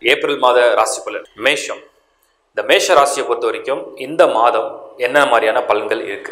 April மாத ராசி பலன் மேஷம் இந்த மேஷ ராசியை பொறுத்த வரைக்கும் இந்த மாதம் என்ன மாதிரியான பலன்கள் இருக்கு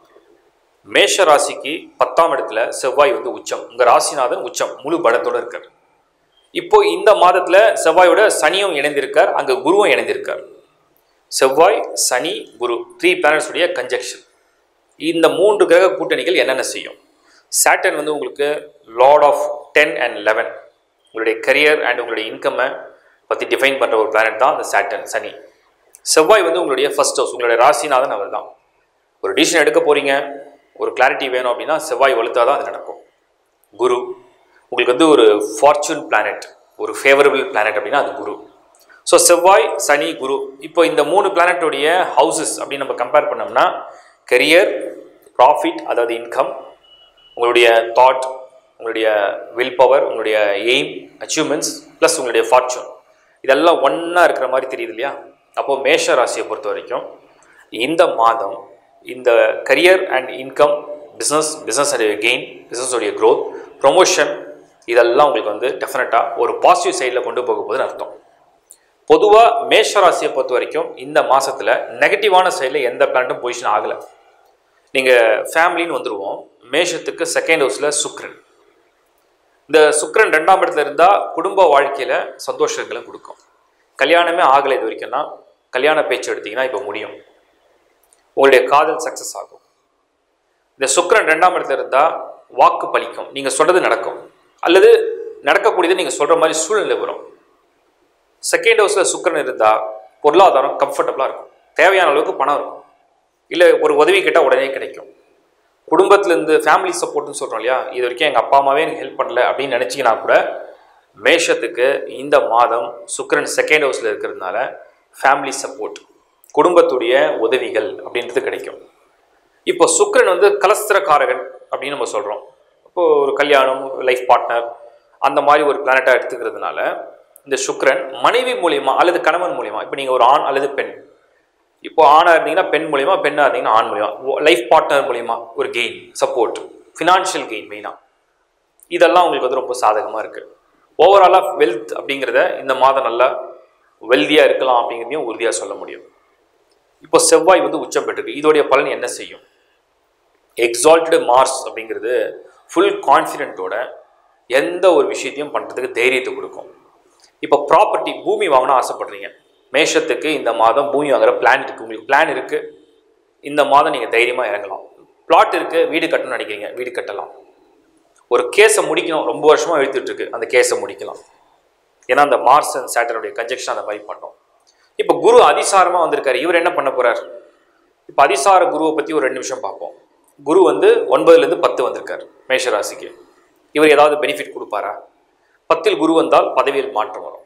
மேஷ ராசிக்கு பத்தாம் இடத்துல செவ்வாய் வந்து உச்சம் உங்க ராசிநாதன் உச்சம் முழு பலத்தோட இருக்கார் இப்போ இந்த மாதத்துல செவ்வாயோட சனியும் இணைந்திருக்கார் அங்க குருவும் இணைந்திருக்கார் செவ்வாய் சனி குரு த்ரீ பிளானட்ஸ் உடைய கன்ஜெக்ஷன் இந்த மூன்று கிரக கூட்டணிகள் என்னென்ன செய்யும் சாட்டன் வந்து உங்களுக்கு lord of ten and eleven உங்களுடைய கரியர் அண்ட் உங்களுடைய இன்கம்மை பற்றி டிஃபைன் பண்ணுற ஒரு பிளானட் தான் அந்த சாட்டன் சனி செவ்வாய் வந்து உங்களுடைய ஃபர்ஸ்ட் ஹவுஸ் உங்களுடைய ராசிநாதன் அவர் தான் ஒரு டிசிஷன் எடுக்க போகிறீங்க ஒரு கிளாரிட்டி வேணும் அப்படின்னா செவ்வாய் வலுத்தா தான் அது நடக்கும் குரு உங்களுக்கு வந்து ஒரு ஃபார்ச்சூன் பிளானட் ஒரு ஃபேவரபிள் பிளானட் அப்படின்னா அது குரு ஸோ செவ்வாய் சனி குரு இப்போ இந்த மூணு பிளானட்டோடைய ஹவுசஸ் அப்படின்னு நம்ம கம்பேர் பண்ணோம்னா கரியர் ப்ராஃபிட் அதாவது இன்கம் உங்களுடைய தாட் உங்களுடைய வில் பவர் உங்களுடைய எய்ம் அச்சீவ்மெண்ட்ஸ் ப்ளஸ் உங்களுடைய ஃபார்ச்சூன் இதெல்லாம் ஒன்றா இருக்கிற மாதிரி தெரியுது இல்லையா அப்போது மேஷ ராசியை பொறுத்த வரைக்கும் இந்த மாதம் இந்த career and income business business gain பிஸ்னஸோடைய க்ரோத் ப்ரொமோஷன் இதெல்லாம் உங்களுக்கு வந்து டெஃபினட்டாக ஒரு பாசிட்டிவ் சைடில் கொண்டு போக போகுதுன்னு அர்த்தம் பொதுவாக மேஷ ராசியை பொறுத்த வரைக்கும் இந்த மாதத்தில் நெகட்டிவான சைடில் எந்த பிளானட்டும் பொசிஷன் ஆகலை நீங்கள் ஃபேமிலின்னு வந்துடுவோம் மேஷத்துக்கு செகண்ட் ஹவுஸில் சுக்ரன் இந்த சுக்ரன் ரெண்டாம் இடத்துல இருந்தால் குடும்ப வாழ்க்கையில் சந்தோஷங்களை கொடுக்கும் கல்யாணமே ஆகலை இது வரைக்கும்னா கல்யாண பேச்சு எடுத்தீங்கன்னா இப்போ முடியும் உங்களுடைய காதல் சக்ஸஸ் ஆகும் இந்த சுக்ரன் ரெண்டாம் இடத்துல இருந்தால் வாக்கு பலிக்கும் நீங்கள் சொல்கிறது நடக்கும் அல்லது நடக்கக்கூடியது நீங்கள் சொல்கிற மாதிரி சூழ்நிலை வரும் செகண்ட் ஹவுஸில் சுக்கரன் இருந்தால் பொருளாதாரம் கம்ஃபர்டபுளாக இருக்கும் தேவையான அளவுக்கு பணம் இருக்கும் இல்லை ஒரு உதவி கேட்டால் உடனே கிடைக்கும் குடும்பத்துலேருந்து ஃபேமிலி சப்போர்ட்னு சொல்கிறோம் இல்லையா இது வரைக்கும் எங்கள் அப்பா அம்மாவே எனக்கு ஹெல்ப் பண்ணல அப்படின்னு நினச்சிங்கன்னா கூட மேஷத்துக்கு இந்த மாதம் சுக்கரன் செகண்ட் ஹவுஸில் இருக்கிறதுனால ஃபேமிலி சப்போர்ட் குடும்பத்துடைய உதவிகள் அப்படின்றது கிடைக்கும் இப்போ சுக்கரன் வந்து கலஸ்திரக்காரகன் அப்படின்னு நம்ம சொல்கிறோம் இப்போது ஒரு கல்யாணம் லைஃப் பார்ட்னர் அந்த மாதிரி ஒரு பிளானட்டாக எடுத்துக்கிறதுனால இந்த சுக்ரன் மனைவி மூலியமா அல்லது கணவன் மூலியமா இப்போ நீங்கள் ஒரு ஆண் அல்லது பெண் இப்போ ஆணாக இருந்தீங்கன்னா பெண் மூலியமா பெண்ணாக இருந்தீங்கன்னா ஆண் மூலியமா லைஃப் பார்ட்னர் மூலியமா ஒரு கெயின் சப்போர்ட் ஃபினான்ஷியல் கெயின் மெயினாக இதெல்லாம் உங்களுக்கு வந்து ரொம்ப சாதகமாக இருக்குது ஓவராலாக வெல்த் அப்படிங்கிறத இந்த மாதம் நல்லா வெல்தியாக இருக்கலாம் அப்படிங்கிறதையும் உறுதியாக சொல்ல முடியும் இப்போ செவ்வாய் வந்து உச்சம் பெற்றிருக்கு இதோடைய பலன் என்ன செய்யும் எக்ஸால்ட்டடு மார்ஸ் அப்படிங்கிறது ஃபுல் கான்ஃபிடென்ட்டோட எந்த ஒரு விஷயத்தையும் பண்ணுறதுக்கு தைரியத்தை கொடுக்கும் இப்போ ப்ராப்பர்ட்டி பூமி வாங்கணும் ஆசைப்படுறீங்க மேஷத்துக்கு இந்த மாதம் பூமி வாங்குற பிளான் இருக்குது உங்களுக்கு பிளான் இருக்குது இந்த மாதம் நீங்கள் தைரியமாக இறங்கலாம் பிளாட் இருக்குது வீடு கட்டணும்னு நினைக்கிறீங்க வீடு கட்டலாம் ஒரு கேஸை முடிக்கணும் ரொம்ப வருஷமாக இழுத்துட்டு இருக்கு அந்த கேஸை முடிக்கலாம் ஏன்னா அந்த மார்ஸ் அண்ட் சேட்டனுடைய கன்ஜெக்ஷன் அந்த மாதிரி பண்ணோம் இப்போ குரு அதிசாரமாக வந்திருக்காரு இவர் என்ன பண்ண போறார் இப்போ அதிசார குருவை பற்றி ஒரு ரெண்டு நிமிஷம் பார்ப்போம் குரு வந்து ஒன்பதுலேருந்து பத்து வந்திருக்கார் மேஷராசிக்கு இவர் ஏதாவது பெனிஃபிட் கொடுப்பாரா பத்தில் குரு வந்தால் பதவியில் மாற்றம் வரும்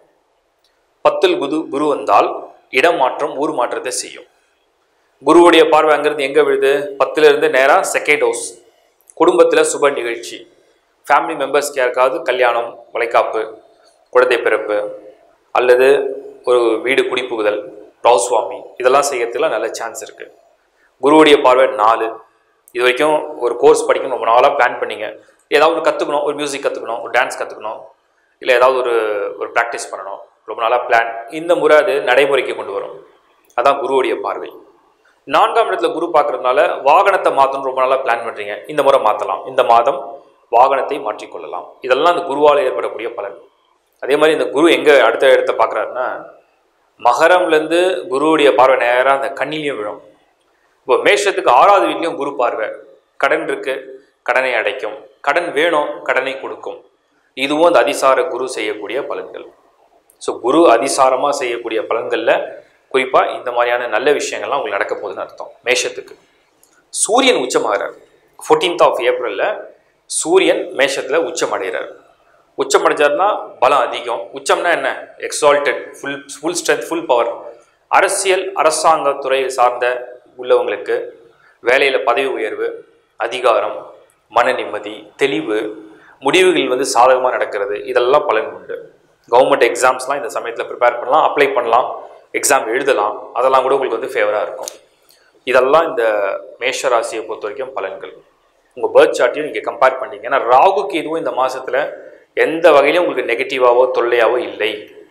பத்தில் குரு குரு வந்தால் இடம் மாற்றம் ஊர் மாற்றத்தை செய்யும் குருவுடைய பார்வை அங்கிருந்து எங்கே விழுது பத்துல இருந்து நேராக செகண்ட் ஹவுஸ் குடும்பத்தில் சுப நிகழ்ச்சி ஃபேமிலி மெம்பர்ஸ்க்கு யாருக்காவது கல்யாணம் வளைகாப்பு குழந்தை பிறப்பு அல்லது ஒரு வீடு குடிப்புகுதல் ராவுஸ்வாமி இதெல்லாம் செய்யறதுக்குலாம் நல்ல சான்ஸ் இருக்குது குருவுடைய பார்வை நாலு இது வரைக்கும் ஒரு கோர்ஸ் படிக்கணும் ரொம்ப நாளாக பிளான் பண்ணீங்க ஏதாவது ஒரு கற்றுக்கணும் ஒரு மியூசிக் கற்றுக்கணும் ஒரு டான்ஸ் கற்றுக்கணும் இல்லை ஏதாவது ஒரு ஒரு ப்ராக்டிஸ் பண்ணணும் ரொம்ப நாளாக பிளான் இந்த முறை அது நடைமுறைக்கு கொண்டு வரும் அதான் குருவுடைய பார்வை நான்காம் இடத்துல குரு பார்க்கறதுனால வாகனத்தை மாற்றணும் ரொம்ப நாளாக பிளான் பண்ணுறீங்க இந்த முறை மாற்றலாம் இந்த மாதம் வாகனத்தை மாற்றிக்கொள்ளலாம் இதெல்லாம் அந்த குருவால் ஏற்படக்கூடிய பலன் அதே மாதிரி இந்த குரு எங்கே அடுத்த இடத்த பார்க்குறாருன்னா மகரம்லேருந்து குருவுடைய பார்வை நேராக அந்த கண்ணிலையும் விழும் இப்போ மேஷத்துக்கு ஆறாவது வீட்லேயும் குரு பார்வை கடன் இருக்கு கடனை அடைக்கும் கடன் வேணும் கடனை கொடுக்கும் இதுவும் அந்த அதிசார குரு செய்யக்கூடிய பலன்கள் ஸோ குரு அதிசாரமாக செய்யக்கூடிய பலன்களில் குறிப்பாக இந்த மாதிரியான நல்ல விஷயங்கள்லாம் உங்களுக்கு நடக்க போகுதுன்னு அர்த்தம் மேஷத்துக்கு சூரியன் உச்சமாகிறார் ஃபோர்டீன்த் ஆஃப் ஏப்ரலில் சூரியன் மேஷத்தில் உச்சம் அடைகிறார் உச்சம் அடைஞ்சார்னா பலம் அதிகம் உச்சம்னா என்ன exalted full full strength full power அரசியல் அரசாங்க துறை சார்ந்த உள்ளவங்களுக்கு வேலையில் பதவி உயர்வு அதிகாரம் மன நிம்மதி தெளிவு முடிவுகள் வந்து சாதகமாக நடக்கிறது இதெல்லாம் பலன் உண்டு கவர்மெண்ட் எக்ஸாம்ஸ்லாம் இந்த சமயத்தில் ப்ரிப்பேர் பண்ணலாம் அப்ளை பண்ணலாம் எக்ஸாம் எழுதலாம் அதெல்லாம் கூட உங்களுக்கு வந்து ஃபேவராக இருக்கும் இதெல்லாம் இந்த மேஷ ராசியை பொறுத்த வரைக்கும் பலன்கள் உங்கள் பேர்த் சார்ட்டையும் நீங்கள் கம்பேர் பண்ணீங்க ஏன்னா ராகுக்கு எதுவும் இந்த மாதத்தில் எந்த வகையிலும் உங்களுக்கு நெகட்டிவாவோ தொல்லையாவோ இல்லை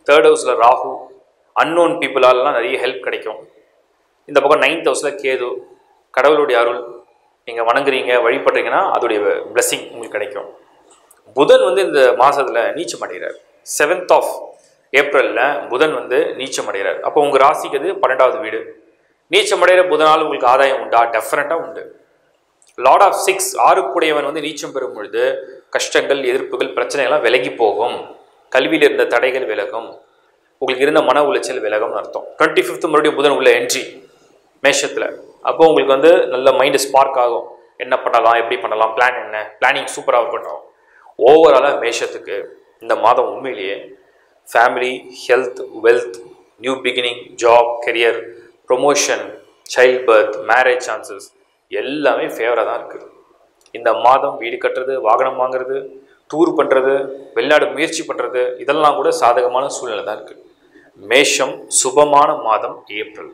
தேர்ட் ஹவுஸில் ராகு அன்னோன் பீப்புளாலலாம் நிறைய ஹெல்ப் கிடைக்கும் இந்த பக்கம் நைன்த் ஹவுஸில் கேது கடவுளுடைய அருள் நீங்கள் வணங்குறீங்க வழிபடுறீங்கன்னா அதோடைய பிளெஸிங் உங்களுக்கு கிடைக்கும் புதன் வந்து இந்த மாதத்தில் நீச்சம் அடைகிறார் செவன்த் ஆஃப் ஏப்ரலில் புதன் வந்து நீச்சம் அடைகிறார் அப்போ உங்கள் ராசிக்கு அது பன்னெண்டாவது வீடு நீச்சம் அடைகிற புதனால் உங்களுக்கு ஆதாயம் உண்டா டெஃபினட்டாக உண்டு லார்ட் ஆஃப் சிக்ஸ் ஆறுக்குடையவன் வந்து நீச்சம் பெறும் பொழுது கஷ்டங்கள் எதிர்ப்புகள் பிரச்சனைகள்லாம் விலகி போகும் கல்வியில் இருந்த தடைகள் விலகும் உங்களுக்கு இருந்த மன உளைச்சல் விலகும்னு அர்த்தம் டுவெண்ட்டி ஃபிஃப்த் மறுபடியும் புதன் உள்ள என்ட்ரி மேஷத்தில் அப்போ உங்களுக்கு வந்து நல்ல மைண்டு ஸ்பார்க் ஆகும் என்ன பண்ணலாம் எப்படி பண்ணலாம் பிளான் என்ன பிளானிங் சூப்பராக இருக்கட்டும் ஓவராலாக மேஷத்துக்கு இந்த மாதம் உண்மையிலேயே family health wealth new beginning job career promotion child birth marriage chances எல்லாமே ஃபேவராக தான் இருக்குது இந்த மாதம் வீடு கட்டுறது வாகனம் வாங்குறது டூர் பண்ணுறது வெளிநாடு முயற்சி பண்ணுறது இதெல்லாம் கூட சாதகமான சூழ்நிலை தான் இருக்குது மேஷம் சுபமான மாதம் ஏப்ரல்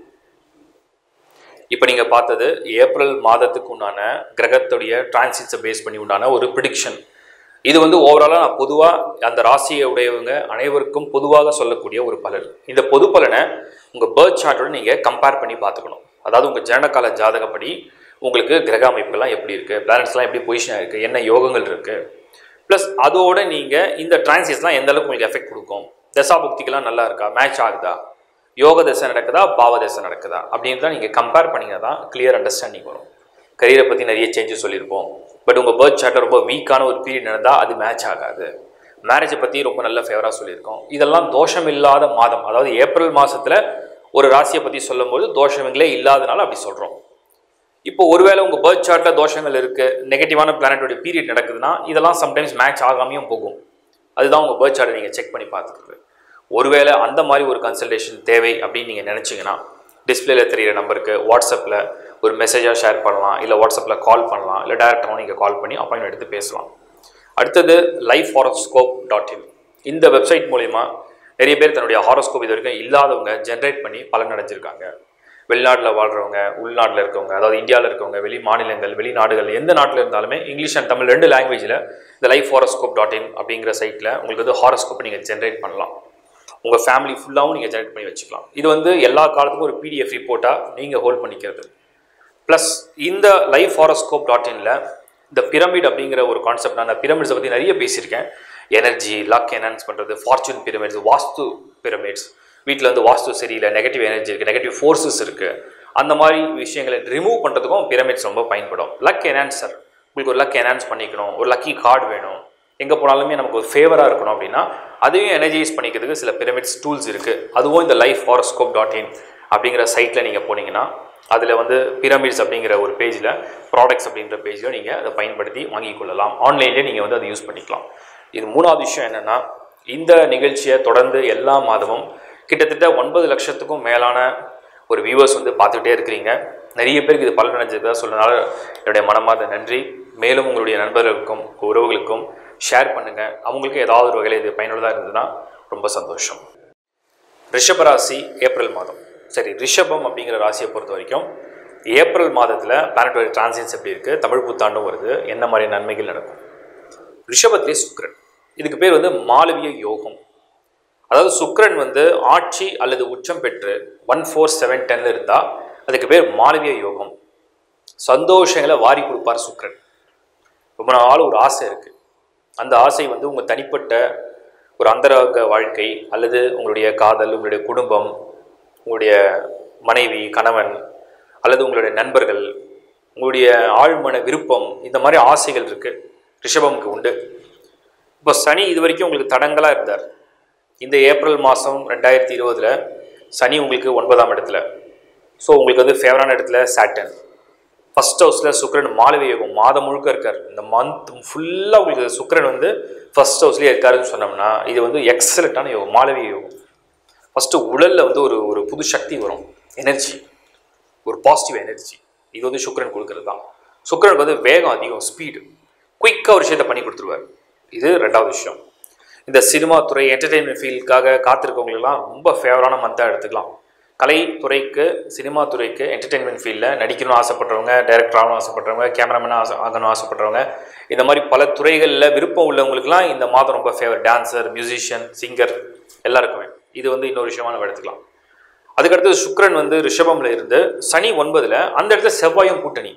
இப்போ நீங்கள் பார்த்தது ஏப்ரல் மாதத்துக்கு உண்டான கிரகத்துடைய டிரான்சிட்ஸை பேஸ் பண்ணி உண்டான ஒரு ப்ரிடிக்ஷன் இது வந்து ஓவராலாக நான் பொதுவாக அந்த ராசியை உடையவங்க அனைவருக்கும் பொதுவாக சொல்லக்கூடிய ஒரு பலன் இந்த பொது பலனை உங்கள் பேர்த் சார்ட்டோட நீங்கள் கம்பேர் பண்ணி பார்த்துக்கணும் அதாவது உங்கள் ஜனனகால ஜாதகப்படி உங்களுக்கு கிரக அமைப்புலாம் எப்படி இருக்குது பிளானட்ஸ்லாம் எப்படி பொசிஷனாக இருக்குது என்ன யோகங்கள் இருக்குது ப்ளஸ் அதோட நீங்கள் இந்த டிரான்சிட்ஸ்லாம் எந்த அளவுக்கு உங்களுக்கு எஃபெக்ட் கொடுக்கும் தசாபுக்திக்கெல்லாம் நல்லா இருக்கா மேட்ச் ஆகுதா யோக தசை நடக்குதா பாவ தசை நடக்குதா அப்படின்னு தான் நீங்கள் கம்பேர் பண்ணிங்கன்னா தான் கிளியர் அண்டர்ஸ்டாண்டிங் வரும் கரியரை பற்றி நிறைய சேஞ்சஸ் சொல்லியிருப்போம் பட் உங்கள் பேர்த் சார்ட்டர் ரொம்ப வீக்கான ஒரு பீரியட் நடந்தால் அது மேட்ச் ஆகாது மேரேஜை பற்றி ரொம்ப நல்ல ஃபேவராக சொல்லியிருக்கோம் இதெல்லாம் தோஷம் இல்லாத மாதம் அதாவது ஏப்ரல் மாதத்தில் ஒரு ராசியை பற்றி சொல்லும்போது தோஷங்களே இல்லாதனால அப்படி சொல்கிறோம் இப்போ ஒருவேளை உங்கள் பேர்த் சார்ட்டில் தோஷங்கள் இருக்குது நெகட்டிவான பிளானட்டோட பீரியட் நடக்குதுன்னா இதெல்லாம் சம்டைம்ஸ் மேட்ச் ஆகாமையும் போகும் அதுதான் உங்கள் பேர்த் சார்ட்டை நீங்கள் செக் பண்ணி பார்த்துக்கிறது ஒருவேளை அந்த மாதிரி ஒரு கன்சல்டேஷன் தேவை அப்படின்னு நீங்கள் நினச்சிங்கன்னா டிஸ்பிளேல தெரியிற நம்பருக்கு வாட்ஸ்அப்பில் ஒரு மெசேஜாக ஷேர் பண்ணலாம் இல்லை வாட்ஸ்அப்பில் கால் பண்ணலாம் இல்லை டேரெக்டாகவும் நீங்கள் கால் பண்ணி அப்பாயின்மெண்ட் எடுத்து பேசலாம் அடுத்தது லைஃப் ஹாரோஸ்கோப் டாட் இன் இந்த வெப்சைட் மூலிமா நிறைய பேர் தன்னுடைய ஹாரோஸ்கோப் இது வரைக்கும் இல்லாதவங்க ஜென்ரேட் பண்ணி பலன் அடைஞ்சிருக்காங்க வெளிநாட்டில் வாழ்கிறவங்க உள்நாட்டில் இருக்கவங்க அதாவது இந்தியாவில் இருக்கவங்க வெளி மாநிலங்கள் வெளிநாடுகள் எந்த நாட்டில் இருந்தாலுமே இங்கிலீஷ் அண்ட் தமிழ் ரெண்டு லாங்குவேஜில் இந்த லைஃப் ஹாரோஸ்கோப் டாட் இன் அப்படிங்கிற சைட்டில் உங்களுக்கு வந்து ஹாரோஸ்கோப்பை நீங்கள் ஜென்ரேட் பண்ணலாம் உங்கள் ஃபேமிலி ஃபுல்லாகவும் நீங்கள் ஜென்ரேட் பண்ணி வச்சுக்கலாம் இது வந்து எல்லா காலத்துக்கும் ஒரு பிடிஎஃப் ரிப்போர்ட்டாக நீங்கள் ஹோல்ட் பண்ணிக்கிறது ப்ளஸ் இந்த லைஃப் ஹாரோஸ்கோப் டாட் இனில் இந்த பிரமிட் அப்படிங்கிற ஒரு கான்செப்ட் நான் அந்த பிரமிட்ஸை பற்றி நிறைய பேசியிருக்கேன் எனர்ஜி லக் என்ஹான்ஸ் பண்ணுறது ஃபார்ச்சூன் பிரமிட்ஸ் வாஸ்து பிரமிட்ஸ் வீட்டில் வந்து வாஸ்து சரியில்லை நெகட்டிவ் எனர்ஜி இருக்குது நெகட்டிவ் ஃபோர்ஸஸ் இருக்குது அந்த மாதிரி விஷயங்களை ரிமூவ் பண்ணுறதுக்கும் பிரமிட்ஸ் ரொம்ப பயன்படும் லக் என்ஹான்சர் உங்களுக்கு ஒரு லக் என்ஹான்ஸ் பண்ணிக்கணும் ஒரு லக்கி கார்டு வேணும் எங்கே போனாலுமே நமக்கு ஒரு ஃபேவராக இருக்கணும் அப்படின்னா அதையும் எனர்ஜைஸ் பண்ணிக்கிறதுக்கு சில பிரமிட்ஸ் டூல்ஸ் இருக்குது அதுவும் இந்த லைஃப் ஹாரோஸ்கோப் டாட் இன் அப்படிங்கிற சைட்டில் நீங்கள் போனீங்கன்னா அதில் வந்து பிரமிட்ஸ் அப்படிங்கிற ஒரு பேஜில் ப்ராடக்ட்ஸ் அப்படிங்கிற பேஜில் நீங்கள் அதை பயன்படுத்தி வாங்கிக் கொள்ளலாம் ஆன்லைன்லேயே நீங்கள் வந்து அதை யூஸ் பண்ணிக்கலாம் இது மூணாவது விஷயம் என்னென்னா இந்த நிகழ்ச்சியை தொடர்ந்து எல்லா மாதமும் கிட்டத்தட்ட ஒன்பது லட்சத்துக்கும் மேலான ஒரு வியூவர்ஸ் வந்து பார்த்துக்கிட்டே இருக்கிறீங்க நிறைய பேருக்கு இது பலன் அடைஞ்சிருக்கா சொல்றதுனால என்னுடைய மனமார்ந்த நன்றி மேலும் உங்களுடைய நண்பர்களுக்கும் உறவுகளுக்கும் ஷேர் பண்ணுங்கள் அவங்களுக்கு ஏதாவது ஒரு வகையில் இது பயனுள்ளதாக இருந்ததுன்னா ரொம்ப சந்தோஷம் ரிஷபராசி ஏப்ரல் மாதம் சரி ரிஷபம் அப்படிங்கிற ராசியை பொறுத்த வரைக்கும் ஏப்ரல் மாதத்தில் பிளானட்டரி டிரான்சிட்ஸ் எப்படி இருக்குது தமிழ் புத்தாண்டும் வருது என்ன மாதிரி நன்மைகள் நடக்கும் ரிஷபத்திலே சுக்கிரன் இதுக்கு பேர் வந்து மாளவிய யோகம் அதாவது சுக்கிரன் வந்து ஆட்சி அல்லது உச்சம் பெற்று ஒன் ஃபோர் செவன் டென்ல இருந்தால் அதுக்கு பேர் மாளவிய யோகம் சந்தோஷங்களை வாரி கொடுப்பார் சுக்கிரன் ரொம்ப நாள் ஒரு ஆசை இருக்குது அந்த ஆசை வந்து உங்கள் தனிப்பட்ட ஒரு அந்தரங்க வாழ்க்கை அல்லது உங்களுடைய காதல் உங்களுடைய குடும்பம் உங்களுடைய மனைவி கணவன் அல்லது உங்களுடைய நண்பர்கள் உங்களுடைய ஆழ்மன விருப்பம் இந்த மாதிரி ஆசைகள் இருக்குது ரிஷபமுக்கு உண்டு இப்போ சனி இது வரைக்கும் உங்களுக்கு தடங்களாக இருந்தார் இந்த ஏப்ரல் மாதம் ரெண்டாயிரத்தி இருபதில் சனி உங்களுக்கு ஒன்பதாம் இடத்துல ஸோ உங்களுக்கு வந்து ஃபேவரான இடத்துல சாட்டன் ஃபர்ஸ்ட் ஹவுஸில் சுக்கிரன் மாலவி யோகம் மாதம் முழுக்க இருக்கார் இந்த மந்த் ஃபுல்லாக உங்களுக்கு சுக்கிரன் வந்து ஃபர்ஸ்ட் ஹவுஸ்லேயே இருக்காருன்னு சொன்னோம்னா இது வந்து எக்ஸலண்ட்டான யோகம் மாலவி யோகம் ஃபஸ்ட்டு உடலில் வந்து ஒரு ஒரு புது சக்தி வரும் எனர்ஜி ஒரு பாசிட்டிவ் எனர்ஜி இது வந்து சுக்கிரன் கொடுக்கறது தான் சுக்கிரனுக்கு வந்து வேகம் அதிகம் ஸ்பீடு குயிக்காக ஒரு விஷயத்தை பண்ணி கொடுத்துருவார் இது ரெண்டாவது விஷயம் இந்த சினிமா துறை என்டர்டெயின்மெண்ட் ஃபீல்டுக்காக காத்திருக்கவங்களுக்குலாம் ரொம்ப ஃபேவரான மந்தாக எடுத்துக்கலாம் கலைத்துறைக்கு சினிமா துறைக்கு என்டர்டெயின்மெண்ட் ஃபீல்டில் நடிக்கணும்னு ஆசைப்படுறவங்க டைரக்டர் ஆகணும் ஆசைப்படுறவங்க கேமராமேன் ஆசை ஆகணும் ஆசைப்படுறவங்க இந்த மாதிரி பல துறைகளில் விருப்பம் உள்ளவங்களுக்குலாம் இந்த மாதம் ரொம்ப ஃபேவர் டான்சர் மியூசிஷியன் சிங்கர் எல்லாருக்குமே இது வந்து இன்னொரு விஷயமா நம்ம எடுத்துக்கலாம் அதுக்கடுத்து சுக்கிரன் வந்து ரிஷபம்ல இருந்து சனி ஒன்பதுல அந்த இடத்துல செவ்வாயும் கூட்டணி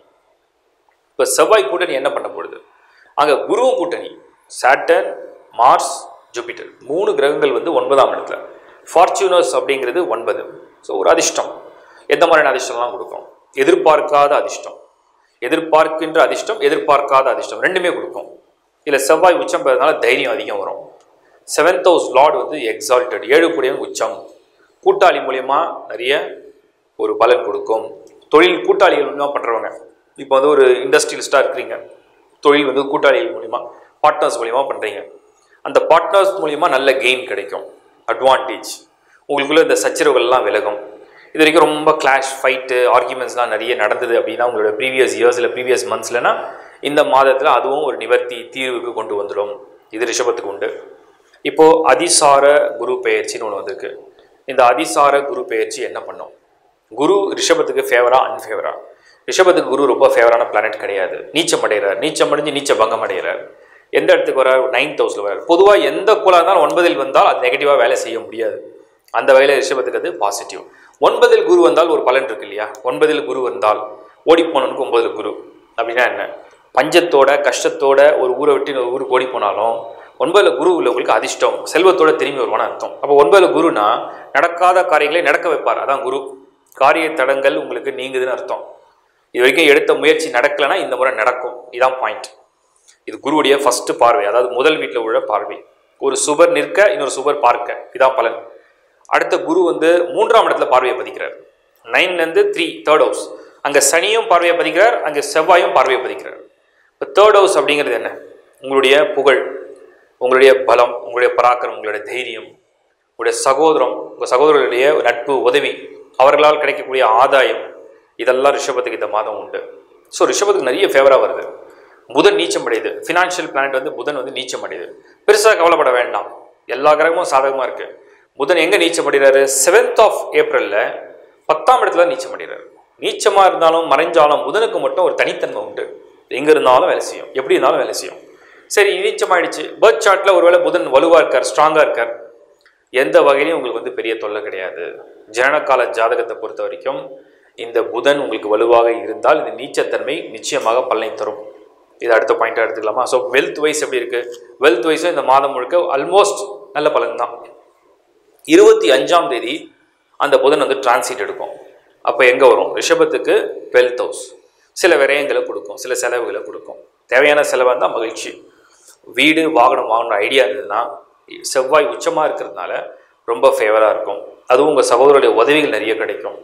இப்போ செவ்வாய் கூட்டணி என்ன பண்ண போகுது அங்கே குருவும் கூட்டணி சாட்டர்ன் மார்ஸ் ஜூபிட்டர் மூணு கிரகங்கள் வந்து ஒன்பதாம் இடத்துல ஃபார்ச்சூனர்ஸ் அப்படிங்கிறது ஒன்பது ஸோ ஒரு அதிர்ஷ்டம் எந்த மாதிரியான அதிர்ஷ்டம்லாம் கொடுக்கும் எதிர்பார்க்காத அதிர்ஷ்டம் எதிர்பார்க்கின்ற அதிர்ஷ்டம் எதிர்பார்க்காத அதிர்ஷ்டம் ரெண்டுமே கொடுக்கும் இதில் செவ்வாய் உச்சம் பெறதுனால தைரியம் அதிகம் வரும் செவன்த் ஹவுஸ் லார்ட் வந்து எக்ஸால்டட் ஏழு கூடியவன் உச்சம் கூட்டாளி மூலியமா நிறைய ஒரு பலன் கொடுக்கும் தொழில் கூட்டாளிகள் மூலியமா பண்ணுறவங்க இப்போ வந்து ஒரு இண்டஸ்ட்ரியலிஸ்டாக இருக்கிறீங்க தொழில் வந்து கூட்டாளிகள் மூலியமா பார்ட்னர்ஸ் மூலியமா பண்ணுறீங்க அந்த பார்ட்னர்ஸ் மூலியமா நல்ல கெயின் கிடைக்கும் அட்வான்டேஜ் உங்களுக்குள்ள இந்த சச்சரவுகள்லாம் விலகும் இது வரைக்கும் ரொம்ப கிளாஷ் ஃபைட்டு ஆர்குமெண்ட்ஸ்லாம் நிறைய நடந்தது அப்படின்னா உங்களோட ப்ரீவியஸ் இயர்ஸ் இல்லை ப்ரீவியஸ் மந்த்ஸ்லனா இந்த மாதத்தில் அதுவும் ஒரு நிவர்த்தி தீர்வுக்கு கொண்டு வந்துடும் இது ரிஷபத்துக்கு உண்டு இப்போது அதிசார குரு பெயர்ச்சின்னு ஒன்று வந்திருக்கு இந்த அதிசார குரு பெயர்ச்சி என்ன பண்ணும் குரு ரிஷபத்துக்கு ஃபேவரா அன்ஃபேவரா ரிஷபத்துக்கு குரு ரொம்ப ஃபேவரான பிளானட் கிடையாது நீச்சம் அடைகிறார் நீச்சம் அடைஞ்சு நீச்ச பங்கம் அடைகிறார் எந்த இடத்துக்கு வரார் நைன்த் ஹவுஸில் வரார் பொதுவாக எந்த கோளாக இருந்தாலும் ஒன்பதில் வந்தால் அது நெகட்டிவாக வேலை செய்ய முடியாது அந்த வகையில் ரிஷபத்துக்கு அது பாசிட்டிவ் ஒன்பதில் குரு வந்தால் ஒரு பலன் இருக்கு இல்லையா ஒன்பதில் குரு வந்தால் ஓடி போனவனுக்கு ஒன்பதில் குரு அப்படின்னா என்ன பஞ்சத்தோட கஷ்டத்தோட ஒரு ஊரை விட்டு இன்னொரு ஊருக்கு ஓடி போனாலும் ஒன்பதில் குரு உள்ளவங்களுக்கு அதிர்ஷ்டம் செல்வத்தோட திரும்பி வருவான அர்த்தம் அப்போ ஒன்பதில் குருனா நடக்காத காரியங்களை நடக்க வைப்பார் அதான் குரு காரிய தடங்கள் உங்களுக்கு நீங்குதுன்னு அர்த்தம் இது வரைக்கும் எடுத்த முயற்சி நடக்கலைன்னா இந்த முறை நடக்கும் இதான் பாயிண்ட் இது குருவுடைய ஃபர்ஸ்ட் பார்வை அதாவது முதல் வீட்டில் உள்ள பார்வை ஒரு சுபர் நிற்க இன்னொரு சுபர் பார்க்க இதான் பலன் அடுத்த குரு வந்து மூன்றாம் இடத்துல பார்வையை பதிக்கிறார் நைன்லேருந்து த்ரீ தேர்ட் ஹவுஸ் அங்கே சனியும் பார்வையை பதிக்கிறார் அங்கே செவ்வாயும் பார்வையை பதிக்கிறார் இப்போ தேர்ட் ஹவுஸ் அப்படிங்கிறது என்ன உங்களுடைய புகழ் உங்களுடைய பலம் உங்களுடைய பராக்கிரம் உங்களுடைய தைரியம் உங்களுடைய சகோதரம் உங்கள் சகோதரர்களுடைய நட்பு உதவி அவர்களால் கிடைக்கக்கூடிய ஆதாயம் இதெல்லாம் ரிஷபத்துக்கு இந்த மாதம் உண்டு ஸோ ரிஷபத்துக்கு நிறைய ஃபேவராக வருது புதன் நீச்சம் அடையுது ஃபினான்ஷியல் பிளானட் வந்து புதன் வந்து நீச்சம் அடையுது பெருசாக கவலைப்பட வேண்டாம் எல்லா கிரகமும் சாதகமாக இருக்கு புதன் எங்கே நீச்சம் அடைகிறாரு செவன்த் ஆஃப் ஏப்ரலில் பத்தாம் இடத்துல நீச்சம் அடைகிறாரு நீச்சமாக இருந்தாலும் மறைஞ்சாலும் புதனுக்கு மட்டும் ஒரு தனித்தன்மை உண்டு எங்கே இருந்தாலும் வேலை செய்யும் எப்படி இருந்தாலும் வேலை செய்யும் சரி நீச்சமாயிடுச்சு பர்த் சார்ட்டில் ஒருவேளை புதன் வலுவாக இருக்கார் ஸ்ட்ராங்காக இருக்கார் எந்த வகையிலையும் உங்களுக்கு வந்து பெரிய தொல்லை கிடையாது ஜனனகால ஜாதகத்தை பொறுத்த வரைக்கும் இந்த புதன் உங்களுக்கு வலுவாக இருந்தால் இந்த நீச்சத்தன்மை நிச்சயமாக பலனை தரும் இது அடுத்த பாயிண்டாக எடுத்துக்கலாமா ஸோ வெல்த் வைஸ் எப்படி இருக்குது வெல்த் வைஸும் இந்த மாதம் முழுக்க ஆல்மோஸ்ட் நல்ல பலன் தான் இருபத்தி அஞ்சாம் தேதி அந்த புதன் வந்து டிரான்சிட் எடுக்கும் அப்போ எங்கே வரும் ரிஷபத்துக்கு டுவெல்த் ஹவுஸ் சில விரயங்களை கொடுக்கும் சில செலவுகளை கொடுக்கும் தேவையான செலவாக இருந்தால் மகிழ்ச்சி வீடு வாகனம் வாங்கணும் ஐடியா இருந்ததுன்னா செவ்வாய் உச்சமாக இருக்கிறதுனால ரொம்ப ஃபேவராக இருக்கும் அதுவும் உங்கள் சகோதரருடைய உதவிகள் நிறைய கிடைக்கும்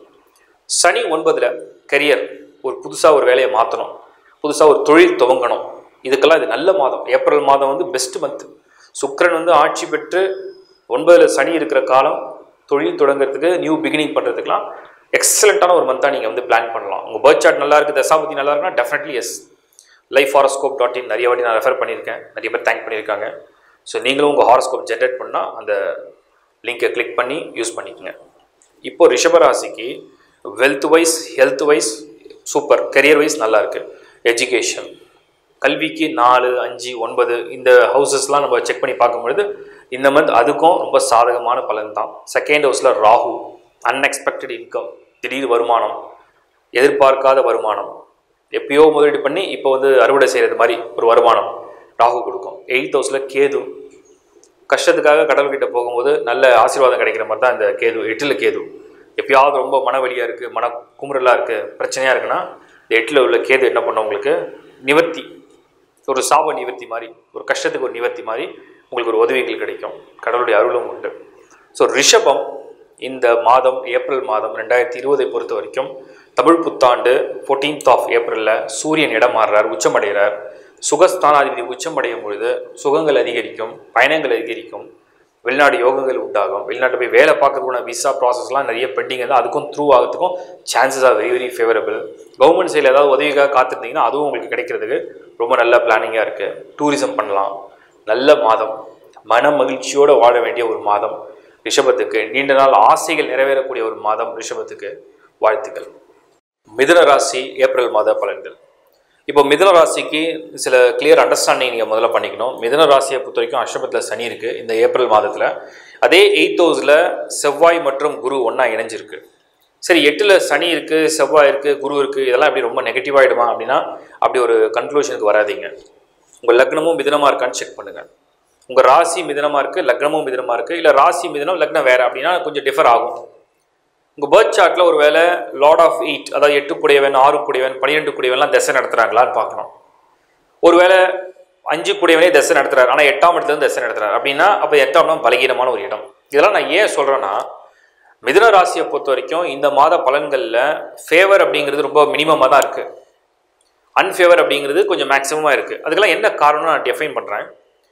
சனி ஒன்பதில் கரியர் ஒரு புதுசாக ஒரு வேலையை மாற்றணும் புதுசாக ஒரு தொழில் துவங்கணும் இதுக்கெல்லாம் இது நல்ல மாதம் ஏப்ரல் மாதம் வந்து பெஸ்ட் மந்த் சுக்கிரன் வந்து ஆட்சி பெற்று ஒன்பதில் சனி இருக்கிற காலம் தொழில் தொடங்குறதுக்கு நியூ பிகினிங் பண்ணுறதுக்கெலாம் எக்ஸலண்ட்டான ஒரு மந்த்தாக நீங்கள் வந்து பிளான் பண்ணலாம் உங்கள் பர்த் சார்ட் நல்லா இருக்குது தசாபதி நல்லா இருக்குன்னா definitely yes life horoscope dot in நிறைய வாட்டி நான் ரெஃபர் பண்ணியிருக்கேன் நிறைய பேர் தேங்க் பண்ணியிருக்காங்க ஸோ நீங்களும் உங்கள் ஹாரோஸ்கோப் ஜென்ரேட் பண்ணால் அந்த லிங்கை கிளிக் பண்ணி யூஸ் பண்ணிக்கோங்க இப்போ ரிஷபராசிக்கு wealth wise health wise super career wise நல்லா இருக்கு எஜுகேஷன் கல்விக்கு நாலு அஞ்சு ஒன்பது இந்த ஹவுசஸ்லாம் நம்ம செக் பண்ணி பார்க்கும்பொழுது இந்த மந்த் அதுக்கும் ரொம்ப சாதகமான பலன் தான் செகண்ட் ஹவுஸில் ராகு அன்எக்ஸ்பெக்டட் இன்கம் திடீர் வருமானம் எதிர்பார்க்காத வருமானம் எப்பயோ முதலீடு பண்ணி இப்போ வந்து அறுவடை செய்கிறது மாதிரி ஒரு வருமானம் ராகு கொடுக்கும் எயித் ஹவுஸில் கேது கஷ்டத்துக்காக கடவுள்கிட்ட போகும்போது நல்ல ஆசீர்வாதம் கிடைக்கிற மாதிரி தான் இந்த கேது எட்டில் கேது எப்பயாவது ரொம்ப மனவலியாக இருக்குது மன குமுறலாக இருக்குது பிரச்சனையாக இருக்குன்னா இந்த எட்டில் உள்ள கேது என்ன பண்ணும் உங்களுக்கு நிவர்த்தி ஒரு சாப நிவர்த்தி மாதிரி ஒரு கஷ்டத்துக்கு ஒரு நிவர்த்தி மாதிரி உங்களுக்கு ஒரு உதவிகள் கிடைக்கும் கடவுளுடைய அருளும் உண்டு ஸோ ரிஷபம் இந்த மாதம் ஏப்ரல் மாதம் ரெண்டாயிரத்தி இருபதை பொறுத்த வரைக்கும் தமிழ் புத்தாண்டு ஃபோர்டீன்த் ஆஃப் ஏப்ரலில் சூரியன் இடம் மாறுறார் உச்சமடைகிறார் சுகஸ்தானாதிபதி உச்சமடையும் பொழுது சுகங்கள் அதிகரிக்கும் பயணங்கள் அதிகரிக்கும் வெளிநாடு யோகங்கள் உண்டாகும் வெளிநாட்டில் போய் வேலை பார்க்கறதுக்கான விசா ப்ராசஸ்லாம் நிறைய பெண்டிங் இருந்தால் அதுக்கும் த்ரூ ஆகிறதுக்கும் chances are very very favourable government சைடில் ஏதாவது உதவிக்காக காத்திருந்தீங்கன்னா அதுவும் உங்களுக்கு கிடைக்கிறதுக்கு ரொம்ப நல்ல பிளானிங்காக இருக்குது டூரிசம் பண்ணலாம் நல்ல மாதம் மன மகிழ்ச்சியோடு வாழ வேண்டிய ஒரு மாதம் ரிஷபத்துக்கு நீண்ட நாள் ஆசைகள் நிறைவேறக்கூடிய ஒரு மாதம் ரிஷபத்துக்கு வாழ்த்துக்கள் மிதுன ராசி ஏப்ரல் மாத பலன்கள் இப்போ மிதுன ராசிக்கு சில கிளியர் அண்டர்ஸ்டாண்டிங் நீங்கள் முதல்ல பண்ணிக்கணும் மிதுன ராசியை பொறுத்த வரைக்கும் அஷ்டபத்தில் சனி இருக்குது இந்த ஏப்ரல் மாதத்தில் அதே எயித் ஹவுஸில் செவ்வாய் மற்றும் குரு ஒன்றா இணைஞ்சிருக்கு சரி எட்டில் சனி இருக்குது செவ்வாய் இருக்குது குரு இருக்குது இதெல்லாம் எப்படி ரொம்ப நெகட்டிவாகிடுமா அப்படின்னா அப்படி ஒரு கன்க்ளூஷனுக்கு வராதீங்க உங்கள் லக்னமும் மிதனமாக இருக்கான்னு செக் பண்ணுங்கள் உங்கள் ராசி மிதனமாக இருக்குது லக்னமும் மிதனமாக இருக்குது இல்லை ராசி மிதனம் லக்னம் வேறு அப்படின்னா கொஞ்சம் டிஃபர் ஆகும் உங்கள் பேர்த் சார்ட்டில் ஒரு வேளை லார்ட் ஆஃப் எயிட் அதாவது எட்டு குடையவன் ஆறு குடையவன் பன்னிரெண்டு குடையவன்லாம் தசை நடத்துகிறாங்களான்னு பார்க்கணும் ஒருவேளை அஞ்சு குடையவனே தசை நடத்துறாரு ஆனால் எட்டாம் இடத்துல இருந்து தசை நடத்துறாரு அப்படின்னா அப்போ எட்டாம் இடம் பலகீனமான ஒரு இடம் இதெல்லாம் நான் ஏன் சொல்கிறேன்னா மிதுன ராசியை பொறுத்த வரைக்கும் இந்த மாத பலன்களில் ஃபேவர் அப்படிங்கிறது ரொம்ப மினிமமாக தான் இருக்குது அன்ஃபேவர் அப்படிங்கிறது கொஞ்சம் மேக்ஸிமமாக இருக்குது அதுக்கெல்லாம் என்ன காரணம் நான் டிஃபைன் பண்ணுறேன்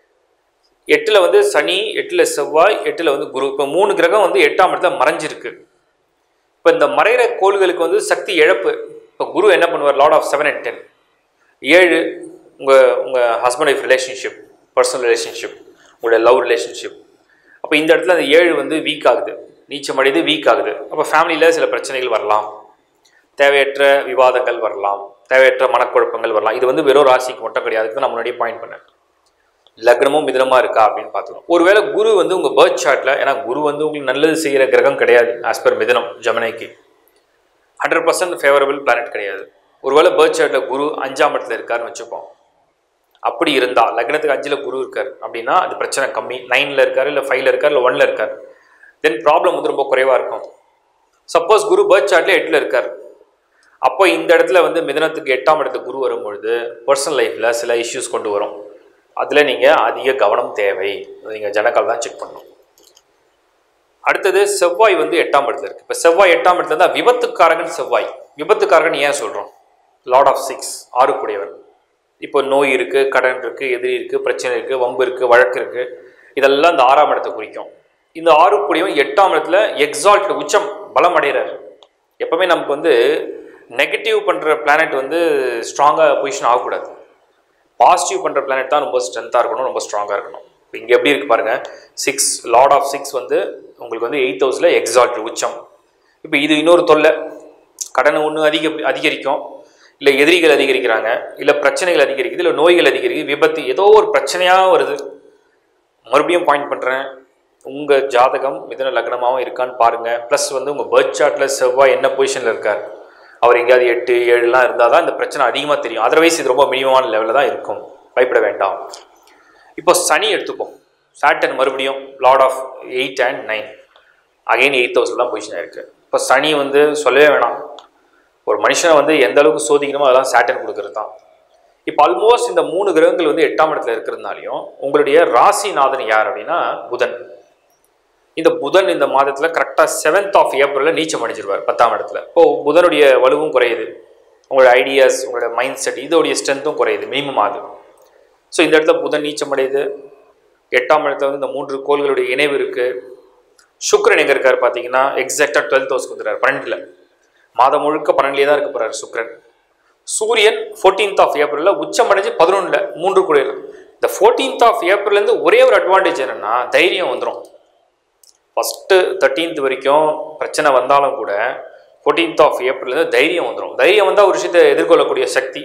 எட்டில் வந்து சனி எட்டில் செவ்வாய் எட்டில் வந்து குரு இப்போ மூணு கிரகம் வந்து எட்டாம் இடத்துல மறைஞ்சிருக்கு இப்போ இந்த மறைகிற கோள்களுக்கு வந்து சக்தி இழப்பு இப்போ குரு என்ன பண்ணுவார் lord of seven and ten ஏழு உங்கள் உங்கள் husband wife relationship personal relationship உங்களுடைய லவ் ரிலேஷன்ஷிப் அப்போ இந்த இடத்துல அந்த ஏழு வந்து வீக் ஆகுது நீச்சம் அடையுது வீக் ஆகுது அப்போ ஃபேமிலியில் சில பிரச்சனைகள் வரலாம் தேவையற்ற விவாதங்கள் வரலாம் தேவையற்ற மனக்குழப்பங்கள் வரலாம் இது வந்து வெறும் ராசிக்கு மட்டும் கிடையாது அதுக்கு நான் முன்னாடியே பாயிண்ட் பண்ணேன் லக்னமும் மிதனமாக இருக்கா அப்படின்னு பார்த்துக்கணும் ஒருவேளை குரு வந்து உங்கள் பேர்த் சார்ட்டில் ஏன்னா குரு வந்து உங்களுக்கு நல்லது செய்கிற கிரகம் கிடையாது ஆஸ் பர் மிதனம் ஜமனைக்கு ஹண்ட்ரட் பர்சன்ட் ஃபேவரபிள் பிளானட் கிடையாது ஒருவேளை பேர்த் சார்ட்டில் குரு அஞ்சாம் இடத்துல இருக்காருன்னு வச்சுப்போம் அப்படி இருந்தால் லக்னத்துக்கு அஞ்சில் குரு இருக்கார் அப்படின்னா அது பிரச்சனை கம்மி நைனில் இருக்கார் இல்லை ஃபைவ்ல இருக்கார் இல்லை ஒன்ல இருக்கார் தென் ப்ராப்ளம் வந்து ரொம்ப குறைவாக இருக்கும் சப்போஸ் குரு பேர்த் சார்ட்ல எட்டில் இருக்கார் அப்போ இந்த இடத்துல வந்து மிதனத்துக்கு எட்டாம் இடத்துக்கு குரு வரும்பொழுது பர்சனல் லைஃப்பில் சில இஷ்யூஸ் கொண்டு வரும் அதில் நீங்கள் அதிக கவனம் தேவை நீங்கள் ஜனக்கால் தான் செக் பண்ணணும் அடுத்தது செவ்வாய் வந்து எட்டாம் இடத்துல இருக்குது இப்போ செவ்வாய் எட்டாம் இடத்துல இருந்தால் விபத்துக்காரகன் செவ்வாய் விபத்துக்காரகன் ஏன் சொல்கிறோம் லார்ட் ஆஃப் சிக்ஸ் ஆறுக்குடையவர் இப்போ நோய் இருக்குது கடன் இருக்குது எதிரி இருக்குது பிரச்சனை இருக்குது வம்பு இருக்குது வழக்கு இருக்குது இதெல்லாம் இந்த ஆறாம் இடத்தை குறிக்கும் இந்த ஆறுக்குடையவன் எட்டாம் இடத்துல எக்ஸால்ட் உச்சம் பலம் அடைகிறார் எப்பவுமே நமக்கு வந்து நெகட்டிவ் பண்ணுற பிளானட் வந்து ஸ்ட்ராங்காக பொசிஷன் ஆகக்கூடாது பாசிட்டிவ் பண்ணுற பிளானட் தான் ரொம்ப ஸ்ட்ரென்த்தாக இருக்கணும் ரொம்ப ஸ்ட்ராங்காக இருக்கணும் இப்போ இங்கே எப்படி இருக்குது பாருங்கள் சிக்ஸ் லார்ட் ஆஃப் சிக்ஸ் வந்து உங்களுக்கு வந்து எயிட் ஹவுஸில் எக்ஸால்ட் உச்சம் இப்போ இது இன்னொரு தொல்லை கடன் ஒன்று அதிக அதிகரிக்கும் இல்லை எதிரிகள் அதிகரிக்கிறாங்க இல்லை பிரச்சனைகள் அதிகரிக்குது இல்லை நோய்கள் அதிகரிக்குது விபத்து ஏதோ ஒரு பிரச்சனையாக வருது மறுபடியும் பாயிண்ட் பண்ணுறேன் உங்கள் ஜாதகம் மிதன லக்னமாகவும் இருக்கான்னு பாருங்கள் ப்ளஸ் வந்து உங்கள் பேர்த் சார்ட்டில் செவ்வாய் என்ன பொசிஷனில் இருக்கார் அவர் எங்கேயாவது எட்டு ஏழுலாம் இருந்தால் தான் இந்த பிரச்சனை அதிகமாக தெரியும் அதர்வைஸ் இது ரொம்ப மினிமமான லெவலில் தான் இருக்கும் பயப்பட வேண்டாம் இப்போ சனி எடுத்துப்போம் சாட்டன் மறுபடியும் lord of eight and nine again eight thousand தான் பொசிஷன் இருக்குது இப்போ சனி வந்து சொல்லவே வேணாம் ஒரு மனுஷனை வந்து எந்த அளவுக்கு சோதிக்கணுமோ அதெல்லாம் சாட்டன் கொடுக்கறது தான் இப்போ ஆல்மோஸ்ட் இந்த மூணு கிரகங்கள் வந்து எட்டாம் இடத்துல இருக்கிறதுனாலையும் உங்களுடைய ராசிநாதன் யார் அப்படின்னா புதன் இந்த புதன் இந்த மாதத்தில் கரெக்டாக செவன்த் ஆஃப் ஏப்ரலில் நீச்சம் அடைஞ்சிருவார் பத்தாம் இடத்துல இப்போ புதனுடைய வலுவும் குறையுது உங்களோட ஐடியாஸ் உங்களோட மைண்ட் செட் இதோடைய ஸ்ட்ரென்த்தும் குறையுது மினிமம் ஆகுது ஸோ இந்த இடத்துல புதன் நீச்சம் அடையுது எட்டாம் இடத்துல வந்து இந்த மூன்று கோள்களுடைய இணைவு இருக்குது சுக்ரன் எங்கே இருக்கார் பார்த்தீங்கன்னா எக்ஸாக்டாக டுவெல்த் ஹவுஸ்க்கு வந்துடுறார் பன்னெண்டில் மாதம் முழுக்க பன்னெண்டுலேயே தான் இருக்க போகிறார் சுக்ரன் சூரியன் ஃபோர்டீன்த் ஆஃப் ஏப்ரலில் உச்சம் அடைஞ்சு பதினொன்றில் மூன்று கூட இந்த ஃபோர்டீன்த் ஆஃப் ஏப்ரல்லேருந்து ஒரே ஒரு அட்வான்டேஜ் என்னென்னா தைரியம் வந்துடும் ஃபஸ்ட்டு தேர்ட்டீன்த் வரைக்கும் பிரச்சனை வந்தாலும் கூட ஃபோர்டீன்த் ஆஃப் ஏப்ரல்லேருந்து தைரியம் வந்துடும் தைரியம் வந்தால் ஒரு விஷயத்தை எதிர்கொள்ளக்கூடிய சக்தி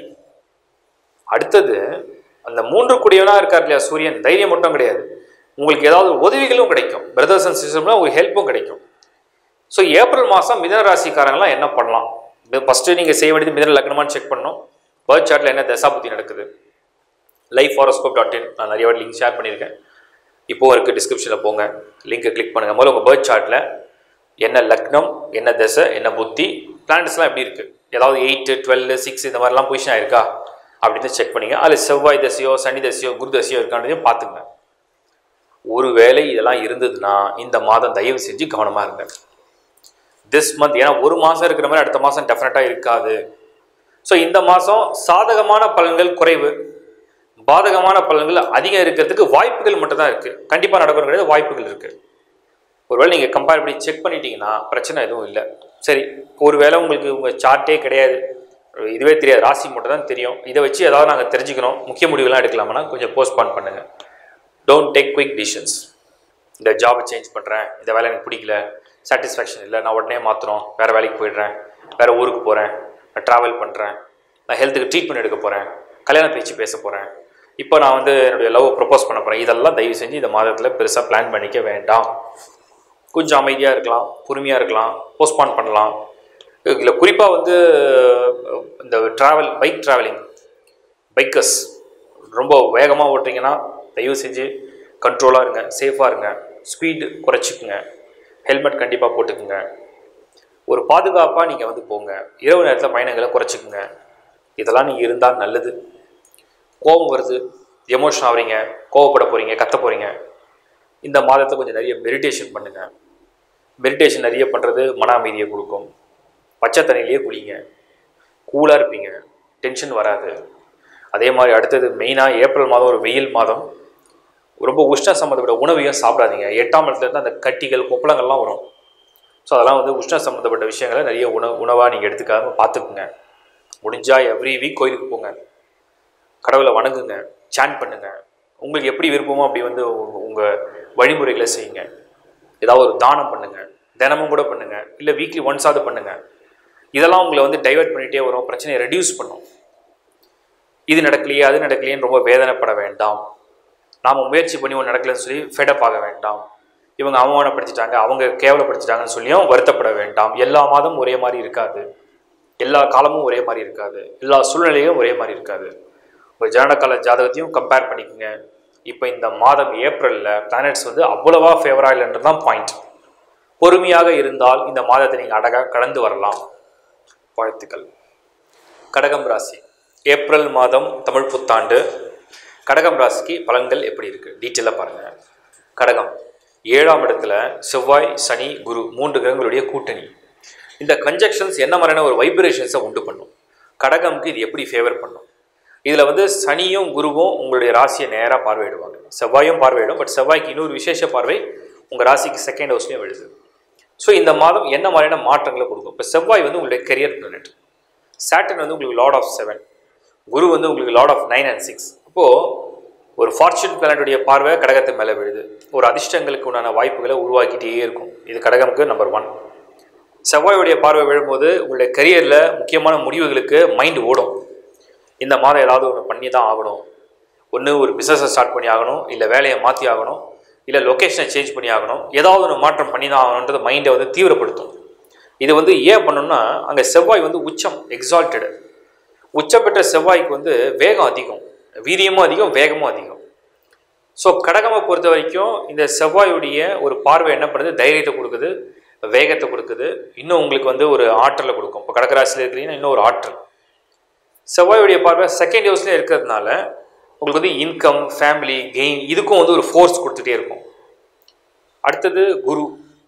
அடுத்தது அந்த மூன்று குடியவனாக இருக்கார் இல்லையா சூரியன் தைரியம் மட்டும் கிடையாது உங்களுக்கு ஏதாவது உதவிகளும் கிடைக்கும் பிரதர்ஸ் அண்ட் சிஸ்டம்லாம் உங்களுக்கு ஹெல்ப்பும் கிடைக்கும் ஸோ ஏப்ரல் மாதம் மிதன ராசிக்காரங்களாம் என்ன பண்ணலாம் ஃபஸ்ட்டு நீங்கள் செய்ய வேண்டியது மிதன லக்னமான்னு செக் பண்ணணும் பேர்த் சார்ட்டில் என்ன தசாபுத்தி நடக்குது லைஃப் ஹாரோஸ்கோப் டாட் இன் நான் நிறைய லிங்க் ஷேர் பண்ணியிருக்கேன் இப்போவும் இருக்குது டிஸ்கிரிப்ஷனில் போங்க லிங்கை கிளிக் பண்ணுங்கள் முதல்ல உங்கள் பேர்த் சார்ட்டில் என்ன லக்னம் என்ன தசை என்ன புத்தி பிளானட்ஸ்லாம் எப்படி இருக்குது ஏதாவது எயிட்டு டுவெல் சிக்ஸ் இந்த மாதிரிலாம் பொசிஷன் ஆயிருக்கா அப்படின்னு செக் பண்ணிங்க அதில் செவ்வாய் தசையோ சனி தசையோ குரு தசையோ இருக்கான்றதையும் பார்த்துங்க ஒருவேளை இதெல்லாம் இருந்ததுன்னா இந்த மாதம் தயவு செஞ்சு கவனமாக இருங்க திஸ் மந்த் ஏன்னா ஒரு மாதம் இருக்கிற மாதிரி அடுத்த மாதம் டெஃபினட்டாக இருக்காது ஸோ இந்த மாதம் சாதகமான பலன்கள் குறைவு பாதகமான பலன்கள் அதிகம் இருக்கிறதுக்கு வாய்ப்புகள் மட்டும்தான் இருக்குது கண்டிப்பாக நடக்கணும் கிடையாது வாய்ப்புகள் இருக்குது ஒருவேளை நீங்கள் கம்பேர் பண்ணி செக் பண்ணிட்டீங்கன்னா பிரச்சனை எதுவும் இல்லை சரி ஒருவேளை உங்களுக்கு உங்கள் சார்ட்டே கிடையாது இதுவே தெரியாது ராசி மட்டும் தான் தெரியும் இதை வச்சு ஏதாவது நாங்கள் தெரிஞ்சுக்கணும் முக்கிய முடிவுலாம் எடுக்கலாம்னா கொஞ்சம் போஸ்ட்பான் பண்ணுங்கள் டோன்ட் டேக் குயிக் டிசிஷன்ஸ் இந்த ஜாபை சேஞ்ச் பண்ணுறேன் இந்த வேலை எனக்கு பிடிக்கல சாட்டிஸ்ஃபேக்ஷன் இல்லை நான் உடனே மாற்றுறோம் வேறு வேலைக்கு போயிடுறேன் வேறு ஊருக்கு போகிறேன் நான் ட்ராவல் பண்ணுறேன் நான் ஹெல்த்துக்கு ட்ரீட்மெண்ட் எடுக்க போகிறேன் கல்யாண பேச்சு பேச போகிறேன் இப்போ நான் வந்து என்னுடைய லவ் ப்ரப்போஸ் பண்ண போகிறேன் இதெல்லாம் தயவு செஞ்சு இந்த மாதத்தில் பெருசாக பிளான் பண்ணிக்க வேண்டாம் கொஞ்சம் அமைதியாக இருக்கலாம் பொறுமையாக இருக்கலாம் போஸ்ட்பான் பண்ணலாம் இதில் குறிப்பாக வந்து இந்த ட்ராவல் பைக் ட்ராவலிங் பைக்கர்ஸ் ரொம்ப வேகமாக ஓட்டுறீங்கன்னா தயவு செஞ்சு கண்ட்ரோலாக இருங்க சேஃபாக இருங்க ஸ்பீடு குறைச்சிக்குங்க ஹெல்மெட் கண்டிப்பாக போட்டுக்குங்க ஒரு பாதுகாப்பாக நீங்கள் வந்து போங்க இரவு நேரத்தில் பயணங்களை குறைச்சிக்குங்க இதெல்லாம் நீங்கள் இருந்தால் நல்லது கோபம் வருது எமோஷன் ஆகுறீங்க கோவப்பட போகிறீங்க கத்த போகிறீங்க இந்த மாதத்தில் கொஞ்சம் நிறைய மெடிடேஷன் பண்ணுங்கள் மெடிடேஷன் நிறைய பண்ணுறது மன அமைதியை கொடுக்கும் பச்சை தண்ணியிலேயே குளிங்க கூலாக இருப்பீங்க டென்ஷன் வராது அதே மாதிரி அடுத்தது மெயினாக ஏப்ரல் மாதம் ஒரு வெயில் மாதம் ரொம்ப உஷ்ண சம்மந்தப்பட்ட உணவையும் சாப்பிடாதீங்க எட்டாம் இடத்துலேருந்து அந்த கட்டிகள் கொப்பளங்கள்லாம் வரும் ஸோ அதெல்லாம் வந்து உஷ்ண சம்மந்தப்பட்ட விஷயங்களை நிறைய உணவு உணவாக நீங்கள் எடுத்துக்காம பார்த்துக்குங்க முடிஞ்சால் எவ்ரி வீக் கோயிலுக்கு போங்க கடவுளை வணங்குங்க சான் பண்ணுங்க உங்களுக்கு எப்படி விருப்பமோ அப்படி வந்து உங்கள் வழிமுறைகளை செய்யுங்க ஏதாவது ஒரு தானம் பண்ணுங்க தினமும் கூட பண்ணுங்க இல்லை வீக்லி ஒன்ஸாவது பண்ணுங்க இதெல்லாம் உங்களை வந்து டைவர்ட் பண்ணிகிட்டே வரும் பிரச்சனையை ரெடியூஸ் பண்ணும் இது நடக்கலையே அது நடக்கலையேன்னு ரொம்ப வேதனைப்பட வேண்டாம் நாம் முயற்சி பண்ணி ஒன்று நடக்கலைன்னு சொல்லி ஃபெடப் ஆக வேண்டாம் இவங்க அவமானப்படுத்திட்டாங்க அவங்க கேவலப்படுத்திட்டாங்கன்னு சொல்லியும் வருத்தப்பட வேண்டாம் எல்லா மாதமும் ஒரே மாதிரி இருக்காது எல்லா காலமும் ஒரே மாதிரி இருக்காது எல்லா சூழ்நிலையும் ஒரே மாதிரி இருக்காது ஒரு ஜனனகால ஜாதகத்தையும் கம்பேர் பண்ணிக்கோங்க இப்போ இந்த மாதம் ஏப்ரலில் பிளானட்ஸ் வந்து அவ்வளவா ஃபேவராக இல்லைன்றது தான் பாயிண்ட் பொறுமையாக இருந்தால் இந்த மாதத்தை நீங்கள் அழகாக கடந்து வரலாம் வாழ்த்துக்கள் கடகம் ராசி ஏப்ரல் மாதம் தமிழ் புத்தாண்டு கடகம் ராசிக்கு பலன்கள் எப்படி இருக்குது டீட்டெயிலாக பாருங்கள் கடகம் ஏழாம் இடத்துல செவ்வாய் சனி குரு மூன்று கிரகங்களுடைய கூட்டணி இந்த கன்ஜெக்ஷன்ஸ் என்ன மாதிரியான ஒரு வைப்ரேஷன்ஸை உண்டு பண்ணும் கடகம்க்கு இது எப்படி ஃபேவர் பண்ணும் இதில் வந்து சனியும் குருவும் உங்களுடைய ராசியை நேராக பார்வையிடுவாங்க செவ்வாயும் பார்வையிடும் பட் செவ்வாய்க்கு இன்னொரு விசேஷ பார்வை உங்கள் ராசிக்கு செகண்ட் ஹவுஸ்லையும் விழுது ஸோ இந்த மாதம் என்ன மாதிரியான மாற்றங்களை கொடுக்கும் இப்போ செவ்வாய் வந்து உங்களுடைய கெரியர் பிளானட் சாட்டன் வந்து உங்களுக்கு லார்ட் ஆஃப் செவன் குரு வந்து உங்களுக்கு lord of nine and six அப்போது ஒரு ஃபார்ச்சூன் பிளானட்டுடைய பார்வை கடகத்து மேலே விழுது ஒரு அதிர்ஷ்டங்களுக்கு உண்டான வாய்ப்புகளை உருவாக்கிட்டே இருக்கும் இது கடகமுக்கு நம்பர் ஒன் செவ்வாயுடைய பார்வை விழும்போது உங்களுடைய கரியரில் முக்கியமான முடிவுகளுக்கு மைண்ட் ஓடும் இந்த மாதம் ஏதாவது ஒன்று பண்ணி தான் ஆகணும் ஒன்று ஒரு பிஸ்னஸை ஸ்டார்ட் பண்ணி ஆகணும் இல்லை வேலையை மாற்றி ஆகணும் இல்லை லொக்கேஷனை சேஞ்ச் பண்ணி ஆகணும் ஏதாவது ஒரு மாற்றம் பண்ணி தான் ஆகணுன்றது மைண்டை வந்து தீவிரப்படுத்தும் இது வந்து ஏன் பண்ணணும்னா அங்கே செவ்வாய் வந்து உச்சம் எக்ஸால்டடு உச்சம் பெற்ற செவ்வாய்க்கு வந்து வேகம் அதிகம் வீரியமும் அதிகம் வேகமும் அதிகம் ஸோ கடகமை பொறுத்த வரைக்கும் இந்த செவ்வாயுடைய ஒரு பார்வை என்ன பண்ணுது தைரியத்தை கொடுக்குது வேகத்தை கொடுக்குது இன்னும் உங்களுக்கு வந்து ஒரு ஆற்றலை கொடுக்கும் இப்போ கடகராசியில் இருக்கிறீங்கன்னா இன்னும் ஒரு ஆற்றல் செவ்வாயுடைய பார்வை செகண்ட் ஹவுஸ்லேயே இருக்கிறதுனால உங்களுக்கு வந்து இன்கம் ஃபேமிலி கெயின் இதுக்கும் வந்து ஒரு ஃபோர்ஸ் கொடுத்துட்டே இருக்கும் அடுத்தது குரு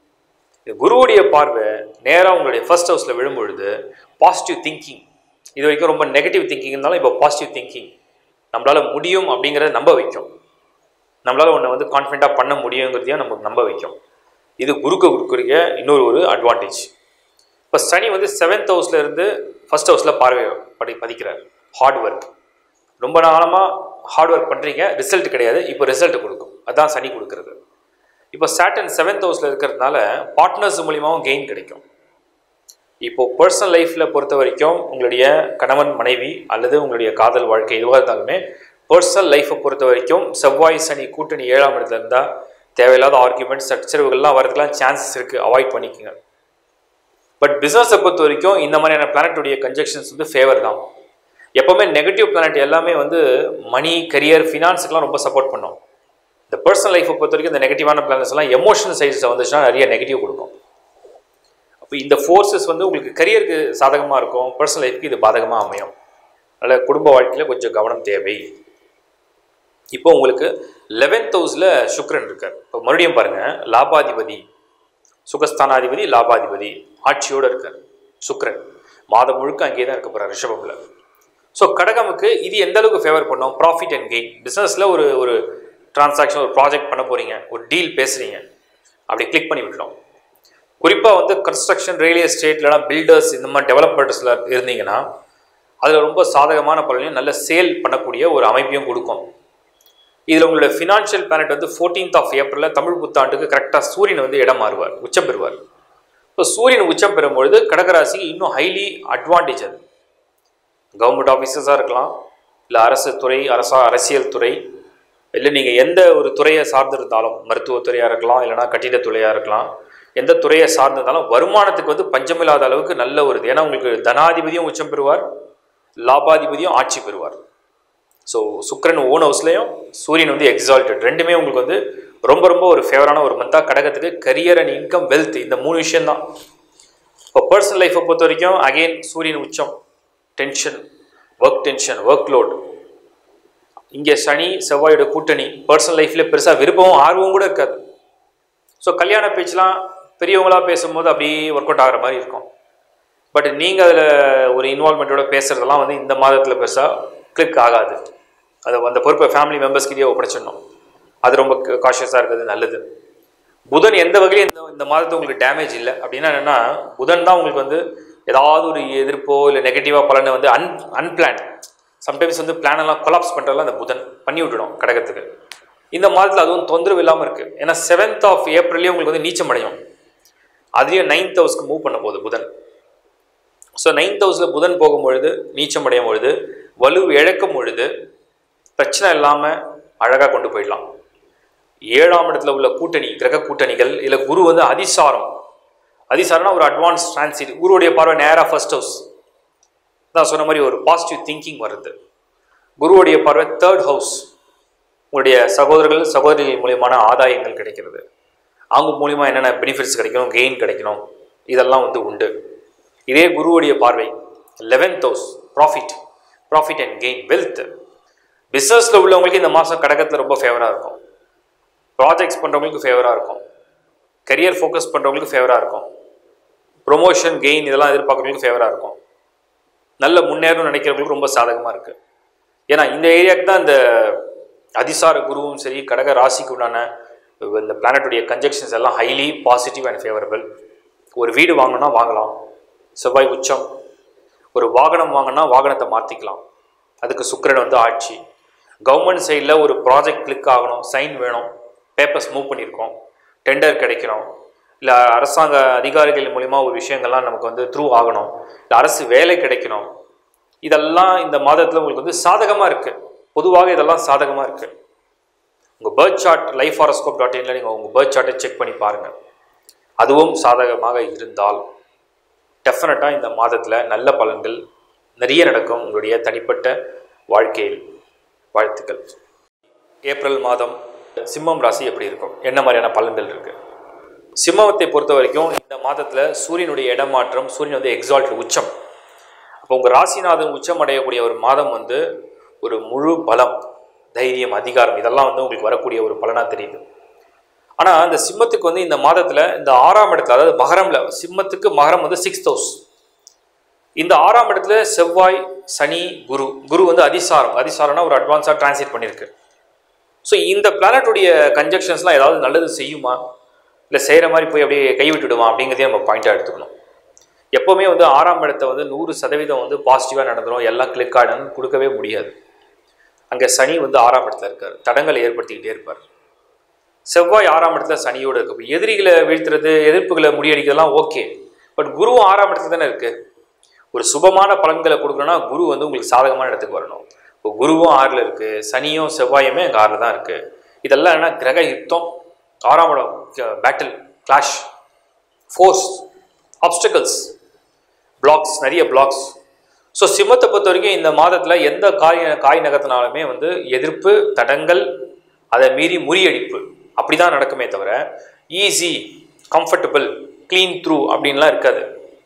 இந்த குருவுடைய பார்வை நேராக உங்களுடைய ஃபர்ஸ்ட் ஹவுஸில் விழும்பொழுது பாசிட்டிவ் திங்கிங் இது வரைக்கும் ரொம்ப நெகட்டிவ் திங்கிங் இருந்தாலும் இப்போ பாசிட்டிவ் திங்கிங் நம்மளால் முடியும் அப்படிங்கிறத நம்ப வைக்கும் நம்மளால் ஒன்று வந்து கான்ஃபிடண்ட்டாக பண்ண முடியுங்கிறதையும் நமக்கு நம்ப வைக்கும் இது குருக்கு கொடுக்குற இன்னொரு ஒரு அட்வான்டேஜ் இப்போ சனி வந்து செவன்த் ஹவுஸில் இருந்து ஃபர்ஸ்ட் ஹவுஸில் பார்வை படி பதிக்கிறார் ஹார்ட் ஒர்க் ரொம்ப நாளமாக ஹார்ட் ஒர்க் பண்ணுறீங்க ரிசல்ட் கிடையாது இப்போ ரிசல்ட் கொடுக்கும் அதுதான் சனி கொடுக்குறது இப்போ சாட்டன் செவன்த் ஹவுஸில் இருக்கிறதுனால பார்ட்னர்ஸ் மூலியமாகவும் கெயின் கிடைக்கும் இப்போ பர்சனல் லைஃப்பில் பொறுத்த வரைக்கும் உங்களுடைய கணவன் மனைவி அல்லது உங்களுடைய காதல் வாழ்க்கை எதுவாக இருந்தாலுமே பர்சனல் லைஃப்பை பொறுத்த வரைக்கும் செவ்வாய் சனி கூட்டணி ஏழாம் இடத்துல இருந்தால் தேவையில்லாத ஆர்குமெண்ட்ஸ் சச்சரவுகள்லாம் வரதுக்கெலாம் சான்சஸ் இருக்குது அவாய்ட் பண்ணிக்கோங்க பட் பிஸ்னஸை பொறுத்த வரைக்கும் இந்த மாதிரியான பிளானட்டுடைய கன்ஜெக்ஷன்ஸ் வந்து ஃபேவர் தான் எப்போவுமே நெகட்டிவ் பிளானட் எல்லாமே வந்து மணி கரியர் ஃபினான்ஸுக்கெலாம் ரொம்ப சப்போர்ட் பண்ணும் இந்த பர்சனல் லைஃப்பை பொறுத்த வரைக்கும் இந்த நெகட்டிவான பிளானட்ஸ் எல்லாம் எமோஷனல் சைட்ஸில் வந்துச்சுன்னா நிறைய நெகட்டிவ் கொடுக்கும் அப்போ இந்த ஃபோர்ஸஸ் வந்து உங்களுக்கு கரியருக்கு சாதகமாக இருக்கும் பர்சனல் லைஃப்க்கு இது பாதகமாக அமையும் அதனால் குடும்ப வாழ்க்கையில் கொஞ்சம் கவனம் தேவை இப்போ உங்களுக்கு லெவன்த் ஹவுஸில் சுக்ரன் இருக்கார் இப்போ மறுபடியும் பாருங்கள் லாபாதிபதி சுகஸ்தானாதிபதி லாபாதிபதி ஆட்சியோடு இருக்கார் சுக்ரன் மாதம் முழுக்க அங்கேயே தான் இருக்க போகிறார் ரிஷபமில் ஸோ கடகமுக்கு இது எந்த அளவுக்கு ஃபேவர் பண்ணும் ப்ராஃபிட் அண்ட் கெயின் பிஸ்னஸில் ஒரு ஒரு டிரான்சாக்ஷன் ஒரு ப்ராஜெக்ட் பண்ண போகிறீங்க ஒரு டீல் பேசுகிறீங்க அப்படி கிளிக் பண்ணி விட்டோம் குறிப்பாக வந்து கன்ஸ்ட்ரக்ஷன் ரியல் எஸ்டேட் இல்லைனா பில்டர்ஸ் இந்த மாதிரி டெவலப்பர்ஸில் இருந்தீங்கன்னா அதில் ரொம்ப சாதகமான பலனையும் நல்ல சேல் பண்ணக்கூடிய ஒரு அமைப்பையும் கொடுக்கும் இதில் உங்களோட ஃபினான்ஷியல் பிளானட் வந்து ஃபோர்டீன்த் ஆஃப் ஏப்ரலில் தமிழ் புத்தாண்டுக்கு கரெக்டாக சூரியன் வந்து இடம் மாறுவார் உச்சம் பெறுவார் இப்போ சூரியன் உச்சம் பெறும்பொழுது கடகராசிக்கு இன்னும் ஹைலி அட்வான்டேஜ் அது கவர்மெண்ட் ஆஃபீஸர்ஸாக இருக்கலாம் இல்லை அரசு துறை அரசா அரசியல் துறை இல்லை நீங்கள் எந்த ஒரு துறையை சார்ந்திருந்தாலும் மருத்துவத்துறையாக இருக்கலாம் இல்லைனா கட்டிடத்துறையாக இருக்கலாம் எந்த துறையை சார்ந்திருந்தாலும் வருமானத்துக்கு வந்து பஞ்சமில்லாத அளவுக்கு நல்ல ஒரு இது ஏன்னா உங்களுக்கு தனாதிபதியும் உச்சம் பெறுவார் லாபாதிபதியும் ஆட்சி பெறுவார் ஸோ சுக்கிரன் ஓன் ஹவுஸ்லேயும் சூரியன் வந்து எக்ஸால்டட் ரெண்டுமே உங்களுக்கு வந்து ரொம்ப ரொம்ப ஒரு ஃபேவரான ஒரு மந்தாக கடகத்துக்கு கரியர் அண்ட் இன்கம் வெல்த் இந்த மூணு விஷயம்தான் இப்போ பர்சனல் லைஃப்பை பொறுத்த வரைக்கும் அகெயின் சூரியன் உச்சம் tension work tension work load இங்கே சனி செவ்வாயோட கூட்டணி பர்சனல் லைஃப்பில் பெருசாக விருப்பமும் ஆர்வமும் கூட இருக்காது ஸோ கல்யாண பேச்செலாம் பெரியவங்களா பேசும்போது அப்படியே ஒர்க் அவுட் ஆகிற மாதிரி இருக்கும் பட் நீங்கள் அதில் ஒரு இன்வால்மெண்ட்டோட பேசுகிறதெல்லாம் வந்து இந்த மாதத்தில் பெருசாக கிளிக் ஆகாது அதை அந்த பொறுப்பை ஃபேமிலி மெம்பர்ஸ்கிட்டயே ஒப்படைச்சிடணும் அது ரொம்ப காஷியஸாக இருக்கிறது நல்லது புதன் எந்த வகையிலும் இந்த இந்த மாதத்து உங்களுக்கு டேமேஜ் இல்லை அப்படின்னா என்னென்னா புதன் தான் உங்களுக்கு வந்து ஏதாவது ஒரு எதிர்ப்போ இல்லை நெகட்டிவாக பலனை வந்து அன் அன்பிளான் சம்டைம்ஸ் வந்து பிளான் எல்லாம் கொலாப்ஸ் பண்ணுறதுலாம் அந்த புதன் பண்ணி விட்டுடும் கடகத்துக்கு இந்த மாதத்தில் அதுவும் தொந்தரவு இல்லாமல் இருக்குது ஏன்னா செவன்த் ஆஃப் ஏப்ரல்லே உங்களுக்கு வந்து நீச்சம் அடையும் அதுலேயும் நைன்த் ஹவுஸ்க்கு மூவ் பண்ண போகுது புதன் ஸோ நைன்த் ஹவுஸில் புதன் போகும்பொழுது நீச்சம் அடையும் பொழுது வலு இழக்கும் பொழுது பிரச்சனை இல்லாமல் அழகாக கொண்டு போயிடலாம் ஏழாம் இடத்துல உள்ள கூட்டணி கிரக கூட்டணிகள் இல்லை குரு வந்து அதிசாரம் அதிசாரம்னா ஒரு அட்வான்ஸ் டிரான்சிட் குருவுடைய பார்வை நேராக ஃபர்ஸ்ட் ஹவுஸ் நான் சொன்ன மாதிரி ஒரு பாசிட்டிவ் திங்கிங் வருது குருவுடைய பார்வை தேர்ட் ஹவுஸ் உங்களுடைய சகோதரர்கள் சகோதரிகள் மூலியமான ஆதாயங்கள் கிடைக்கிறது அவங்க மூலியமாக என்னென்ன பெனிஃபிட்ஸ் கிடைக்கணும் கெயின் கிடைக்கணும் இதெல்லாம் வந்து உண்டு இதே குருவுடைய பார்வை eleventh house profit profit and gain wealth பிஸ்னஸில் உள்ளவங்களுக்கு இந்த மாதம் கடகத்தில் ரொம்ப ஃபேவராக இருக்கும் ப்ராஜெக்ட்ஸ் பண்ணுறவங்களுக்கு ஃபேவராக இருக்கும் கரியர் ஃபோக்கஸ் பண்ணுறவங்களுக்கு ஃபேவராக இருக்கும் ப்ரொமோஷன் கெயின் இதெல்லாம் எதிர்பார்க்குறவங்களுக்கு ஃபேவராக இருக்கும் நல்ல முன்னேறணும்னு நினைக்கிறவங்களுக்கு ரொம்ப சாதகமாக இருக்குது ஏன்னா இந்த ஏரியாவுக்கு தான் இந்த அதிசார குருவும் சரி கடக ராசிக்கு உண்டான இந்த பிளானட்டுடைய கன்ஜெக்ஷன்ஸ் எல்லாம் ஹைலி பாசிட்டிவ் அண்ட் ஃபேவரபிள் ஒரு வீடு வாங்கணும்னா வாங்கலாம் செவ்வாய் உச்சம் ஒரு வாகனம் வாங்கினா வாகனத்தை மாற்றிக்கலாம் அதுக்கு சுக்கிரன் வந்து ஆட்சி கவர்மெண்ட் சைடில் ஒரு ப்ராஜெக்ட் கிளிக் ஆகணும் சைன் வேணும் பேப்பர்ஸ் மூவ் பண்ணியிருக்கோம் டெண்டர் கிடைக்கணும் இல்லை அரசாங்க அதிகாரிகள் மூலிமா ஒரு விஷயங்கள்லாம் நமக்கு வந்து த்ரூ ஆகணும் இல்லை அரசு வேலை கிடைக்கணும் இதெல்லாம் இந்த மாதத்தில் உங்களுக்கு வந்து சாதகமாக இருக்குது பொதுவாக இதெல்லாம் சாதகமாக இருக்குது உங்கள் birth chart life horoscope dot இனில் நீங்கள் உங்கள் பேர்த் சார்ட்டை செக் பண்ணி பாருங்கள் அதுவும் சாதகமாக இருந்தால் டெஃபினட்டாக இந்த மாதத்தில் நல்ல பலன்கள் நிறைய நடக்கும் உங்களுடைய தனிப்பட்ட வாழ்க்கையில் வாழ்த்துக்கள் ஏப்ரல் மாதம் சிம்மம் ராசி எப்படி இருக்கும் என்ன மாதிரியான பலன்கள் இருக்குது சிம்மத்தை பொறுத்த வரைக்கும் இந்த மாதத்தில் சூரியனுடைய இடமாற்றம் சூரியன் வந்து எக்ஸால்ட் உச்சம் அப்போ உங்கள் ராசிநாதன் உச்சம் அடையக்கூடிய ஒரு மாதம் வந்து ஒரு முழு பலம் தைரியம் அதிகாரம் இதெல்லாம் வந்து உங்களுக்கு வரக்கூடிய ஒரு பலனாக தெரியுது ஆனால் இந்த சிம்மத்துக்கு வந்து இந்த மாதத்தில் இந்த ஆறாம் இடத்துல அதாவது மகரமில் சிம்மத்துக்கு மகரம் வந்து சிக்ஸ்த் ஹவுஸ் இந்த ஆறாம் இடத்துல செவ்வாய் சனி குரு குரு வந்து அதிசாரம் அதிசாரம்னா ஒரு அட்வான்ஸாக டிரான்ஸ்லேட் பண்ணியிருக்கு ஸோ இந்த பிளானட்டுடைய கன்ஜெக்ஷன்ஸ்லாம் ஏதாவது நல்லது செய்யுமா இல்லை செய்கிற மாதிரி போய் அப்படியே கைவிட்டுடுமா அப்படிங்கிறதையும் நம்ம பாயிண்டாக எடுத்துக்கணும் எப்போவுமே வந்து ஆறாம் இடத்த வந்து நூறு சதவீதம் வந்து பாசிட்டிவாக நடந்துடும் எல்லாம் கிளிக் ஆகிடும் கொடுக்கவே முடியாது அங்கே சனி வந்து ஆறாம் இடத்துல இருக்கார் தடங்களை ஏற்படுத்திக்கிட்டே இருப்பார் செவ்வாய் ஆறாம் இடத்துல சனியோடு இருக்கு இப்போ எதிரிகளை வீழ்த்துறது எதிர்ப்புகளை முறியடிக்கிறதுலாம் ஓகே பட் குருவும் ஆறாம் இடத்துல தானே இருக்குது ஒரு சுபமான பலன்களை கொடுக்கணும்னா குரு வந்து உங்களுக்கு சாதகமான இடத்துக்கு வரணும் இப்போ குருவும் ஆறில் இருக்குது சனியும் செவ்வாயுமே அங்கே ஆறில் தான் இருக்குது இதெல்லாம் என்ன கிரக யுத்தம் ஆறாம் இடம் battle clash force obstacles blocks நிறைய பிளாக்ஸ் ஸோ சிம்மத்தை பொறுத்த வரைக்கும் இந்த மாதத்தில் எந்த காய் காய் நகர்த்தினாலுமே வந்து எதிர்ப்பு தடங்கள் அதை மீறி முறியடிப்பு அப்படி தான் நடக்குமே தவிர ஈஸி கம்ஃபர்டபுள் க்ளீன் த்ரூ அப்படின்லாம் இருக்காது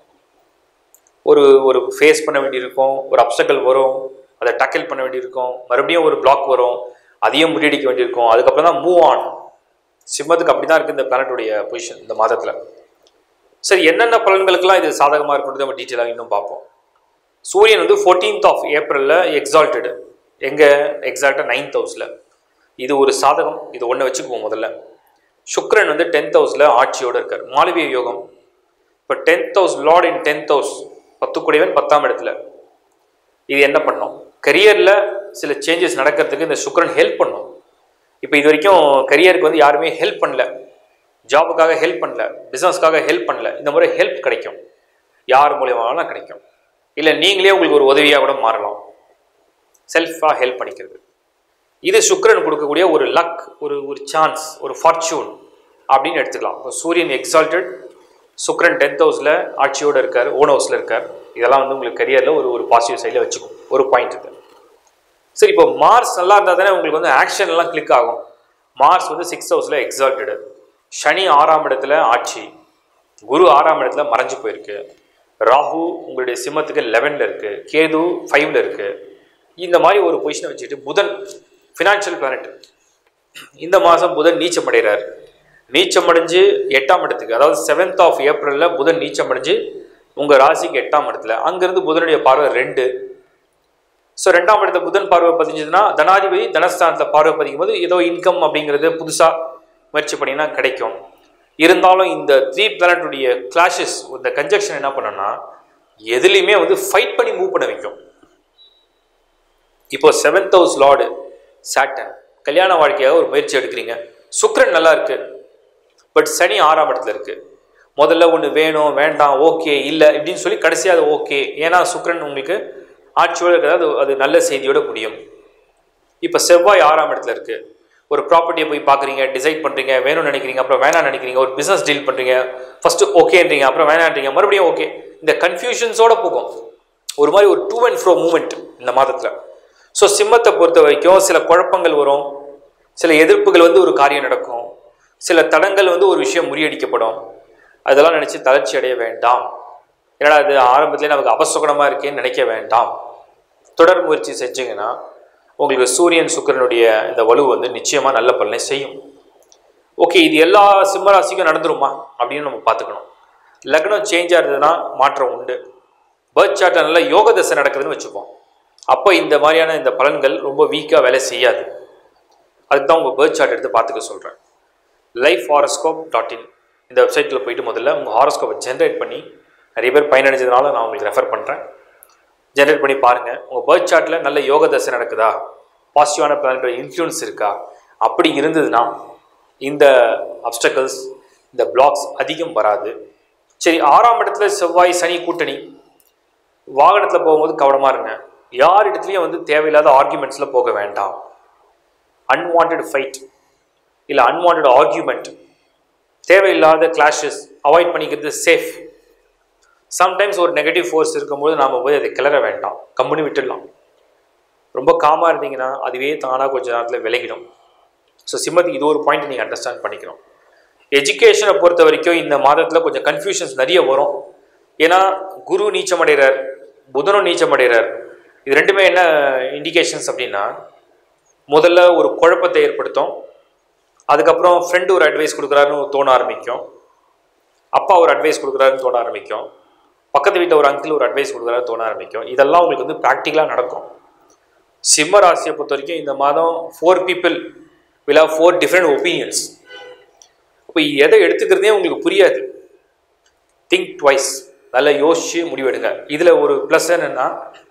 ஒரு ஒரு ஃபேஸ் பண்ண வேண்டியிருக்கும் ஒரு அப்சக்கல் வரும் அதை டக்கிள் பண்ண வேண்டியிருக்கும் மறுபடியும் ஒரு பிளாக் வரும் அதையும் முறியடிக்க வேண்டியிருக்கும் அதுக்கப்புறம் தான் மூவ் ஆன் சிம்மத்துக்கு அப்படி தான் இருக்குது இந்த பிளானட்டுடைய பொசிஷன் இந்த மாதத்தில் சரி என்னென்ன பலன்களுக்கெல்லாம் இது சாதகமாக இருக்குன்றது நம்ம டீட்டெயிலாக இன்னும் பார்ப்போம் சூரியன் வந்து ஃபோர்டீன்த் ஆஃப் ஏப்ரலில் எக்ஸால்டடு எங்கே எக்ஸாக்டாக நைன்த் ஹவுஸில் இது ஒரு சாதகம் இது ஒன்று வச்சுக்குவோம் முதல்ல சுக்ரன் வந்து டென்த் ஹவுஸில் ஆட்சியோடு இருக்கார் மாளவிய யோகம் இப்போ tenth house lord in tenth house பத்து கூடியவன் பத்தாம் இடத்துல இது என்ன பண்ணோம் கரியரில் சில சேஞ்சஸ் நடக்கிறதுக்கு இந்த சுக்ரன் ஹெல்ப் பண்ணும் இப்போ இது வரைக்கும் கரியருக்கு வந்து யாருமே ஹெல்ப் பண்ணல ஜாபுக்காக ஹெல்ப் பண்ணல பிஸ்னஸ்க்காக ஹெல்ப் பண்ணல இந்த முறை ஹெல்ப் கிடைக்கும் யார் மூலியமானாலும் கிடைக்கும் இல்லை நீங்களே உங்களுக்கு ஒரு உதவியாக கூட மாறலாம் செல்ஃபாக ஹெல்ப் பண்ணிக்கிறது இது சுக்கிரன் கொடுக்கக்கூடிய ஒரு லக் ஒரு ஒரு சான்ஸ் ஒரு ஃபார்ச்சூன் அப்படின்னு எடுத்துக்கலாம் இப்போ சூரியன் எக்ஸால்டட் சுக்கிரன் டென்த் ஹவுஸில் ஆட்சியோடு இருக்கார் ஓன் ஹவுஸில் இருக்கார் இதெல்லாம் வந்து உங்களுக்கு கரியரில் ஒரு ஒரு பாசிட்டிவ் சைடில் வச்சுக்கும் ஒரு பாயிண்ட் இது சரி இப்போ மார்ஸ் நல்லா இருந்தால் தானே உங்களுக்கு வந்து ஆக்ஷன் எல்லாம் கிளிக் ஆகும் மார்ஸ் வந்து சிக்ஸ் ஹவுஸில் எக்ஸால்டடு சனி ஆறாம் இடத்துல ஆட்சி குரு ஆறாம் இடத்துல மறைஞ்சு போயிருக்கு ராகு உங்களுடைய சிம்மத்துக்கு லெவனில் இருக்குது கேது ஃபைவ்ல இருக்குது இந்த மாதிரி ஒரு பொசிஷனை வச்சுட்டு புதன் ஃபினான்ஷியல் பிளானட் இந்த மாதம் புதன் நீச்சம் அடைகிறார் நீச்சம் அடைஞ்சு எட்டாம் இடத்துக்கு அதாவது செவன்த் ஆஃப் ஏப்ரலில் புதன் நீச்சம் அடைஞ்சு உங்கள் ராசிக்கு எட்டாம் இடத்துல அங்கேருந்து புதனுடைய பார்வை ரெண்டு ஸோ ரெண்டாம் இடத்துல புதன் பார்வை பதிஞ்சதுன்னா தனாதிபதி தனஸ்தானத்தில் பார்வை பதிக்கும் போது ஏதோ இன்கம் அப்படிங்கிறது புதுசாக முயற்சி பண்ணினா கிடைக்கும் இருந்தாலும் இந்த த்ரீ பிளானட்டுடைய கிளாஷஸ் இந்த கன்ஜெக்ஷன் என்ன பண்ணோன்னா எதுலேயுமே வந்து ஃபைட் பண்ணி மூவ் பண்ண வைக்கும் இப்போ செவன்த் ஹவுஸ் லார்டு சாட்டன் கல்யாண வாழ்க்கையாக ஒரு முயற்சி எடுக்கிறீங்க சுக்கிரன் நல்லா இருக்கு பட் சனி ஆறாம் இடத்துல இருக்கு முதல்ல ஒன்று வேணும் வேண்டாம் ஓகே இல்லை இப்படின்னு சொல்லி கடைசியாக அது ஓகே ஏன்னா சுக்கிரன் உங்களுக்கு ஆட்சியோடு இருக்கிறது அது அது நல்ல செய்தியோட முடியும் இப்போ செவ்வாய் ஆறாம் இடத்துல இருக்கு ஒரு ப்ராப்பர்ட்டியை போய் பார்க்குறீங்க டிசைட் பண்ணுறீங்க வேணும்னு நினைக்கிறீங்க அப்புறம் வேணாம் நினைக்கிறீங்க ஒரு பிஸ்னஸ் டீல் பண்ணுறீங்க ஃபஸ்ட்டு ஓகேன்றீங்க அப்புறம் வேணான்றீங்க மறுபடியும் ஓகே இந்த கன்ஃபியூஷன்ஸோட போகும் ஒரு மாதிரி ஒரு டூ அண்ட் ஃப்ரோ மூமெண்ட் இந்த மாதத்தில் ஸோ சிம்மத்தை பொறுத்த வரைக்கும் சில குழப்பங்கள் வரும் சில எதிர்ப்புகள் வந்து ஒரு காரியம் நடக்கும் சில தடங்கள் வந்து ஒரு விஷயம் முறியடிக்கப்படும் அதெல்லாம் நினச்சி தளர்ச்சி அடைய வேண்டாம் ஏன்னா அது ஆரம்பத்திலே நமக்கு அபசுகனமாக இருக்கேன்னு நினைக்க வேண்டாம் தொடர் முயற்சி செஞ்சீங்கன்னா உங்களுக்கு சூரியன் சுக்கிரனுடைய இந்த வலு வந்து நிச்சயமாக நல்ல பலனை செய்யும் ஓகே இது எல்லா சிம்ம ராசிக்கும் நடந்துருமா அப்படின்னு நம்ம பார்த்துக்கணும் லக்னம் சேஞ்சாக இருந்ததுன்னா மாற்றம் உண்டு பேர்த் சார்ட்டில் நல்ல யோக தசை நடக்குதுன்னு வச்சுப்போம் அப்போ இந்த மாதிரியான இந்த பலன்கள் ரொம்ப வீக்காக வேலை செய்யாது அதுக்கு தான் உங்கள் பேர்த் சார்ட் எடுத்து பார்த்துக்க சொல்கிறேன் லைஃப் ஹாரஸ்கோப் டாட் இன் இந்த வெப்சைட்டில் போயிட்டு முதல்ல உங்கள் ஹாரஸ்கோப்பை ஜென்ரேட் பண்ணி நிறைய பேர் பயனடைஞ்சதுனால நான் உங்களுக்கு ரெஃபர் பண்ணுறேன் ஜென்ரேட் பண்ணி பாருங்கள் உங்கள் பேர்த் சார்ட்டில் நல்ல யோக தசை நடக்குதா பாசிட்டிவான பிளானட்டரி இன்ஃப்ளூயன்ஸ் இருக்கா அப்படி இருந்ததுன்னா இந்த அப்டக்கல்ஸ் இந்த பிளாக்ஸ் அதிகம் வராது சரி ஆறாம் இடத்துல செவ்வாய் சனி கூட்டணி வாகனத்தில் போகும்போது கவனமாக இருங்க யார் இடத்துலையும் வந்து தேவையில்லாத ஆர்குமெண்ட்ஸில் போக வேண்டாம் அன்வான்ட் ஃபைட் இல்லை அன்வான்ட் ஆர்கியூமெண்ட் தேவையில்லாத கிளாஷஸ் அவாய்ட் பண்ணிக்கிறது சேஃப் சம்டைம்ஸ் ஒரு நெகட்டிவ் ஃபோர்ஸ் இருக்கும்போது நாம் போய் அதை கிளற வேண்டாம் கம்பெனி விட்டுடலாம் ரொம்ப காமாக இருந்தீங்கன்னா அதுவே தானாக கொஞ்ச நேரத்தில் விலகிடும் ஸோ சிம்மத்துக்கு இது ஒரு பாயிண்ட் நீங்கள் அண்டர்ஸ்டாண்ட் பண்ணிக்கணும் எஜுகேஷனை பொறுத்த வரைக்கும் இந்த மாதத்தில் கொஞ்சம் கன்ஃபியூஷன்ஸ் நிறைய வரும் ஏன்னா குரு நீச்சம் அடைகிறார் புதனும் நீச்சம் அடைகிறார் இது ரெண்டுமே என்ன இண்டிகேஷன்ஸ் அப்படின்னா முதல்ல ஒரு குழப்பத்தை ஏற்படுத்தும் அதுக்கப்புறம் ஃப்ரெண்டு ஒரு அட்வைஸ் கொடுக்குறாருன்னு தோண ஆரம்பிக்கும் அப்பா ஒரு அட்வைஸ் கொடுக்குறாருன்னு தோண ஆரம்பிக்கும் பக்கத்து வீட்டில் ஒரு அங்கிள் ஒரு அட்வைஸ் கொடுக்குறாரு தோண ஆரம்பிக்கும் இதெல்லாம் உங்களுக்கு வந்து ப்ராக்டிக்கலாக நடக்கும் சிம்ம ராசியை பொறுத்த வரைக்கும் இந்த மாதம் four people will have four different opinions இப்போ எதை எடுத்துக்கிறதே உங்களுக்கு புரியாது திங்க் ட்வைஸ் நல்லா யோசிச்சு முடிவெடுங்க இதில் ஒரு ப்ளஸ் என்னென்னா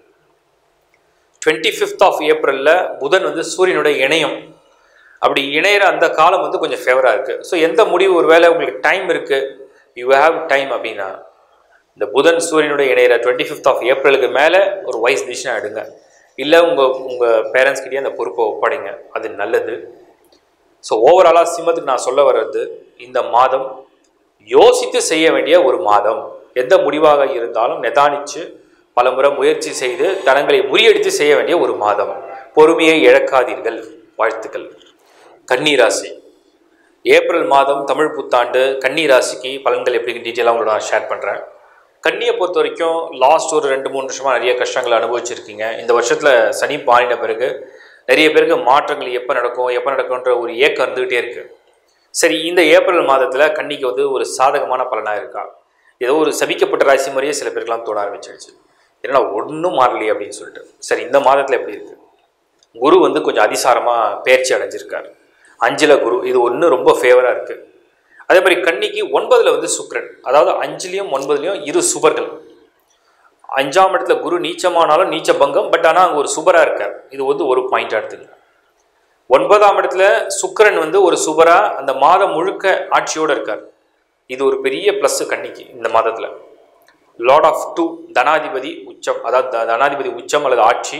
டுவெண்ட்டி ஃபிஃப்த் ஆஃப் ஏப்ரலில் புதன் வந்து சூரியனோட இணையம் அப்படி இணையிற அந்த காலம் வந்து கொஞ்சம் ஃபேவராக இருக்குது ஸோ எந்த முடிவு ஒரு வேளை உங்களுக்கு டைம் இருக்குது யூ ஹேவ் டைம் அப்படின்னா இந்த புதன் சூரியனோட இணையிற டுவெண்ட்டி ஃபிஃப்த் ஆஃப் ஏப்ரலுக்கு மேலே ஒரு வைஸ் டிசிஷன் எடுங்க இல்லை உங்கள் உங்கள் பேரண்ட்ஸ்கிட்டயே அந்த பொறுப்பை ஒப்படைங்க அது நல்லது ஸோ ஓவராலாக சிம்மத்துக்கு நான் சொல்ல வர்றது இந்த மாதம் யோசித்து செய்ய வேண்டிய ஒரு மாதம் எந்த முடிவாக இருந்தாலும் நிதானித்து பலமுறை முயற்சி செய்து தடங்களை முறியடித்து செய்ய வேண்டிய ஒரு மாதம் பொறுமையை இழக்காதீர்கள் வாழ்த்துக்கள் கன்னிராசி ஏப்ரல் மாதம் தமிழ் புத்தாண்டு கன்னிராசிக்கு பலன்கள் எப்படி டீட்டெயிலாக உங்களோட நான் ஷேர் பண்ணுறேன் கன்னியை பொறுத்த வரைக்கும் லாஸ்ட் ஒரு ரெண்டு மூணு வருஷமாக நிறைய கஷ்டங்களை அனுபவிச்சிருக்கீங்க இந்த வருஷத்தில் சனி மாறின பிறகு நிறைய பேருக்கு மாற்றங்கள் எப்போ நடக்கும் எப்போ நடக்கும்ன்ற ஒரு ஏக்கம் இருந்துகிட்டே இருக்குது சரி இந்த ஏப்ரல் மாதத்தில் கன்னிக்கு வந்து ஒரு சாதகமான பலனாக இருக்கா ஏதோ ஒரு சபிக்கப்பட்ட ராசி மாதிரியே சில பேருக்குலாம் தோண ஆரம்பிச்சிருச்சு ஏன்னா ஒன்றும் மாறலையே அப்படின்னு சொல்லிட்டு சரி இந்த மாதத்தில் எப்படி இருக்குது குரு வந்து கொஞ்சம் அதிசாரமாக பயிற்சி அடைஞ்சிருக்காரு அஞ்சில் குரு இது ஒன்று ரொம்ப ஃபேவராக இருக்குது அதே மாதிரி கன்னிக்கு ஒன்பதில் வந்து சுக்கிரன் அதாவது அஞ்சுலேயும் ஒன்பதுலேயும் இரு சுபர்கள் அஞ்சாம் இடத்துல குரு நீச்சமானாலும் நீச்ச பங்கம் பட் ஆனால் அங்கே ஒரு சுபராக இருக்கார் இது வந்து ஒரு பாயிண்டாக எடுத்துங்க ஒன்பதாம் இடத்துல சுக்கிரன் வந்து ஒரு சுபரா அந்த மாதம் முழுக்க ஆட்சியோடு இருக்கார் இது ஒரு பெரிய ப்ளஸ் கன்னிக்கு இந்த மாதத்தில் லார்ட் ஆஃப் டூ தனாதிபதி உச்சம் அதாவது த- தனாதிபதி உச்சம் அல்லது ஆட்சி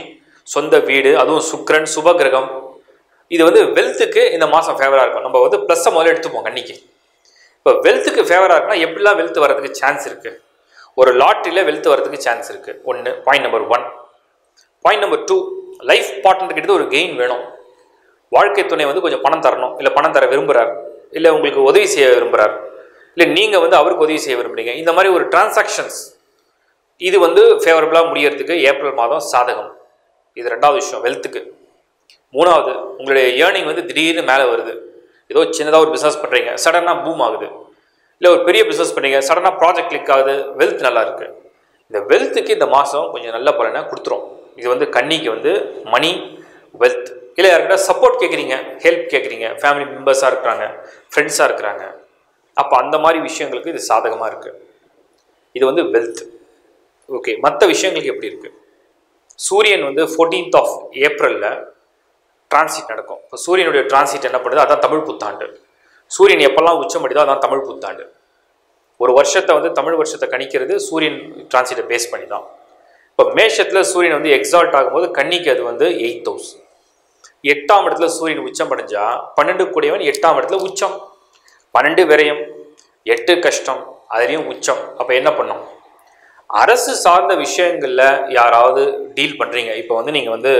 சொந்த வீடு அதுவும் சுக்கிரன் சுப கிரகம் இது வந்து வெல்த்துக்கு இந்த மாதம் ஃபேவராக இருக்கும் நம்ம வந்து ப்ளஸ்ஸை முதல்ல எடுத்துப்போம் கன்னிக்கு இப்போ வெல்த்துக்கு ஃபேவராக இருக்குன்னா எப்படிலாம் வெல்த் வரதுக்கு சான்ஸ் இருக்குது ஒரு லாட்ரியில் வெல்த் வரதுக்கு சான்ஸ் இருக்குது ஒன்று point number one point number two life பார்ட்னர்கிட்ட ஒரு கெயின் வேணும் வாழ்க்கை துணை வந்து கொஞ்சம் பணம் தரணும் இல்லை பணம் தர விரும்புகிறார் இல்லை உங்களுக்கு உதவி செய்ய விரும்புகிறார் இல்லை நீங்கள் வந்து அவருக்கு உதவி செய்ய விரும்புறீங்க இந்த மாதிரி ஒரு டிரான்சாக்ஷன்ஸ் இது வந்து ஃபேவரபுளாக முடியறதுக்கு ஏப்ரல் மாதம் சாதகம் இது ரெண்டாவது விஷயம் வெல்த்துக்கு மூணாவது உங்களுடைய ஏர்னிங் வந்து திடீர்னு மேலே வருது ஏதோ சின்னதாக ஒரு பிஸ்னஸ் பண்ணுறீங்க சடனாக பூம் ஆகுது இல்லை ஒரு பெரிய பிஸ்னஸ் பண்ணுறீங்க சடனாக ப்ராஜெக்ட் கிளிக் ஆகுது வெல்த் நல்லா இருக்குது இந்த வெல்த்துக்கு இந்த மாதம் கொஞ்சம் நல்ல பலனை கொடுத்துரும் இது வந்து கன்னிக்கு வந்து மணி வெல்த் இல்லை யாருக்கிட்ட சப்போர்ட் கேட்குறீங்க ஹெல்ப் கேட்குறீங்க ஃபேமிலி மெம்பர்ஸாக இருக்கிறாங்க ஃப்ரெண்ட்ஸாக இருக்கிறாங்க அப்போ அந்த மாதிரி விஷயங்களுக்கு இது சாதகமாக இருக்குது இது வந்து வெல்த் ஓகே மற்ற விஷயங்களுக்கு எப்படி இருக்குது சூரியன் வந்து ஃபோர்டீன்த் ஆஃப் ஏப்ரலில் டிரான்சிட் நடக்கும் இப்போ சூரியனுடைய டிரான்சிட் என்ன பண்ணுது அதான் தமிழ் புத்தாண்டு சூரியன் எப்போல்லாம் உச்சம் அடிதோ அதான் தமிழ் புத்தாண்டு ஒரு வருஷத்தை வந்து தமிழ் வருஷத்தை கணிக்கிறது சூரியன் டிரான்சிட்டை பேஸ் பண்ணி தான் இப்போ மேஷத்தில் சூரியன் வந்து எக்ஸால்ட் ஆகும்போது கன்னிக்கு அது வந்து எயிட் ஹவுஸ் எட்டாம் இடத்துல சூரியன் உச்சம் அடைஞ்சா பன்னெண்டு கூடியவன் எட்டாம் இடத்துல உச்சம் பன்னெண்டு விரயம் எட்டு கஷ்டம் அதுலேயும் உச்சம் அப்போ என்ன பண்ணும் அரசு சார்ந்த விஷயங்களில் யாராவது டீல் பண்ணுறீங்க இப்போ வந்து நீங்கள் வந்து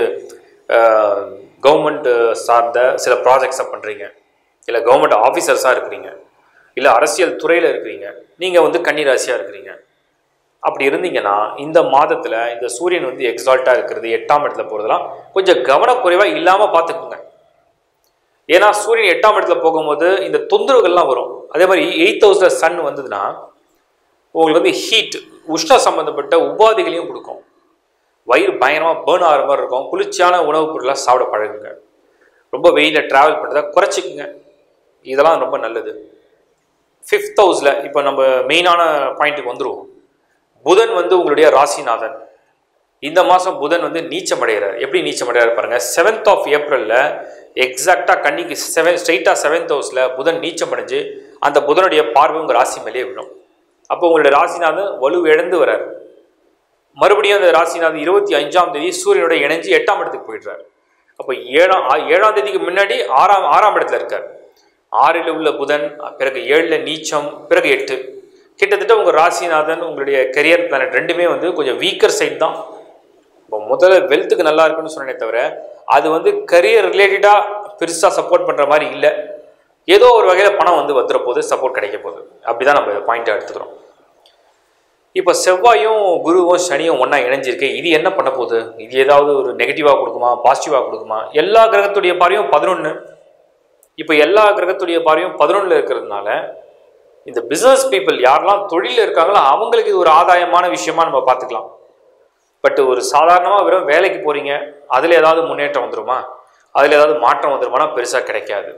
கவர்மெண்ட் சார்ந்த சில ப்ராஜெக்ட்ஸை பண்ணுறீங்க இல்லை கவர்மெண்ட் ஆஃபீஸர்ஸாக இருக்கிறீங்க இல்லை அரசியல் துறையில் இருக்கிறீங்க நீங்கள் வந்து கன்னிராசியாக இருக்கிறீங்க அப்படி இருந்தீங்கன்னா இந்த மாதத்தில் இந்த சூரியன் வந்து எக்ஸால்ட்டாக இருக்கிறது எட்டாம் இடத்துல போகிறதுலாம் கொஞ்சம் கவனக்குறைவாக இல்லாமல் பார்த்துக்குங்க ஏன்னா சூரியன் எட்டாம் இடத்துல போகும்போது இந்த தொந்தரவுகள்லாம் வரும் அதே மாதிரி எயித் ஹவுஸில் சன் வந்ததுன்னா உங்களுக்கு வந்து ஹீட் உஷ்ண சம்மந்தப்பட்ட உபாதைகளையும் கொடுக்கும் வயிறு பயங்கரமாக பேர்ன் ஆகிற மாதிரி இருக்கும் குளிர்ச்சியான உணவுப் பொருளாக சாப்பிட பழகுங்க ரொம்ப வெயிலில் ட்ராவல் பண்ணுறதை குறைச்சிக்குங்க இதெல்லாம் ரொம்ப நல்லது ஃபிஃப்த் ஹவுஸில் இப்போ நம்ம மெயினான பாயிண்ட்டுக்கு வந்துடுவோம் புதன் வந்து உங்களுடைய ராசிநாதன் இந்த மாதம் புதன் வந்து நீச்சம் அடைகிறார் எப்படி நீச்சம் அடைகிறார் பாருங்கள் செவன்த் ஆஃப் ஏப்ரலில் எக்ஸாக்டாக கன்னிக்கு செவன் ஸ்ட்ரைட்டாக செவன்த் ஹவுஸில் புதன் நீச்சம் அடைஞ்சு அந்த புதனுடைய பார்வை உங்கள் ராசி மேலேயே விடும் அப்போ உங்களுடைய ராசிநாதன் வலு இழந்து வரார் மறுபடியும் அந்த ராசிநாதன் இருபத்தி அஞ்சாம் தேதி சூரியனோட இணைஞ்சு எட்டாம் இடத்துக்கு போயிடுறார் அப்போ ஏழாம் ஆ- ஏழாம் தேதிக்கு முன்னாடி ஆறாம் ஆறாம் இடத்துல இருக்கார் ஆறில் உள்ள புதன் பிறகு ஏழில் நீச்சம் பிறகு எட்டு கிட்டத்தட்ட உங்கள் ராசிநாதன் உங்களுடைய கெரியர் பிளானட் ரெண்டுமே வந்து கொஞ்சம் வீக்கர் சைட் தான் இப்போ முதல்ல வெல்த்துக்கு நல்லா இருக்குன்னு சொன்னேனே தவிர அது வந்து கரியர் ரிலேட்டடாக பெருசாக சப்போர்ட் பண்ணுற மாதிரி இல்லை ஏதோ ஒரு வகையில் பணம் வந்து வந்துட போகுது சப்போர்ட் கிடைக்க போகுது அப்படி தான் நம்ம பாயிண்ட்டை எடுத்துக்கிறோம் இப்போ செவ்வாயும் குருவும் சனியும் ஒன்றா இணைஞ்சிருக்கு இது என்ன பண்ண போகுது இது ஏதாவது ஒரு நெகட்டிவாக கொடுக்குமா பாசிட்டிவாக கொடுக்குமா எல்லா கிரகத்துடைய பார்வையும் பதினொன்று இப்போ எல்லா கிரகத்துடைய பார்வையும் பதினொன்றில் இருக்கிறதுனால இந்த பிஸ்னஸ் பீப்புள் யாரெல்லாம் தொழிலில் இருக்காங்களோ அவங்களுக்கு இது ஒரு ஆதாயமான விஷயமா நம்ம பார்த்துக்கலாம் பட் ஒரு சாதாரணமாக வெறும் வேலைக்கு போகிறீங்க அதில் ஏதாவது முன்னேற்றம் வந்துருமா அதில் ஏதாவது மாற்றம் வந்துருமானா பெருசாக கிடைக்காது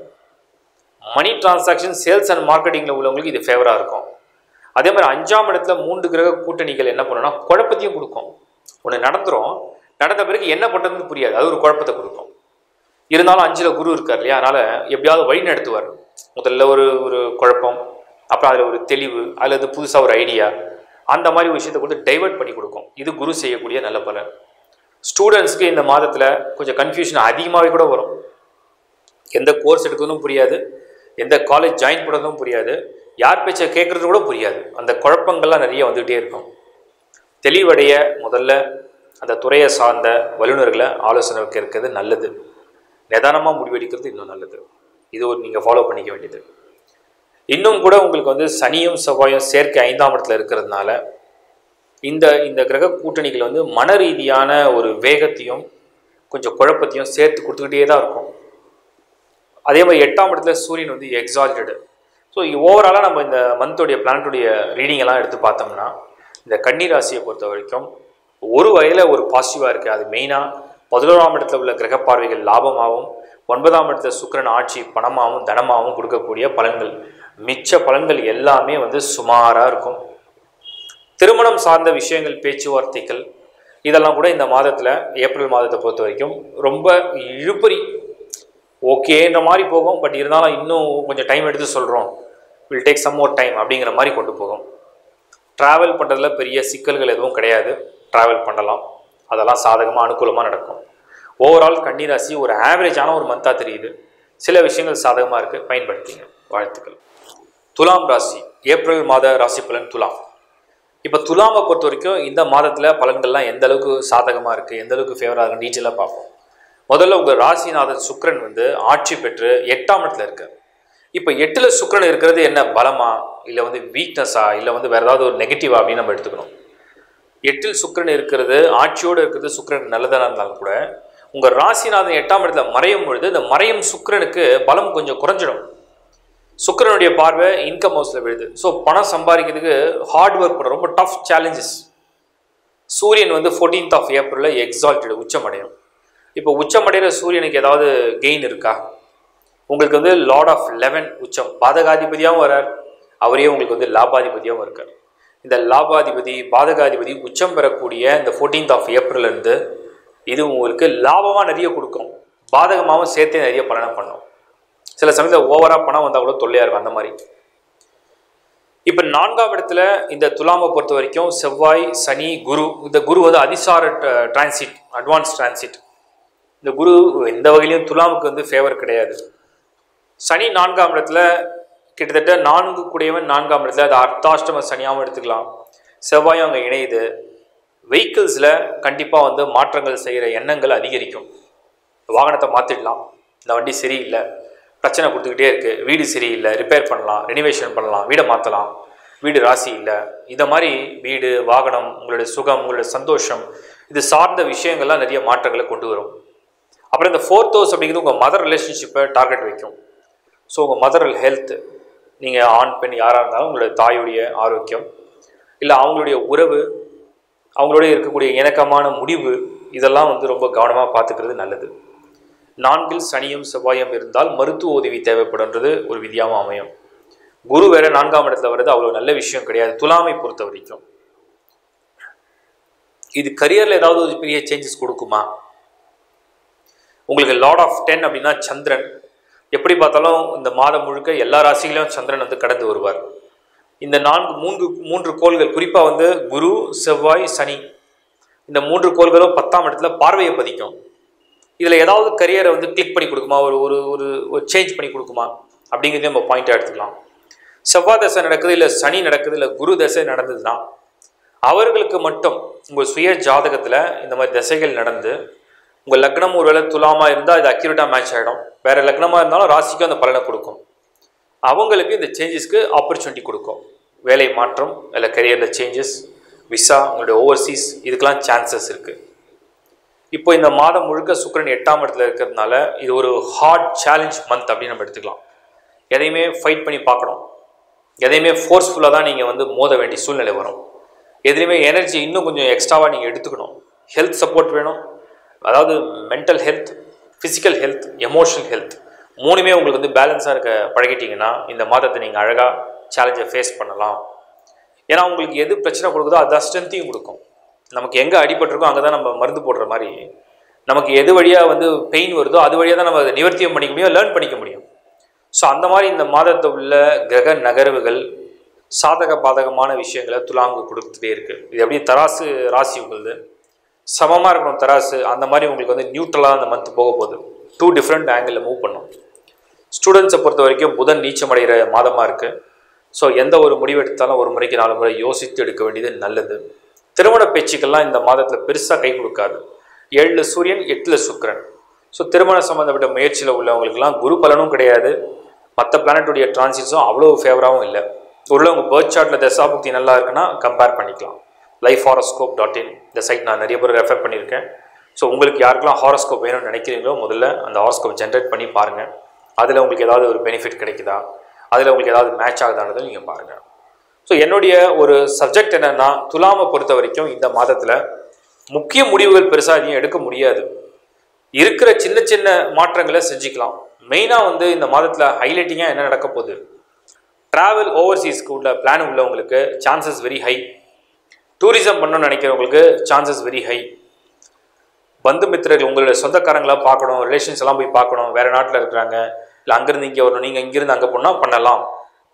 மணி டிரான்சாக்ஷன் சேல்ஸ் அண்ட் மார்க்கெட்டிங்கில் உள்ளவங்களுக்கு இது ஃபேவராக இருக்கும் அதே மாதிரி அஞ்சாம் இடத்துல மூன்று கிரக கூட்டணிகள் என்ன பண்ணுன்னா குழப்பத்தையும் கொடுக்கும் ஒன்று நடந்துரும் நடந்த பிறகு என்ன பண்ணுறதுன்னு புரியாது அது ஒரு குழப்பத்தை கொடுக்கும் இருந்தாலும் அஞ்சில் குரு இருக்கார் இல்லையா அதனால் எப்படியாவது வழி நடத்துவார் முதல்ல ஒரு ஒரு குழப்பம் அப்புறம் அதில் ஒரு தெளிவு அல்லது புதுசாக ஒரு ஐடியா அந்த மாதிரி ஒரு விஷயத்தை கொடுத்து டைவர்ட் பண்ணி கொடுக்கும் இது குரு செய்யக்கூடிய நல்ல பலன் ஸ்டூடெண்ட்ஸ்க்கு இந்த மாதத்தில் கொஞ்சம் கன்ஃபியூஷன் அதிகமாகவே கூட வரும் எந்த கோர்ஸ் எடுக்கிறதும் புரியாது எந்த காலேஜ் ஜாயின் பண்ணுறதும் புரியாது யார் பேச்சை கேட்குறது கூட புரியாது அந்த குழப்பங்கள்லாம் நிறைய வந்துகிட்டே இருக்கும் தெளிவடைய முதல்ல அந்த துறையை சார்ந்த வல்லுநர்களை ஆலோசனை கேட்கறது நல்லது நிதானமாக முடிவெடுக்கிறது இன்னும் நல்லது இது ஒரு நீங்கள் ஃபாலோ பண்ணிக்க வேண்டியது இன்னும் கூட உங்களுக்கு வந்து சனியும் செவ்வாயும் சேர்க்கை ஐந்தாம் இடத்துல இருக்கிறதுனால இந்த இந்த கிரக கூட்டணிகள் வந்து மன ரீதியான ஒரு வேகத்தையும் கொஞ்சம் குழப்பத்தையும் சேர்த்து கொடுத்துக்கிட்டே தான் இருக்கும் அதே மாதிரி எட்டாம் இடத்துல சூரியன் வந்து எக்ஸால்டடு ஸோ ஓவராலாக நம்ம இந்த மந்தோடைய பிளானட்டுடைய ரீடிங் எல்லாம் எடுத்து பார்த்தோம்னா இந்த கன்னி ராசியை பொறுத்த வரைக்கும் ஒரு வகையில் ஒரு பாசிட்டிவாக இருக்குது அது மெயினாக பதினோராம் இடத்துல உள்ள கிரக பார்வைகள் லாபமாகவும் ஒன்பதாம் இடத்துல சுக்கிரன் ஆட்சி பணமாகவும் தனமாகவும் கொடுக்கக்கூடிய பலன்கள் மிச்ச பலன்கள் எல்லாமே வந்து சுமாராக இருக்கும் திருமணம் சார்ந்த விஷயங்கள் பேச்சுவார்த்தைகள் இதெல்லாம் கூட இந்த மாதத்தில் ஏப்ரல் மாதத்தை பொறுத்த வரைக்கும் ரொம்ப இழுபறி ஓகேன்ற மாதிரி போகும் பட் இருந்தாலும் இன்னும் கொஞ்சம் டைம் எடுத்து சொல்கிறோம் will take some more time அப்படிங்கிற மாதிரி கொண்டு போகும் ட்ராவல் பண்ணுறதுல பெரிய சிக்கல்கள் எதுவும் கிடையாது ட்ராவல் பண்ணலாம் அதெல்லாம் சாதகமாக அனுகூலமாக நடக்கும் ஓவரால் கன்னிராசி ஒரு ஆவரேஜான ஒரு மந்தாக தெரியுது சில விஷயங்கள் சாதகமாக இருக்குது பயன்படுத்திங்க வாழ்த்துக்கள் துலாம் ராசி ஏப்ரல் மாத ராசி பலன் துலாம் இப்போ துலாமை பொறுத்த வரைக்கும் இந்த மாதத்தில் பலன்கள்லாம் எந்த அளவுக்கு சாதகமாக இருக்குது எந்த அளவுக்கு ஃபேவராக இருக்குன்னு டீட்டெயிலாக பார்ப்போம் முதல்ல உங்கள் ராசிநாதன் சுக்கிரன் வந்து ஆட்சி பெற்று எட்டாம் இடத்துல இருக்கார் இப்போ எட்டில் சுக்கிரன் இருக்கிறது என்ன பலமா இல்லை வந்து வீக்னஸா இல்லை வந்து வேறு ஏதாவது ஒரு நெகட்டிவா அப்படின்னு நம்ம எடுத்துக்கணும் எட்டில் சுக்கிரன் இருக்கிறது ஆட்சியோடு இருக்கிறது சுக்கிரன் நல்லதாக இருந்தாலும் கூட உங்கள் ராசிநாதன் எட்டாம் இடத்துல மறையும் பொழுது இந்த மறையும் சுக்கிரனுக்கு பலம் கொஞ்சம் குறைஞ்சிடும் சுக்கிரனுடைய பார்வை இன்கம் ஹவுஸில் விழுது ஸோ பணம் சம்பாதிக்கிறதுக்கு ஹார்ட் ஒர்க் பண்ண ரொம்ப டஃப் சேலஞ்சஸ் சூரியன் வந்து ஃபோர்டீன்த் ஆஃப் ஏப்ரலில் எக்ஸால்டட் உச்சமடையும் இப்போ உச்சமடைகிற சூரியனுக்கு ஏதாவது கெயின் இருக்கா உங்களுக்கு வந்து லார்ட் ஆஃப் லெவன் உச்சம் பாதகாதிபதியாகவும் வரார் அவரே உங்களுக்கு வந்து லாபாதிபதியாகவும் இருக்கார் இந்த லாபாதிபதி பாதகாதிபதி உச்சம் பெறக்கூடிய இந்த ஃபோர்டீன்த் ஆஃப் ஏப்ரல்லேருந்து இது உங்களுக்கு லாபமாக நிறைய கொடுக்கும் பாதகமாகவும் சேர்த்தே நிறைய பலனை பண்ணும் சில சமயத்தில் ஓவராக பணம் வந்தால் கூட தொல்லையாக இருக்கும் அந்த மாதிரி இப்போ நான்காம் இடத்துல இந்த துலாமை பொறுத்த வரைக்கும் செவ்வாய் சனி குரு இந்த குரு வந்து அதிசார டிரான்சிட் அட்வான்ஸ் டிரான்சிட் இந்த குரு எந்த வகையிலையும் துலாமுக்கு வந்து ஃபேவர் கிடையாது சனி நான்காம் இடத்துல கிட்டத்தட்ட நான்கு கூடியவன் நான்காம் இடத்துல அது அர்த்தாஷ்டம சனியாகவும் எடுத்துக்கலாம் செவ்வாயும் அங்கே இணையுது வெஹிக்கிள்ஸில் கண்டிப்பாக வந்து மாற்றங்கள் செய்கிற எண்ணங்கள் அதிகரிக்கும் வாகனத்தை மாற்றிடலாம் இந்த வண்டி சரியில்லை பிரச்சனை கொடுத்துக்கிட்டே இருக்குது வீடு சரியில்லை ரிப்பேர் பண்ணலாம் ரெனிவேஷன் பண்ணலாம் வீடை மாற்றலாம் வீடு ராசி இல்லை இந்த மாதிரி வீடு வாகனம் உங்களுடைய சுகம் உங்களுடைய சந்தோஷம் இது சார்ந்த விஷயங்கள்லாம் நிறைய மாற்றங்களை கொண்டு வரும் அப்புறம் இந்த ஃபோர்த் ஹவுஸ் அப்படிங்கிறது உங்கள் மதர் ரிலேஷன்ஷிப்பை டார்கெட் வைக்கும் ஸோ உங்கள் மதர் ஹெல்த் நீங்கள் ஆண் பெண் யாராக இருந்தாலும் உங்களுடைய தாயுடைய ஆரோக்கியம் இல்லை அவங்களுடைய உறவு அவங்களோட இருக்கக்கூடிய இணக்கமான முடிவு இதெல்லாம் வந்து ரொம்ப கவனமாக பார்த்துக்கிறது நல்லது நான்கில் சனியும் செவ்வாயும் இருந்தால் மருத்துவ உதவி தேவைப்படுன்றது ஒரு விதியாகவும் அமையும் குரு வேற நான்காம் இடத்துல வர்றது அவ்வளோ நல்ல விஷயம் கிடையாது துலாமை பொறுத்த வரைக்கும் இது கரியரில் ஏதாவது ஒரு பெரிய சேஞ்சஸ் கொடுக்குமா உங்களுக்கு லார்ட் ஆஃப் டென் அப்படின்னா சந்திரன் எப்படி பார்த்தாலும் இந்த மாதம் முழுக்க எல்லா ராசிகளையும் சந்திரன் வந்து கடந்து வருவார் இந்த நான்கு மூன்று மூன்று கோள்கள் குறிப்பாக வந்து குரு செவ்வாய் சனி இந்த மூன்று கோள்களும் பத்தாம் இடத்துல பார்வையை பதிக்கும் இதில் ஏதாவது கரியரை வந்து கிளிக் பண்ணி கொடுக்குமா ஒரு ஒரு ஒரு ஒரு சேஞ்ச் பண்ணி கொடுக்குமா அப்படிங்கிறதையும் நம்ம பாயிண்டாக எடுத்துக்கலாம் செவ்வாய் தசை நடக்குது இல்லை சனி நடக்குது இல்லை குரு தசை நடந்ததுன்னா அவர்களுக்கு மட்டும் உங்கள் சுய ஜாதகத்தில் இந்த மாதிரி தசைகள் நடந்து உங்கள் லக்னம் ஒருவேளை துலாமாக இருந்தால் இது அக்யூரேட்டாக மேட்ச் ஆகிடும் வேறு லக்னமாக இருந்தாலும் ராசிக்கும் அந்த பலனை கொடுக்கும் அவங்களுக்கு இந்த சேஞ்சஸ்க்கு ஆப்பர்ச்சுனிட்டி கொடுக்கும் வேலை மாற்றம் இல்லை கரியரில் சேஞ்சஸ் விசா உங்களுடைய ஓவர்சீஸ் இதுக்கெல்லாம் சான்சஸ் இருக்குது இப்போ இந்த மாதம் முழுக்க சுக்கிரன் எட்டாம் இடத்துல இருக்கிறதுனால இது ஒரு ஹார்ட் சேலஞ்ச் மந்த் அப்படின்னு நம்ம எடுத்துக்கலாம் எதையுமே ஃபைட் பண்ணி பார்க்கணும் எதையுமே ஃபோர்ஸ்ஃபுல்லாக தான் நீங்கள் வந்து மோத வேண்டிய சூழ்நிலை வரும் எதுலேயுமே எனர்ஜி இன்னும் கொஞ்சம் எக்ஸ்ட்ராவாக நீங்கள் எடுத்துக்கணும் ஹெல்த் சப்போர்ட் வேணும் அதாவது mental health physical health emotional health மூணுமே உங்களுக்கு வந்து பேலன்ஸாக இருக்க பழகிட்டீங்கன்னா இந்த மாதத்தை நீங்கள் அழகாக சேலஞ்சை ஃபேஸ் பண்ணலாம் ஏன்னா உங்களுக்கு எது பிரச்சனை கொடுக்குதோ அதுதான் ஸ்ட்ரென்த்தையும் கொடுக்கும் நமக்கு எங்கே அடிபட்டிருக்கோ அங்கே தான் நம்ம மருந்து போடுற மாதிரி நமக்கு எது வழியாக வந்து பெயின் வருதோ அது வழியாக தான் நம்ம அதை நிவர்த்தியம் பண்ணிக்க முடியும் லேர்ன் பண்ணிக்க முடியும் ஸோ அந்த மாதிரி இந்த மாதத்தை உள்ள கிரக நகர்வுகள் சாதக பாதகமான விஷயங்களை துலாங்கு கொடுத்துட்டே இருக்குது இது அப்படியே தராசு ராசி உங்களுது சமமாக இருக்கணும் தராசு அந்த மாதிரி உங்களுக்கு வந்து நியூட்ரலாக அந்த மந்த் போக போகுது டூ டிஃப்ரெண்ட் ஆங்கிளில் மூவ் பண்ணும் ஸ்டூடெண்ட்ஸை பொறுத்த வரைக்கும் புதன் நீச்சமடைகிற மாதமாக இருக்குது ஸோ எந்த ஒரு முடிவு எடுத்தாலும் ஒரு முறைக்கு நாலு முறை யோசித்து எடுக்க வேண்டியது நல்லது திருமண பேச்சுக்கெல்லாம் இந்த மாதத்தில் பெருசாக கை கொடுக்காது ஏழில் சூரியன் எட்டில் சுக்கிரன் ஸோ திருமணம் சம்மந்தப்பட்ட முயற்சியில் உள்ளவங்களுக்குலாம் குரு பலனும் கிடையாது மற்ற பிளானட்டுடைய டிரான்சிட்ஸும் அவ்வளோ ஃபேவராகவும் இல்லை ஒருவேளை உங்கள் பேர்த் சார்ட்டில் தசாபுக்தி நல்லா இருக்குன்னா கம்பேர் பண்ணிக்கலாம் லைஃப் ஹாரோஸ்கோப் டாட் இன் இந்த சைட் நான் நிறைய பேர் ரெஃபர் பண்ணியிருக்கேன் ஸோ உங்களுக்கு யாருக்கெல்லாம் ஹாரோஸ்கோப் வேணும்னு நினைக்கிறீங்களோ முதல்ல அந்த ஹாரோஸ்கோப் ஜென்ரேட் பண்ணி பாருங்கள் அதில் உங்களுக்கு ஏதாவது ஒரு பெனிஃபிட் கிடைக்குதா அதில் உங்களுக்கு ஏதாவது மேட்ச் ஆகுதானதை நீங்கள் பாருங்கள் ஸோ என்னுடைய ஒரு சப்ஜெக்ட் என்னென்னா துலாமை பொறுத்த வரைக்கும் இந்த மாதத்தில் முக்கிய முடிவுகள் பெருசாக எதையும் எடுக்க முடியாது இருக்கிற சின்ன சின்ன மாற்றங்களை செஞ்சுக்கலாம் மெயினாக வந்து இந்த மாதத்தில் ஹைலைட்டிங்காக என்ன நடக்க போகுது ட்ராவல் ஓவர்சீஸ்க்கு உள்ள பிளான் உள்ளவங்களுக்கு சான்சஸ் வெரி ஹை டூரிசம் பண்ணணும்னு நினைக்கிறவங்களுக்கு சான்சஸ் வெரி ஹை பந்து மித்திரர்கள் உங்களுடைய சொந்தக்காரங்களாம் பார்க்கணும் ரிலேஷன்ஸ் எல்லாம் போய் பார்க்கணும் வேறு நாட்டில் இருக்கிறாங்க இல்லை அங்கேருந்து இங்கே வரணும் நீங்கள் இங்கேருந்து அங்கே போனால் பண்ணலாம்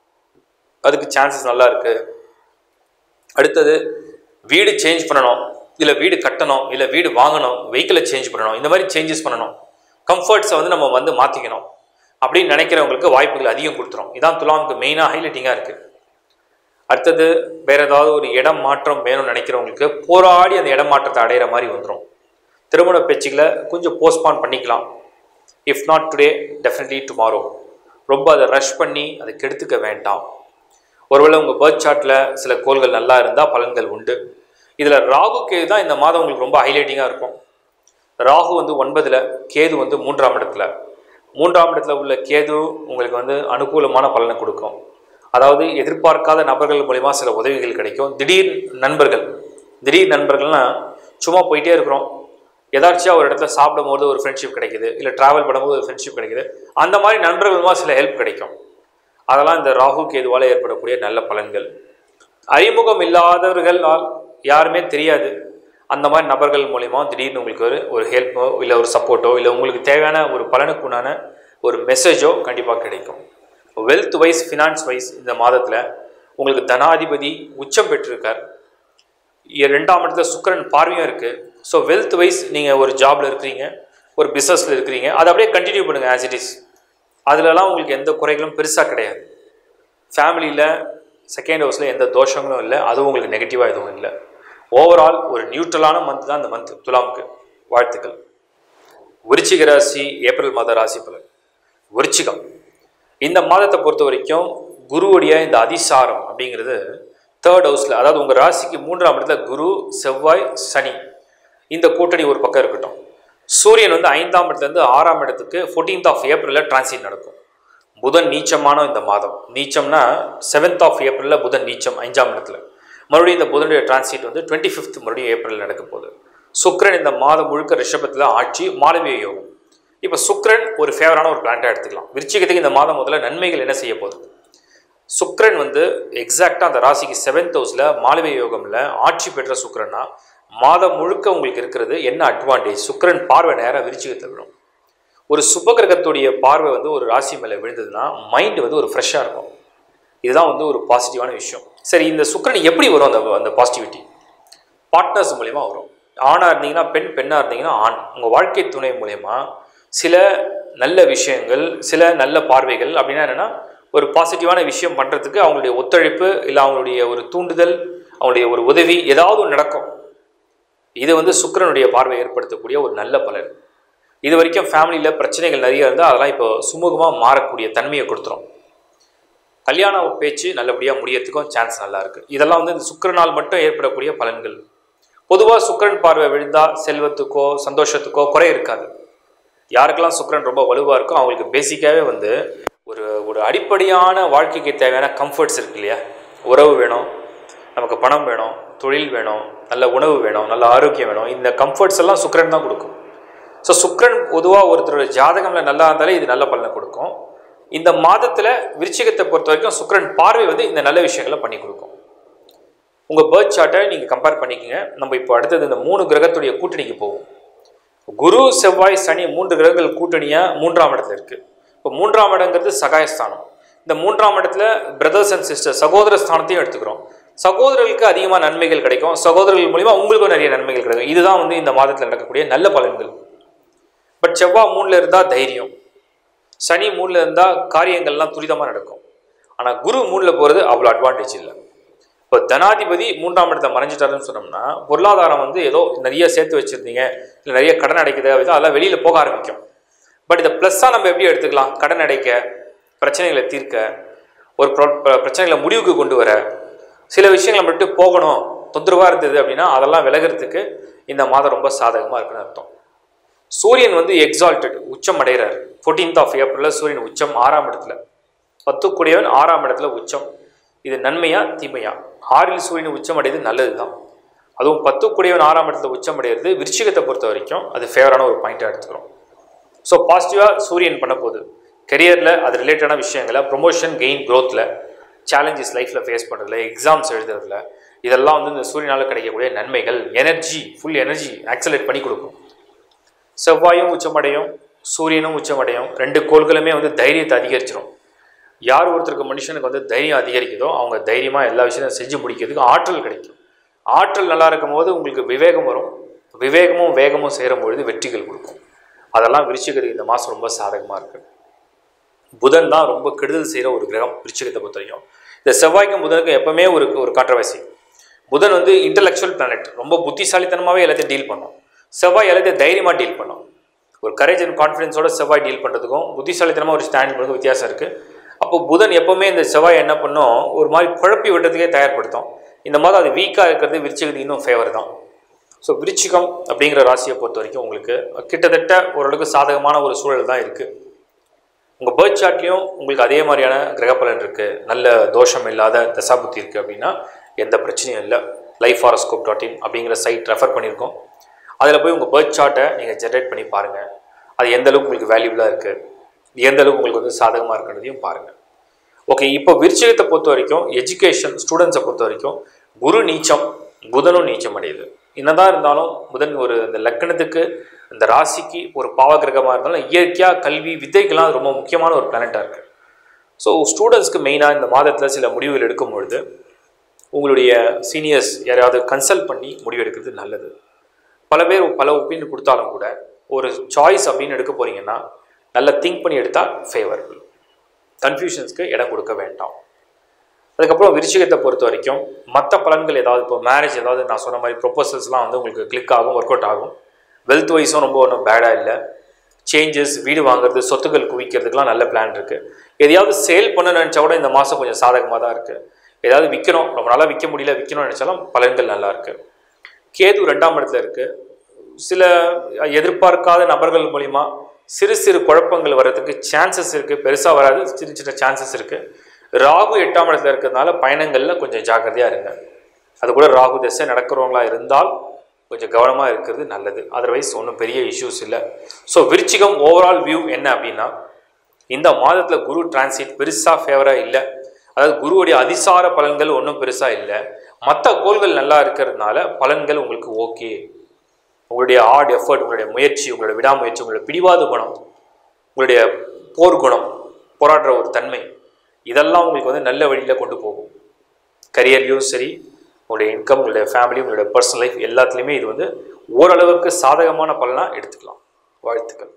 அதுக்கு சான்சஸ் நல்லா இருக்குது அடுத்தது வீடு சேஞ்ச் பண்ணணும் இல்லை வீடு கட்டணும் இல்லை வீடு வாங்கணும் வெஹிக்கிளை சேஞ்ச் பண்ணணும் இந்த மாதிரி சேஞ்சஸ் பண்ணணும் கம்ஃபர்ட்ஸை வந்து நம்ம வந்து மாற்றிக்கணும் அப்படின்னு நினைக்கிறவங்களுக்கு வாய்ப்புகள் அதிகம் கொடுத்துரும் இதான் துலாமுக்கு மெயினாக ஹைலைட்டிங்காக இருக்குது அடுத்தது வேற ஏதாவது ஒரு இடம் மாற்றம் வேணும்னு நினைக்கிறவங்களுக்கு போராடி அந்த இடம் மாற்றத்தை அடையிற மாதிரி வந்துடும் திருமண பேச்சுக்களை கொஞ்சம் போஸ்ட்பான் பண்ணிக்கலாம் if not today definitely tomorrow ரொம்ப அதை ரஷ் பண்ணி அதை கெடுத்துக்க வேண்டாம் ஒருவேளை உங்கள் பர்த் சார்ட்டில் சில கோள்கள் நல்லா இருந்தால் பலன்கள் உண்டு இதில் ராகு கேது தான் இந்த மாதம் உங்களுக்கு ரொம்ப ஹைலைட்டிங்காக இருக்கும் ராகு வந்து ஒன்பதில் கேது வந்து மூன்றாம் இடத்துல மூன்றாம் இடத்துல உள்ள கேது உங்களுக்கு வந்து அனுகூலமான பலனை கொடுக்கும் அதாவது எதிர்பார்க்காத நபர்கள் மூலிமா சில உதவிகள் கிடைக்கும் திடீர் நண்பர்கள் திடீர் நண்பர்கள்னா சும்மா போயிட்டே இருக்கிறோம் எதாச்சியாக ஒரு இடத்துல சாப்பிடும்போது ஒரு ஃப்ரெண்ட்ஷிப் கிடைக்குது இல்லை ட்ராவல் பண்ணும்போது ஒரு ஃப்ரெண்ட்ஷிப் கிடைக்குது அந்த மாதிரி நண்பர்கள் மூலமா சில ஹெல்ப் கிடைக்கும் அதெல்லாம் இந்த ராகு கேதுவால் ஏற்படக்கூடிய நல்ல பலன்கள் அறிமுகம் இல்லாதவர்களால் யாருமே தெரியாது அந்த மாதிரி நபர்கள் மூலிமா திடீர்னு உங்களுக்கு ஒரு ஒரு ஹெல்ப்போ இல்லை ஒரு சப்போர்ட்டோ இல்லை உங்களுக்கு தேவையான ஒரு பலனுக்குண்டான ஒரு மெசேஜோ கண்டிப்பாக கிடைக்கும் வெல்த் வைஸ் ஃபினான்ஸ் வைஸ் இந்த மாதத்தில் உங்களுக்கு தனாதிபதி உச்சம் பெற்றிருக்கார் இ- ரெண்டாம் இடத்துல சுக்கிரன் பார்வையும் இருக்குது ஸோ வெல்த் வைஸ் நீங்கள் ஒரு ஜாபில் இருக்கிறீங்க ஒரு பிஸ்னஸில் இருக்கிறீங்க அதை அப்படியே கண்டினியூ பண்ணுங்கள் ஆஸ் இட் இஸ் அதுலலாம் உங்களுக்கு எந்த குறைகளும் பெருசாக கிடையாது ஃபேமிலியில் செகண்ட் ஹவுஸில் எந்த தோஷங்களும் இல்லை அதுவும் உங்களுக்கு நெகட்டிவாக எதுவும் இல்லை ஓவரால் ஒரு நியூட்ரலான மந்த் தான் இந்த மந்த் துலாமுக்கு வாழ்த்துக்கள் விருச்சிக ராசி ஏப்ரல் மாத ராசி பலன் விருச்சிகம் இந்த மாதத்தை பொறுத்த வரைக்கும் குருவுடைய இந்த அதிசாரம் அப்படிங்கிறது தேர்ட் ஹவுஸில் அதாவது உங்கள் ராசிக்கு மூன்றாம் இடத்துல குரு செவ்வாய் சனி இந்த கூட்டணி ஒரு பக்கம் இருக்கட்டும் சூரியன் வந்து ஐந்தாம் இடத்துலேருந்து ஆறாம் இடத்துக்கு 14th ஆஃப் ஏப்ரலில் டிரான்சிட் நடக்கும் புதன் நீச்சமான இந்த மாதம் நீச்சம்னா செவன்த் ஆஃப் ஏப்ரலில் புதன் நீச்சம் அஞ்சாம் இடத்துல மறுபடியும் இந்த புதனுடைய டிரான்சிட் வந்து டுவெண்ட்டி ஃபிஃப்த் மறுபடியும் ஏப்ரல் நடக்க போகுது சுக்கிரன் இந்த மாதம் முழுக்க ரிஷபத்தில் ஆட்சி மாளவிய யோகம் இப்போ சுக்கிரன் ஒரு ஃபேவரான ஒரு பிளான்ட்டாக எடுத்துக்கலாம் விருச்சிகத்துக்கு இந்த மாதம் முதல்ல நன்மைகள் என்ன செய்ய போகுது சுக்கிரன் வந்து எக்ஸாக்டாக அந்த ராசிக்கு செவன்த் ஹவுஸில் மாளவிய யோகம்ல ஆட்சி பெற்ற சுக்கிரன்னா மாதம் முழுக்க உங்களுக்கு இருக்கிறது என்ன அட்வான்டேஜ் சுக்கிரன் பார்வை நேராக விருச்சிகத்தை விடும் ஒரு சுபகிரகத்துடைய பார்வை வந்து ஒரு ராசி மேலே விழுந்ததுன்னா மைண்ட் வந்து ஒரு ஃப்ரெஷ்ஷாக இருக்கும் இதுதான் வந்து ஒரு பாசிட்டிவான விஷயம் சரி இந்த சுக்கிரன் எப்படி வரும் அந்த அந்த பாசிட்டிவிட்டி பார்ட்னர்ஸ் மூலயமா வரும் ஆணாக இருந்தீங்கன்னா பெண் பெண்ணாக இருந்தீங்கன்னா ஆண் உங்கள் வாழ்க்கை துணை மூலயமா சில நல்ல விஷயங்கள் சில நல்ல பார்வைகள் அப்படின்னா என்னென்னா ஒரு பாசிட்டிவான விஷயம் பண்ணுறதுக்கு அவங்களுடைய ஒத்துழைப்பு இல்லை அவங்களுடைய ஒரு தூண்டுதல் அவங்களுடைய ஒரு உதவி ஏதாவது ஒன்று நடக்கும் இது வந்து சுக்கிரனுடைய பார்வை ஏற்படுத்தக்கூடிய ஒரு நல்ல பலன் இது வரைக்கும் ஃபேமிலியில் பிரச்சனைகள் நிறைய இருந்தால் அதெல்லாம் இப்போ சுமூகமாக மாறக்கூடிய தன்மையை கொடுத்துரும் கல்யாண பேச்சு நல்லபடியாக முடியறதுக்கும் சான்ஸ் நல்லா இருக்கு இதெல்லாம் வந்து இந்த சுக்கிரனால் மட்டும் ஏற்படக்கூடிய பலன்கள் பொதுவாக சுக்கிரன் பார்வை விழுந்தால் செல்வத்துக்கோ சந்தோஷத்துக்கோ குறை இருக்காது யாருக்கெல்லாம் சுக்கிரன் ரொம்ப வலுவாக இருக்கோ அவங்களுக்கு பேசிக்காகவே வந்து ஒரு ஒரு அடிப்படையான வாழ்க்கைக்கு தேவையான கம்ஃபர்ட்ஸ் இருக்கு இல்லையா உறவு வேணும் நமக்கு பணம் வேணும் தொழில் வேணும் நல்ல உணவு வேணும் நல்ல ஆரோக்கியம் வேணும் இந்த கம்ஃபர்ட்ஸ் எல்லாம் சுக்கிரன் தான் கொடுக்கும் ஸோ சுக்கிரன் பொதுவாக ஒருத்தரோட ஜாதகம்ல நல்லா இருந்தாலே இது நல்ல பலனை கொடுக்கும் இந்த மாதத்தில் விருச்சிகத்தை பொறுத்த வரைக்கும் சுக்கிரன் பார்வை வந்து இந்த நல்ல விஷயங்களை பண்ணி கொடுக்கும் உங்கள் பேர்த் சார்ட்டை நீங்கள் கம்பேர் பண்ணிக்கங்க நம்ம இப்போ அடுத்தது இந்த மூணு கிரகத்துடைய கூட்டணிக்கு போவோம் குரு செவ்வாய் சனி மூன்று கிரகங்கள் கூட்டணியாக மூன்றாம் இடத்துல இருக்குது இப்போ மூன்றாம் இடங்கிறது சகாயஸ்தானம் இந்த மூன்றாம் இடத்துல பிரதர்ஸ் அண்ட் சிஸ்டர் சகோதர ஸ்தானத்தையும் எடுத்துக்கிறோம் சகோதரர்களுக்கு அதிகமாக நன்மைகள் கிடைக்கும் சகோதரர்கள் மூலிமா உங்களுக்கும் நிறைய நன்மைகள் கிடைக்கும் இதுதான் வந்து இந்த மாதத்தில் நடக்கக்கூடிய நல்ல பலன்கள் பட் செவ்வாய் மூணில் இருந்தால் தைரியம் சனி மூணில் இருந்தால் காரியங்கள்லாம் துரிதமாக நடக்கும் ஆனால் குரு மூணில் போகிறது அவ்வளோ அட்வான்டேஜ் இல்லை இப்போ தனாதிபதி மூன்றாம் இடத்தை மறைஞ்சிட்டாருன்னு சொன்னோம்னா பொருளாதாரம் வந்து ஏதோ நிறைய சேர்த்து வச்சுருந்தீங்க இல்லை நிறைய கடன் அடைக்குது அப்படின்னா அதெல்லாம் வெளியில் போக ஆரம்பிக்கும் பட் இதை ப்ளஸ்ஸாக நம்ம எப்படி எடுத்துக்கலாம் கடன் அடைக்க பிரச்சனைகளை தீர்க்க ஒரு ப்ர- பிர- பிரச்சனைகளை முடிவுக்கு கொண்டு வர சில விஷயங்களை நம்ம விட்டு போகணும் தொந்தரவாக இருந்தது அப்படின்னா அதெல்லாம் விலகிறதுக்கு இந்த மாதம் ரொம்ப சாதகமாக இருக்குன்னு அர்த்தம் சூரியன் வந்து எக்ஸால்டட் உச்சம் அடைகிறார் 14th ஆஃப் ஏப்ரலில் சூரியன் உச்சம் ஆறாம் இடத்துல பத்துக்குடையவன் ஆறாம் இடத்துல உச்சம் இது நன்மையா தீமையா ஆறில் சூரியன் உச்சம் அடைவது நல்லது தான் அதுவும் பத்துக்குடையவன் ஆறாம் இடத்துல உச்சம் அடைகிறது விருச்சிகத்தை பொறுத்த வரைக்கும் அது ஃபேவரான ஒரு பாயிண்ட்டாக எடுத்துக்கிறோம் ஸோ பாசிட்டிவாக சூரியன் பண்ண போகுது கெரியரில் அது ரிலேட்டடான விஷயங்களை ப்ரொமோஷன் கெயின் க்ரோத்தில் சேலஞ்சஸ் லைஃப்பில் ஃபேஸ் பண்ணுறதுல எக்ஸாம்ஸ் எழுதுறதுல இதெல்லாம் வந்து இந்த சூரியனால் கிடைக்கக்கூடிய நன்மைகள் எனர்ஜி ஃபுல் எனர்ஜி ஆக்சலேட் பண்ணி கொடுக்கும் செவ்வாயும் உச்சமடையும் சூரியனும் உச்சமடையும் ரெண்டு கோள்களுமே வந்து தைரியத்தை அதிகரிச்சிடும் யார் ஒருத்தருக்கு மனுஷனுக்கு வந்து தைரியம் அதிகரிக்குதோ அவங்க தைரியமாக எல்லா விஷயத்தையும் செஞ்சு முடிக்கிறதுக்கு ஆற்றல் கிடைக்கும் ஆற்றல் நல்லா இருக்கும் போது உங்களுக்கு விவேகம் வரும் விவேகமும் வேகமும் சேரும் பொழுது வெற்றிகள் கொடுக்கும் அதெல்லாம் விருச்சிகத்துக்கு இந்த மாதம் ரொம்ப சாதகமாக இருக்கு புதன் தான் ரொம்ப கெடுதல் செய்கிற ஒரு கிரகம் விருச்சிகத்தை பொறுத்த வரைக்கும் இந்த செவ்வாய்க்கும் புதனுக்கும் எப்பவுமே ஒரு ஒரு கான்ட்ரவர்சி புதன் வந்து இன்டலெக்சுவல் பிளானட் ரொம்ப புத்திசாலித்தனமாகவே எல்லாத்தையும் டீல் பண்ணும் செவ்வாய் எல்லாத்தையும் தைரியமாக டீல் பண்ணும் ஒரு கரேஜ் அண்ட் கான்ஃபிடன்ஸோட செவ்வாய் டீல் பண்ணுறதுக்கும் புத்திசாலித்தனமாக ஒரு ஸ்டாண்ட் பண்ணுறதுக்கும் வித்தியாசம் இருக்குது அப்போ புதன் எப்போவுமே இந்த செவ்வாய் என்ன பண்ணும் ஒரு மாதிரி குழப்பி விடுறதுக்கே தயார்படுத்தும் இந்த மாதிரி அது வீக்காக இருக்கிறது விருச்சிகத்துக்கு இன்னும் ஃபேவர் தான் ஸோ விருச்சிகம் அப்படிங்கிற ராசியை பொறுத்த வரைக்கும் உங்களுக்கு கிட்டத்தட்ட ஓரளவுக்கு சாதகமான ஒரு சூழல் தான் இருக்குது உங்கள் பேர்த் சார்ட்லேயும் உங்களுக்கு அதே மாதிரியான கிரகப்பலன் இருக்குது நல்ல தோஷம் இல்லாத தசாபுத்தி இருக்குது அப்படின்னா எந்த பிரச்சனையும் இல்லை லைஃப் ஹாரோஸ்கோப் டாட் இன் அப்படிங்கிற சைட் ரெஃபர் பண்ணியிருக்கோம் அதில் போய் உங்கள் பேர்த் சார்ட்டை நீங்கள் ஜென்ரேட் பண்ணி பாருங்கள் அது எந்த அளவுக்கு உங்களுக்கு வேல்யூபிளாக இருக்குது எந்த அளவுக்கு உங்களுக்கு வந்து சாதகமாக இருக்கிறதையும் பாருங்கள் ஓகே இப்போ விருச்சிகத்தை பொறுத்த வரைக்கும் எஜுகேஷன் ஸ்டூடெண்ட்ஸை பொறுத்த வரைக்கும் குரு நீச்சம் புதனும் நீச்சம் அடையுது என்னதான் இருந்தாலும் புதன் ஒரு இந்த லக்கணத்துக்கு இந்த ராசிக்கு ஒரு பாவகிரகமாக இருந்தாலும் இயற்கையாக கல்வி வித்தைக்கெல்லாம் அது ரொம்ப முக்கியமான ஒரு பிளானட்டாக இருக்குது ஸோ ஸ்டூடெண்ட்ஸ்க்கு மெயினாக இந்த மாதத்தில் சில முடிவுகள் எடுக்கும் பொழுது உங்களுடைய சீனியர்ஸ் யாரையாவது கன்சல்ட் பண்ணி முடிவு எடுக்கிறது நல்லது பல பேர் பல ஒப்பீனியன் கொடுத்தாலும் கூட ஒரு சாய்ஸ் அப்படின்னு எடுக்க போகிறீங்கன்னா நல்லா திங்க் பண்ணி எடுத்தால் ஃபேவரபிள் கன்ஃபியூஷன்ஸ்க்கு இடம் கொடுக்க வேண்டாம் அதுக்கப்புறம் விருச்சிகத்தை பொறுத்த வரைக்கும் மற்ற பலன்கள் ஏதாவது இப்போ மேரேஜ் ஏதாவது நான் சொன்ன மாதிரி ப்ரொப்போசல்ஸ்லாம் வந்து உங்களுக்கு கிளிக் ஆகும் ஒர்க் அவுட் ஆகும் வெல்த் வைஸும் ரொம்ப ஒன்றும் பேடாக இல்லை சேஞ்சஸ் வீடு வாங்குறது சொத்துக்கள் குவிக்கிறதுக்கெலாம் நல்ல பிளான் இருக்குது எதையாவது சேல் பண்ண நினச்சா கூட இந்த மாதம் கொஞ்சம் சாதகமாக தான் இருக்குது ஏதாவது விற்கணும் ரொம்ப நாளாக விற்க முடியல விற்கணும்னு நினச்சாலும் பலன்கள் நல்லா இருக்குது கேது ரெண்டாம் இடத்துல இருக்குது சில எதிர்பார்க்காத நபர்கள் மூலிமா சிறு சிறு குழப்பங்கள் வர்றதுக்கு சான்சஸ் இருக்குது பெருசாக வராது சின்ன சின்ன சான்சஸ் இருக்குது ராகு எட்டாம் இடத்துல இருக்கிறதுனால பயணங்களில் கொஞ்சம் ஜாக்கிரதையாக இருங்க அது கூட ராகு திசை நடக்கிறவங்களா இருந்தால் கொஞ்சம் கவனமாக இருக்கிறது நல்லது அதர்வைஸ் ஒன்றும் பெரிய இஷ்யூஸ் இல்லை ஸோ விருச்சிகம் ஓவரால் வியூ என்ன அப்படின்னா இந்த மாதத்தில் குரு டிரான்சிட் பெருசாக ஃபேவராக இல்லை அதாவது குருவுடைய அதிசார பலன்கள் ஒன்றும் பெருசாக இல்லை மற்ற கோள்கள் நல்லா இருக்கிறதுனால பலன்கள் உங்களுக்கு ஓகே உங்களுடைய ஹார்ட் எஃபர்ட் உங்களுடைய முயற்சி உங்களுடைய விடாமுயற்சி உங்களுடைய பிடிவாத குணம் உங்களுடைய போர் குணம் போராடுற ஒரு தன்மை இதெல்லாம் உங்களுக்கு வந்து நல்ல வழியில் கொண்டு போகும் கரியர்லையும் சரி உங்களுடைய இன்கம் உங்களுடைய ஃபேமிலி உங்களுடைய பர்சனல் லைஃப் எல்லாத்துலேயுமே இது வந்து ஓரளவுக்கு சாதகமான பலனாக எடுத்துக்கலாம் வாழ்த்துக்கள்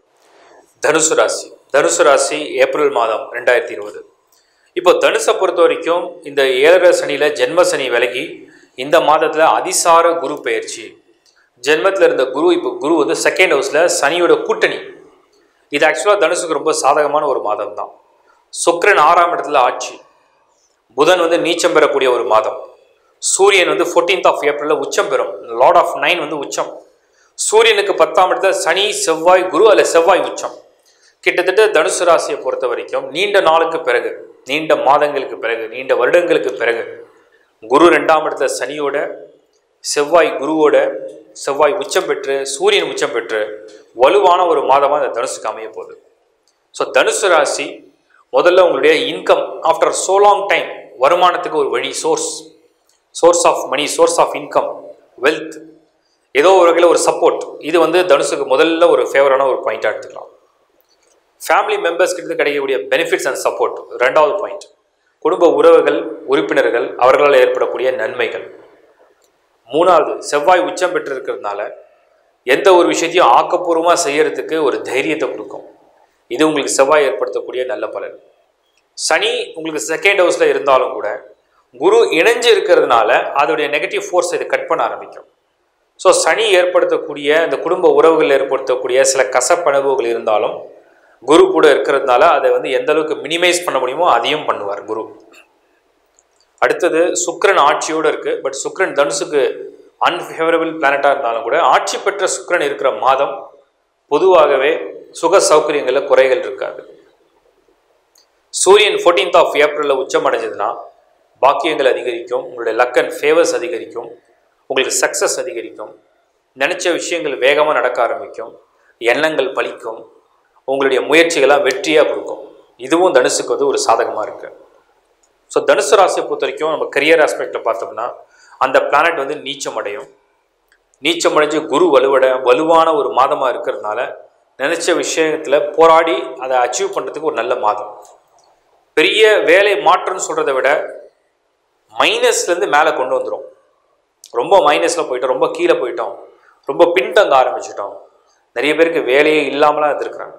தனுசு ராசி தனுசு ராசி ஏப்ரல் மாதம் ரெண்டாயிரத்தி இருபது இப்போ தனுசை பொறுத்த வரைக்கும் இந்த ஏழரை சனியில் ஜென்ம சனி விலகி இந்த மாதத்தில் அதிசார குரு பயிற்சி ஜென்மத்தில் இருந்த குரு இப்போ குரு வந்து செகண்ட் ஹவுஸில் சனியோட கூட்டணி இது ஆக்சுவலாக தனுசுக்கு ரொம்ப சாதகமான ஒரு மாதம் தான் சுக்கிரன் ஆறாம் இடத்துல ஆட்சி புதன் வந்து நீச்சம் பெறக்கூடிய ஒரு மாதம் சூரியன் வந்து ஃபோர்டீன்த் ஆஃப் ஏப்ரலில் உச்சம் பெறும் லார்ட் ஆஃப் நைன் வந்து உச்சம் சூரியனுக்கு பத்தாம் இடத்துல சனி செவ்வாய் குரு அல்ல செவ்வாய் உச்சம் கிட்டத்தட்ட தனுசு ராசியை பொறுத்த வரைக்கும் நீண்ட நாளுக்கு பிறகு நீண்ட மாதங்களுக்கு பிறகு நீண்ட வருடங்களுக்கு பிறகு குரு ரெண்டாம் இடத்துல சனியோட செவ்வாய் குருவோட செவ்வாய் உச்சம் பெற்று சூரியன் உச்சம் பெற்று வலுவான ஒரு மாதமாக இந்த தனுசுக்கு அமைய போகுது ஸோ தனுசு ராசி முதல்ல உங்களுடைய income after so long time வருமானத்துக்கு ஒரு வழி source source of money source of income wealth ஏதோ ஒரு வகையில் ஒரு சப்போர்ட் இது வந்து தனுசுக்கு முதல்ல ஒரு ஃபேவரான ஒரு பாயிண்டாக எடுத்துக்கலாம் ஃபேமிலி மெம்பர்ஸ் கிட்ட இருந்து கிடைக்கக்கூடிய பெனிஃபிட்ஸ் அண்ட் சப்போர்ட் ரெண்டாவது பாயிண்ட் குடும்ப உறவுகள் உறுப்பினர்கள் அவர்களால் ஏற்படக்கூடிய நன்மைகள் மூணாவது செவ்வாய் உச்சம் பெற்றிருக்கிறதுனால எந்த ஒரு விஷயத்தையும் ஆக்கப்பூர்வமாக செய்யறதுக்கு ஒரு தைரியத்தை கொடுக்கும் இது உங்களுக்கு செவ்வாய் ஏற்படுத்தக்கூடிய நல்ல பலன் சனி உங்களுக்கு செகண்ட் ஹவுஸில் இருந்தாலும் கூட குரு இணைஞ்சு இருக்கிறதுனால அதோடைய நெகட்டிவ் ஃபோர்ஸ் இது கட் பண்ண ஆரம்பிக்கும் ஸோ சனி ஏற்படுத்தக்கூடிய இந்த குடும்ப உறவுகள் ஏற்படுத்தக்கூடிய சில கசப்பணுவுகள் இருந்தாலும் குரு கூட இருக்கிறதுனால அதை வந்து எந்த அளவுக்கு மினிமைஸ் பண்ண முடியுமோ அதையும் பண்ணுவார் குரு அடுத்தது சுக்கிரன் ஆட்சியோடு இருக்கு பட் சுக்கிரன் தனுசுக்கு அன்ஃபேவரபிள் பிளானட்டாக இருந்தாலும் கூட ஆட்சி பெற்ற சுக்கிரன் இருக்கிற மாதம் பொதுவாகவே சுக சௌகரியங்களில் குறைகள் இருக்காது சூரியன் ஃபோர்டீன்த் ஆஃப் ஏப்ரலில் உச்சம் அடைஞ்சதுன்னா பாக்கியங்கள் அதிகரிக்கும் உங்களுடைய லக் அண்ட் ஃபேவர்ஸ் அதிகரிக்கும் உங்களுக்கு சக்ஸஸ் அதிகரிக்கும் நினச்ச விஷயங்கள் வேகமாக நடக்க ஆரம்பிக்கும் எண்ணங்கள் பலிக்கும் உங்களுடைய முயற்சிகளாக வெற்றியாக கொடுக்கும் இதுவும் தனுசுக்கு வந்து ஒரு சாதகமாக இருக்குது ஸோ தனுசு ராசியை பொறுத்த வரைக்கும் நம்ம கரியர் ஆஸ்பெக்டில் பார்த்தோம்னா அந்த பிளானட் வந்து நீச்சம் அடையும் நீச்சம் அடைஞ்சு குரு வலுவட வலுவான ஒரு மாதமாக இருக்கிறதுனால நினச்ச விஷயத்தில் போராடி அதை அச்சீவ் பண்ணுறதுக்கு ஒரு நல்ல மாதம் பெரிய வேலை மாற்றம்னு சொல்கிறத விட மைனஸ்லேருந்து மேலே கொண்டு வந்துடும் ரொம்ப மைனஸில் போயிட்டோம் ரொம்ப கீழே போயிட்டோம் ரொம்ப பின்தங்க ஆரம்பிச்சிட்டோம் நிறைய பேருக்கு வேலையே இல்லாமலாம் இருந்திருக்கிறாங்க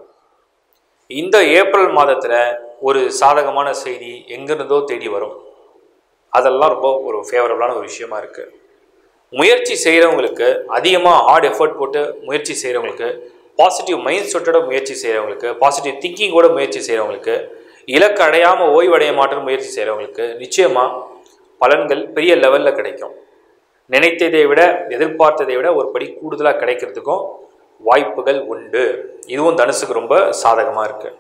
இந்த ஏப்ரல் மாதத்தில் ஒரு சாதகமான செய்தி எங்கிருந்தோ தேடி வரும் அதெல்லாம் ரொம்ப ஒரு ஃபேவரபுளான ஒரு விஷயமா இருக்குது முயற்சி செய்கிறவங்களுக்கு அதிகமாக ஹார்ட் எஃபர்ட் போட்டு முயற்சி செய்கிறவங்களுக்கு பாசிட்டிவ் மைண்ட் செட்டோட முயற்சி செய்கிறவங்களுக்கு பாசிட்டிவ் திங்கிங்கோட முயற்சி செய்கிறவங்களுக்கு இலக்கு அடையாமல் ஓய்வடைய மாற்ற முயற்சி செய்கிறவங்களுக்கு நிச்சயமாக பலன்கள் பெரிய லெவலில் கிடைக்கும் நினைத்ததை விட எதிர்பார்த்ததை விட ஒரு படி கூடுதலாக கிடைக்கிறதுக்கும் வாய்ப்புகள் உண்டு இதுவும் தனுசுக்கு ரொம்ப சாதகமாக இருக்குது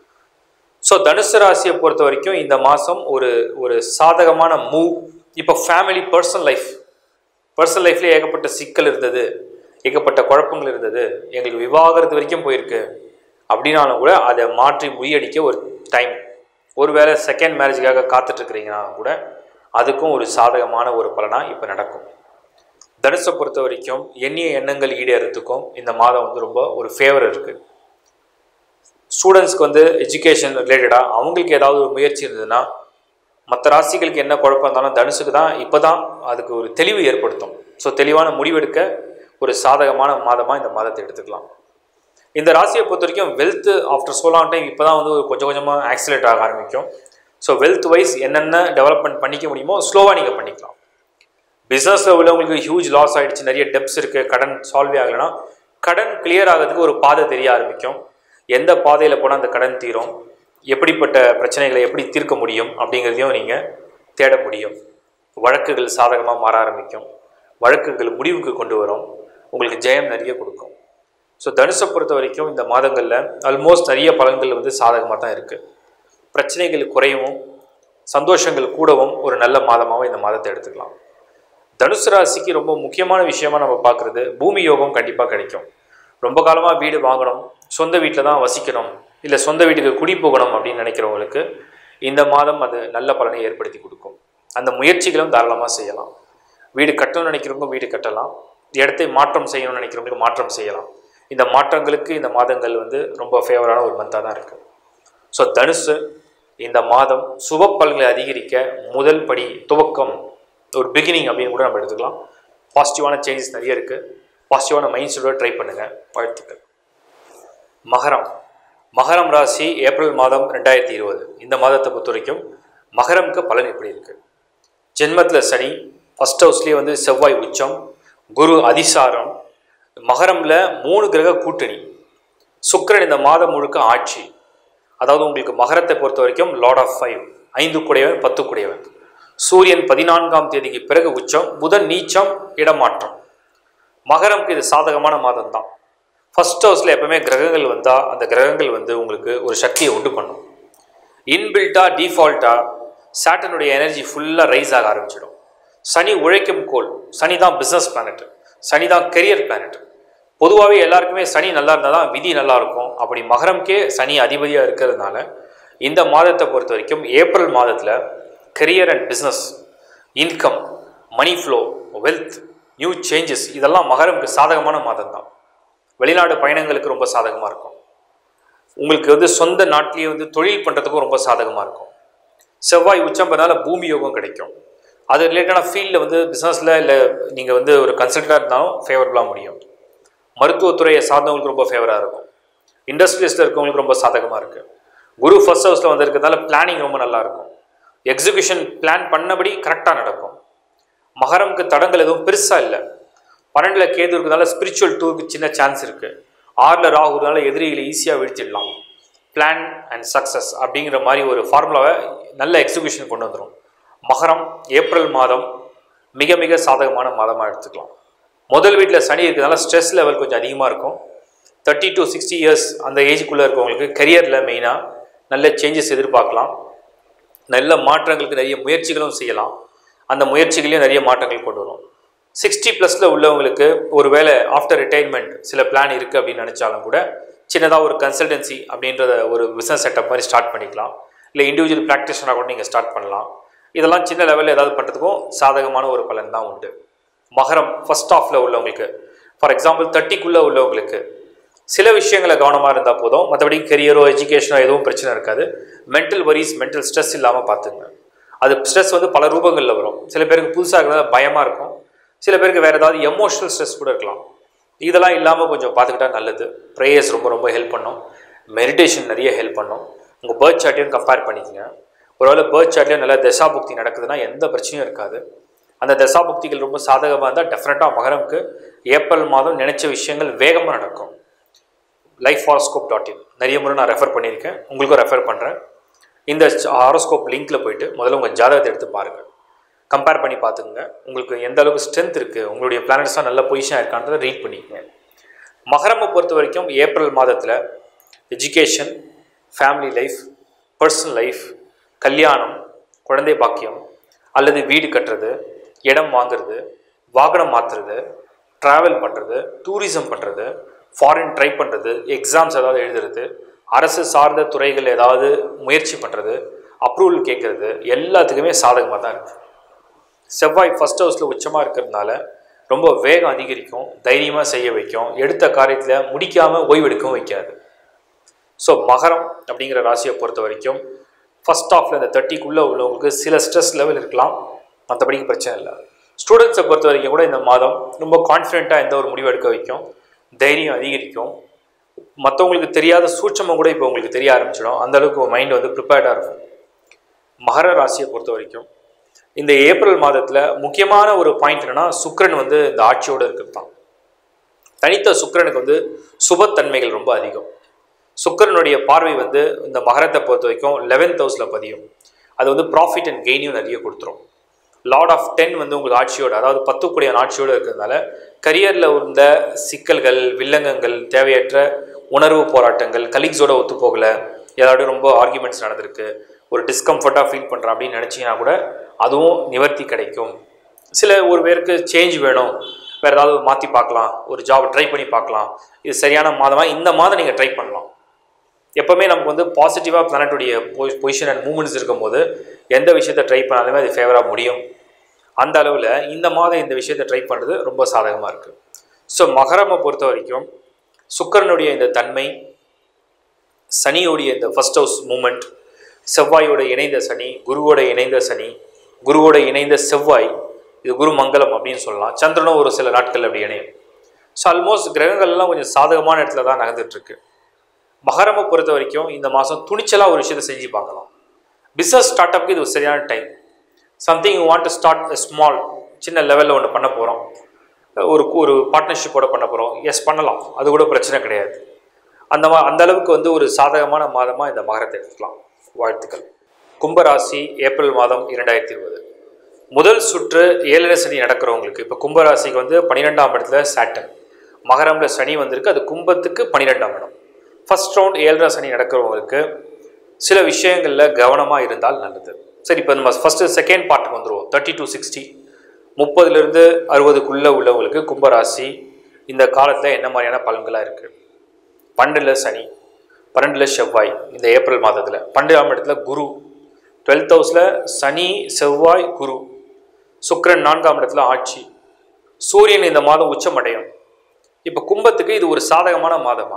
ஸோ தனுசு ராசியை பொறுத்த வரைக்கும் இந்த மாதம் ஒரு ஒரு சாதகமான மூவ் இப்போ ஃபேமிலி பர்சனல் லைஃப் பர்சனல் லைஃப்ல ஏகப்பட்ட சிக்கல் இருந்தது ஏகப்பட்ட குழப்பங்கள் இருந்தது எங்களுக்கு விவாகரத்து வரைக்கும் போயிருக்கு அப்படின்னாலும் கூட அதை மாற்றி முறியடிக்க ஒரு டைம் ஒருவேளை செகண்ட் மேரேஜுக்காக காத்துட்ருக்கிறீங்கன்னா கூட அதுக்கும் ஒரு சாதகமான ஒரு பலனாக இப்போ நடக்கும் தனுசை பொறுத்த வரைக்கும் எண்ணிய எண்ணங்கள் ஈடேறதுக்கும் இந்த மாதம் வந்து ரொம்ப ஒரு ஃபேவர் இருக்குது ஸ்டூடெண்ட்ஸ்க்கு வந்து எஜுகேஷன் ரிலேட்டடாக அவங்களுக்கு ஏதாவது ஒரு முயற்சி இருந்ததுன்னா மற்ற ராசிகளுக்கு என்ன குழப்பம் இருந்தாலும் தனுசுக்கு தான் இப்போ தான் அதுக்கு ஒரு தெளிவு ஏற்படுத்தும் ஸோ தெளிவான முடிவெடுக்க ஒரு சாதகமான மாதமாக இந்த மாதத்தை எடுத்துக்கலாம் இந்த ராசியை பொறுத்த வரைக்கும் wealth after so long time இப்போ தான் வந்து ஒரு கொஞ்சம் கொஞ்சமாக ஆக்சிலேட் ஆக ஆரம்பிக்கும் ஸோ வெல்த் வைஸ் என்னென்ன டெவலப்மெண்ட் பண்ணிக்க முடியுமோ ஸ்லோவாக நீங்கள் பண்ணிக்கலாம் பிஸ்னஸில் உள்ளவங்களுக்கு ஹியூஜ் லாஸ் ஆகிடுச்சு நிறைய டெப்ஸ் இருக்குது கடன் சால்வே ஆகலைன்னா கடன் கிளியர் ஆகிறதுக்கு ஒரு பாதை தெரிய ஆரம்பிக்கும் எந்த பாதையில் போனால் அந்த கடன் தீரும் எப்படிப்பட்ட பிரச்சனைகளை எப்படி தீர்க்க முடியும் அப்படிங்கிறதையும் நீங்கள் தேட முடியும் வழக்குகள் சாதகமாக மாற ஆரம்பிக்கும் வழக்குகள் முடிவுக்கு கொண்டு வரும் உங்களுக்கு ஜெயம் நிறைய கொடுக்கும் ஸோ தனுசை பொறுத்த வரைக்கும் இந்த மாதங்களில் ஆல்மோஸ்ட் நிறைய பலன்கள் வந்து சாதகமாக தான் இருக்குது பிரச்சனைகள் குறையவும் சந்தோஷங்கள் கூடவும் ஒரு நல்ல மாதமாகவும் இந்த மாதத்தை எடுத்துக்கலாம் தனுசு ராசிக்கு ரொம்ப முக்கியமான விஷயமா நம்ம பார்க்குறது பூமி யோகம் கண்டிப்பாக கிடைக்கும் ரொம்ப காலமாக வீடு வாங்கணும் சொந்த வீட்டில் தான் வசிக்கணும் இல்லை சொந்த வீட்டுக்கு குடி போகணும் அப்படின்னு நினைக்கிறவங்களுக்கு இந்த மாதம் அது நல்ல பலனை ஏற்படுத்தி கொடுக்கும் அந்த முயற்சிகளும் தாராளமாக செய்யலாம் வீடு கட்டணும்னு நினைக்கிறவங்க வீடு கட்டலாம் இடத்தை மாற்றம் செய்யணும்னு நினைக்கிறவங்களுக்கு மாற்றம் செய்யலாம் இந்த மாற்றங்களுக்கு இந்த மாதங்கள் வந்து ரொம்ப ஃபேவரான ஒரு மந்தாக தான் இருக்குது ஸோ தனுசு இந்த மாதம் சுப பலன்களை அதிகரிக்க முதல் படி துவக்கம் ஒரு பிகினிங் அப்படின்னு கூட நம்ம எடுத்துக்கலாம் பாசிட்டிவான சேஞ்சஸ் நிறைய இருக்குது பாசிட்டிவான மைண்ட் செட்டோட ட்ரை பண்ணுங்கள் வாழ்த்துக்கள் மகரம் மகரம் ராசி ஏப்ரல் மாதம் ரெண்டாயிரத்தி இருபது இந்த மாதத்தை பொறுத்த வரைக்கும் மகரம்க்கு பலன் எப்படி இருக்குது ஜென்மத்தில் சனி ஃபஸ்ட் ஹவுஸ்லேயே வந்து செவ்வாய் உச்சம் குரு அதிசாரம் மகரமில் மூணு கிரக கூட்டணி சுக்கிரன் இந்த மாதம் முழுக்க ஆட்சி அதாவது உங்களுக்கு மகரத்தை பொறுத்த வரைக்கும் லார்ட் ஆஃப் ஃபைவ் ஐந்து குடையவன் பத்து குடையவன் சூரியன் பதினான்காம் தேதிக்கு பிறகு உச்சம் புதன் நீச்சம் இடமாற்றம் மகரம்க்கு இது சாதகமான மாதம் தான் ஃபர்ஸ்ட் ஹவுஸில் எப்பவுமே கிரகங்கள் வந்தால் அந்த கிரகங்கள் வந்து உங்களுக்கு ஒரு சக்தியை உண்டு பண்ணும் இன்பில்ட்டாக டிஃபால்ட்டாக சாட்டனுடைய எனர்ஜி ஃபுல்லாக ரைஸ் ஆக ஆரம்பிச்சிடும் சனி உழைக்கும் கோள் சனி தான் பிஸ்னஸ் பிளானட் சனி தான் கெரியர் பிளானட் பொதுவாகவே எல்லாருக்குமே சனி நல்லா இருந்தால் தான் விதி நல்லா இருக்கும் அப்படி மகரம்க்கே சனி அதிபதியாக இருக்கிறதுனால இந்த மாதத்தை பொறுத்த வரைக்கும் ஏப்ரல் மாதத்தில் career and business income money flow wealth new changes இதெல்லாம் மகரம்க்கு சாதகமான மாதம் தான் வெளிநாடு பயணங்களுக்கு ரொம்ப சாதகமாக இருக்கும் உங்களுக்கு வந்து சொந்த நாட்டிலேயே வந்து தொழில் பண்ணுறதுக்கும் ரொம்ப சாதகமாக இருக்கும் செவ்வாய் உச்சம் பண்ணால பூமி யோகம் கிடைக்கும் அது ரிலேட்டடான ஃபீல்டில் வந்து பிஸ்னஸில் இல்லை நீங்கள் வந்து ஒரு கன்சல்டாக இருந்தாலும் ஃபேவரபுளாக முடியும் மருத்துவத்துறையை சார்ந்தவங்களுக்கு ரொம்ப ஃபேவராக இருக்கும் இண்டஸ்ட்ரியஸில் இருக்கவங்களுக்கு ரொம்ப சாதகமாக இருக்குது குரு ஃபர்ஸ்ட் ஹவுஸில் வந்திருக்கிறதால பிளானிங் ரொம்ப நல்லா இருக்கும் எக்ஸிகியூஷன் பிளான் பண்ணபடி கரெக்டாக நடக்கும் மகரம்க்கு தடங்கள் எதுவும் பெருசாக இல்லை பன்னெண்டில் கேது இருக்கிறதால ஸ்பிரிச்சுவல் டூருக்கு சின்ன சான்ஸ் இருக்குது ஆறில் ராகுனால எதிரிகளை ஈஸியாக வீழ்த்திடலாம் பிளான் அண்ட் சக்ஸஸ் அப்படிங்கிற மாதிரி ஒரு ஃபார்முலாவை நல்ல எக்ஸிகியூஷன் கொண்டு வந்துடும் மகரம் ஏப்ரல் மாதம் மிக மிக சாதகமான மாதமாக எடுத்துக்கலாம் முதல் வீட்டில் சனி இருக்கிறதுனால ஸ்ட்ரெஸ் லெவல் கொஞ்சம் அதிகமாக இருக்கும் தேர்ட்டி டு சிக்ஸ்டி இயர்ஸ் அந்த ஏஜுக்குள்ளே இருக்கவங்களுக்கு கரியரில் மெயினாக நல்ல சேஞ்சஸ் எதிர்பார்க்கலாம் நல்ல மாற்றங்களுக்கு நிறைய முயற்சிகளும் செய்யலாம் அந்த முயற்சிகளையும் நிறைய மாற்றங்கள் கொண்டு வரும் சிக்ஸ்டி ப்ளஸில் உள்ளவங்களுக்கு ஒரு வேளை ஆஃப்டர் ரிட்டைர்மெண்ட் சில பிளான் இருக்குது அப்படின்னு நினச்சாலும் கூட சின்னதாக ஒரு கன்சல்டன்சி அப்படின்றத ஒரு பிஸ்னஸ் செட்டப் மாதிரி ஸ்டார்ட் பண்ணிக்கலாம் இல்லை இண்டிவிஜுவல் ப்ராக்டிஷனாக கூட நீங்கள் ஸ்டார்ட் பண்ணலாம் இதெல்லாம் சின்ன லெவலில் ஏதாவது பண்ணுறதுக்கும் சாதகமான ஒரு பலன் தான் உண்டு மகரம் ஃபர்ஸ்ட் ஆஃபில் உள்ளவங்களுக்கு ஃபார் எக்ஸாம்பிள் தேர்ட்டிக்குள்ளே உள்ளவங்களுக்கு சில விஷயங்களை கவனமாக இருந்தால் போதும் மற்றபடி கெரியரோ எஜுகேஷனோ எதுவும் பிரச்சனை இருக்காது மென்டல் வரிஸ் மென்டல் ஸ்ட்ரெஸ் இல்லாமல் பார்த்துங்க அது ஸ்ட்ரெஸ் வந்து பல ரூபங்களில் வரும் சில பேருக்கு புதுசாக இருக்கிறதா பயமாக இருக்கும் சில பேருக்கு வேறு ஏதாவது எமோஷனல் ஸ்ட்ரெஸ் கூட இருக்கலாம் இதெல்லாம் இல்லாமல் கொஞ்சம் பார்த்துக்கிட்டா நல்லது ப்ரேயர்ஸ் ரொம்ப ரொம்ப ஹெல்ப் பண்ணும் மெடிடேஷன் நிறைய ஹெல்ப் பண்ணும் உங்கள் பேர்த் சார்ட்டையும் கம்பேர் பண்ணிக்கங்க ஒருவேளை பேர்த் சார்ட்லேயும் நல்ல தசாபுக்தி நடக்குதுன்னா எந்த பிரச்சனையும் இருக்காது அந்த தசாபுக்திகள் ரொம்ப சாதகமாக இருந்தால் டெஃபினட்டாக மகரமுக்கு ஏப்ரல் மாதம் நினைச்ச விஷயங்கள் வேகமாக நடக்கும் லைஃப் ஹாரோஸ்கோப் டாட் இன் நிறைய முறை நான் ரெஃபர் பண்ணியிருக்கேன் உங்களுக்கும் ரெஃபர் பண்ணுறேன் இந்த ஹாரோஸ்கோப் லிங்க்கில் போயிட்டு முதல்ல உங்கள் ஜாதகத்தை எடுத்து பாருங்கள் கம்பேர் பண்ணி பார்த்துக்குங்க உங்களுக்கு எந்த அளவுக்கு ஸ்ட்ரென்த் இருக்குது உங்களுடைய பிளானட்ஸ்லாம் நல்ல பொசிஷனாக இருக்கான்றதை ரீட் பண்ணிக்கங்க மகரமை பொறுத்த வரைக்கும் ஏப்ரல் மாதத்தில் education family life personal life கல்யாணம் குழந்தை பாக்கியம் அல்லது வீடு கட்டுறது இடம் வாங்குறது வாகனம் மாற்றுறது ட்ராவல் பண்ணுறது டூரிசம் பண்ணுறது ஃபாரின் ட்ரை பண்ணுறது எக்ஸாம்ஸ் ஏதாவது எழுதுறது அரசு சார்ந்த துறைகள் ஏதாவது முயற்சி பண்ணுறது அப்ரூவல் கேட்குறது எல்லாத்துக்குமே சாதகமாக தான் இருக்குது செவ்வாய் ஃபஸ்ட் ஹவுஸில் உச்சமாக இருக்கிறதுனால ரொம்ப வேகம் அதிகரிக்கும் தைரியமாக செய்ய வைக்கும் எடுத்த காரியத்தில் முடிக்காமல் ஓய்வெடுக்கவும் வைக்காது ஸோ மகரம் அப்படிங்கிற ராசியை பொறுத்த வரைக்கும் ஃபஸ்ட் ஆஃபில் இந்த தேர்ட்டிக்குள்ளே உள்ளவங்களுக்கு சில ஸ்ட்ரெஸ் லெவல் இருக்கலாம் மற்றபடிக்கு பிரச்சனை இல்லை ஸ்டூடெண்ட்ஸை பொறுத்த வரைக்கும் கூட இந்த மாதம் ரொம்ப கான்ஃபிடென்ட்டாக எந்த ஒரு முடிவு எடுக்க வைக்கும் தைரியம் அதிகரிக்கும் மற்றவங்களுக்கு தெரியாத சூட்சமம் கூட இப்போ உங்களுக்கு தெரிய ஆரம்பிச்சிடும் அந்த அளவுக்கு மைண்ட் வந்து ப்ரிப்பேர்டாக இருக்கும் மகர ராசியை பொறுத்த வரைக்கும் இந்த ஏப்ரல் மாதத்தில் முக்கியமான ஒரு பாயிண்ட் என்னன்னா சுக்கிரன் வந்து இந்த ஆட்சியோடு இருக்கிறது தான் தனித்த சுக்கிரனுக்கு வந்து சுபத்தன்மைகள் ரொம்ப அதிகம் சுக்கிரனுடைய பார்வை வந்து இந்த மகரத்தை பொறுத்த வரைக்கும் லெவன்த் ஹவுஸில் பதியும் அது வந்து ப்ராஃபிட் அண்ட் கெயினையும் நிறைய கொடுத்துரும் லார்ட் ஆஃப் டென் வந்து உங்களுக்கு ஆட்சியோடு அதாவது பத்துக்குடிய ஆட்சியோடு இருக்கிறதுனால கரியரில் இருந்த சிக்கல்கள் வில்லங்கங்கள் தேவையற்ற உணர்வு போராட்டங்கள் கலீக்ஸோட ஒத்து போகலை ஏதாவது ரொம்ப ஆர்குமெண்ட்ஸ் நடந்திருக்கு ஒரு டிஸ்கம்ஃபர்ட்டாக ஃபீல் பண்ணுறேன் அப்படின்னு நினச்சிங்கன்னா கூட அதுவும் நிவர்த்தி கிடைக்கும் சில ஒரு பேருக்கு சேஞ்ச் வேணும் வேறு ஏதாவது மாற்றி பார்க்கலாம் ஒரு ஜாப் ட்ரை பண்ணி பார்க்கலாம் இது சரியான மாதமாக இந்த மாதம் நீங்கள் ட்ரை பண்ணலாம் எப்போவுமே நமக்கு வந்து பாசிட்டிவாக பிளானட்டுடைய பொசிஷன் அண்ட் மூமெண்ட்ஸ் இருக்கும்போது எந்த விஷயத்தை ட்ரை பண்ணாலுமே அது ஃபேவராக முடியும் அந்த அளவில் இந்த மாதம் இந்த விஷயத்தை ட்ரை பண்ணுறது ரொம்ப சாதகமாக இருக்குது ஸோ மகரமை பொறுத்த வரைக்கும் சுக்கரனுடைய இந்த தன்மை சனியோடைய இந்த ஃபஸ்ட் ஹவுஸ் மூமெண்ட் செவ்வாயோட இணைந்த சனி குருவோட இணைந்த சனி குருவோட இணைந்த செவ்வாய் இது குரு மங்களம் அப்படின்னு சொல்லலாம் சந்திரனும் ஒரு சில நாட்கள் அப்படி இணையும் ஸோ ஆல்மோஸ்ட் கிரகங்கள்லாம் கொஞ்சம் சாதகமான இடத்துல தான் நகர்ந்துட்டுருக்கு மகரமை பொறுத்த வரைக்கும் இந்த மாதம் துணிச்சலாக ஒரு விஷயத்தை செஞ்சு பார்க்கலாம் பிஸ்னஸ் ஸ்டார்ட் அப்க்கு இது ஒரு சரியான time something you want to start small சின்ன லெவலில் ஒன்று பண்ண போகிறோம் ஒரு ஒரு பார்ட்னர்ஷிப்போட பண்ண போகிறோம் எஸ் பண்ணலாம் அது கூட பிரச்சனை கிடையாது அந்த மா அந்த அளவுக்கு வந்து ஒரு சாதகமான மாதமாக இந்த மகரத்தை எடுத்துக்கலாம் வாழ்த்துக்கள் கும்பராசி ஏப்ரல் மாதம் இரண்டாயிரத்தி இருபது முதல் சுற்று ஏழரை சனி நடக்கிறவங்களுக்கு இப்போ கும்பராசிக்கு வந்து பன்னிரெண்டாம் இடத்துல சாட்டன் மகரம்ல சனி வந்திருக்கு அது கும்பத்துக்கு பன்னிரெண்டாம் இடம் ஃபர்ஸ்ட் ரவுண்ட் ஏழரை சனி நடக்கிறவங்களுக்கு சில விஷயங்களில் கவனமாக இருந்தால் நல்லது சரி இப்போ நம்ம ஃபஸ்ட்டு செகண்ட் பார்ட்டுக்கு வந்துடுவோம் தேர்ட்டி டு சிக்ஸ்டி முப்பதுலேருந்து அறுபதுக்குள்ளே உள்ளவங்களுக்கு கும்பராசி இந்த காலத்தில் என்ன மாதிரியான பலன்களாக இருக்குது பன்னெண்டில் சனி பன்னெண்டில் செவ்வாய் இந்த ஏப்ரல் மாதத்தில் பன்னெண்டாம் இடத்துல குரு டுவெல்த் ஹவுஸில் சனி செவ்வாய் குரு சுக்கிரன் நான்காம் இடத்துல ஆட்சி சூரியன் இந்த மாதம் உச்சமடையும் இப்போ கும்பத்துக்கு இது ஒரு சாதகமான மாதமா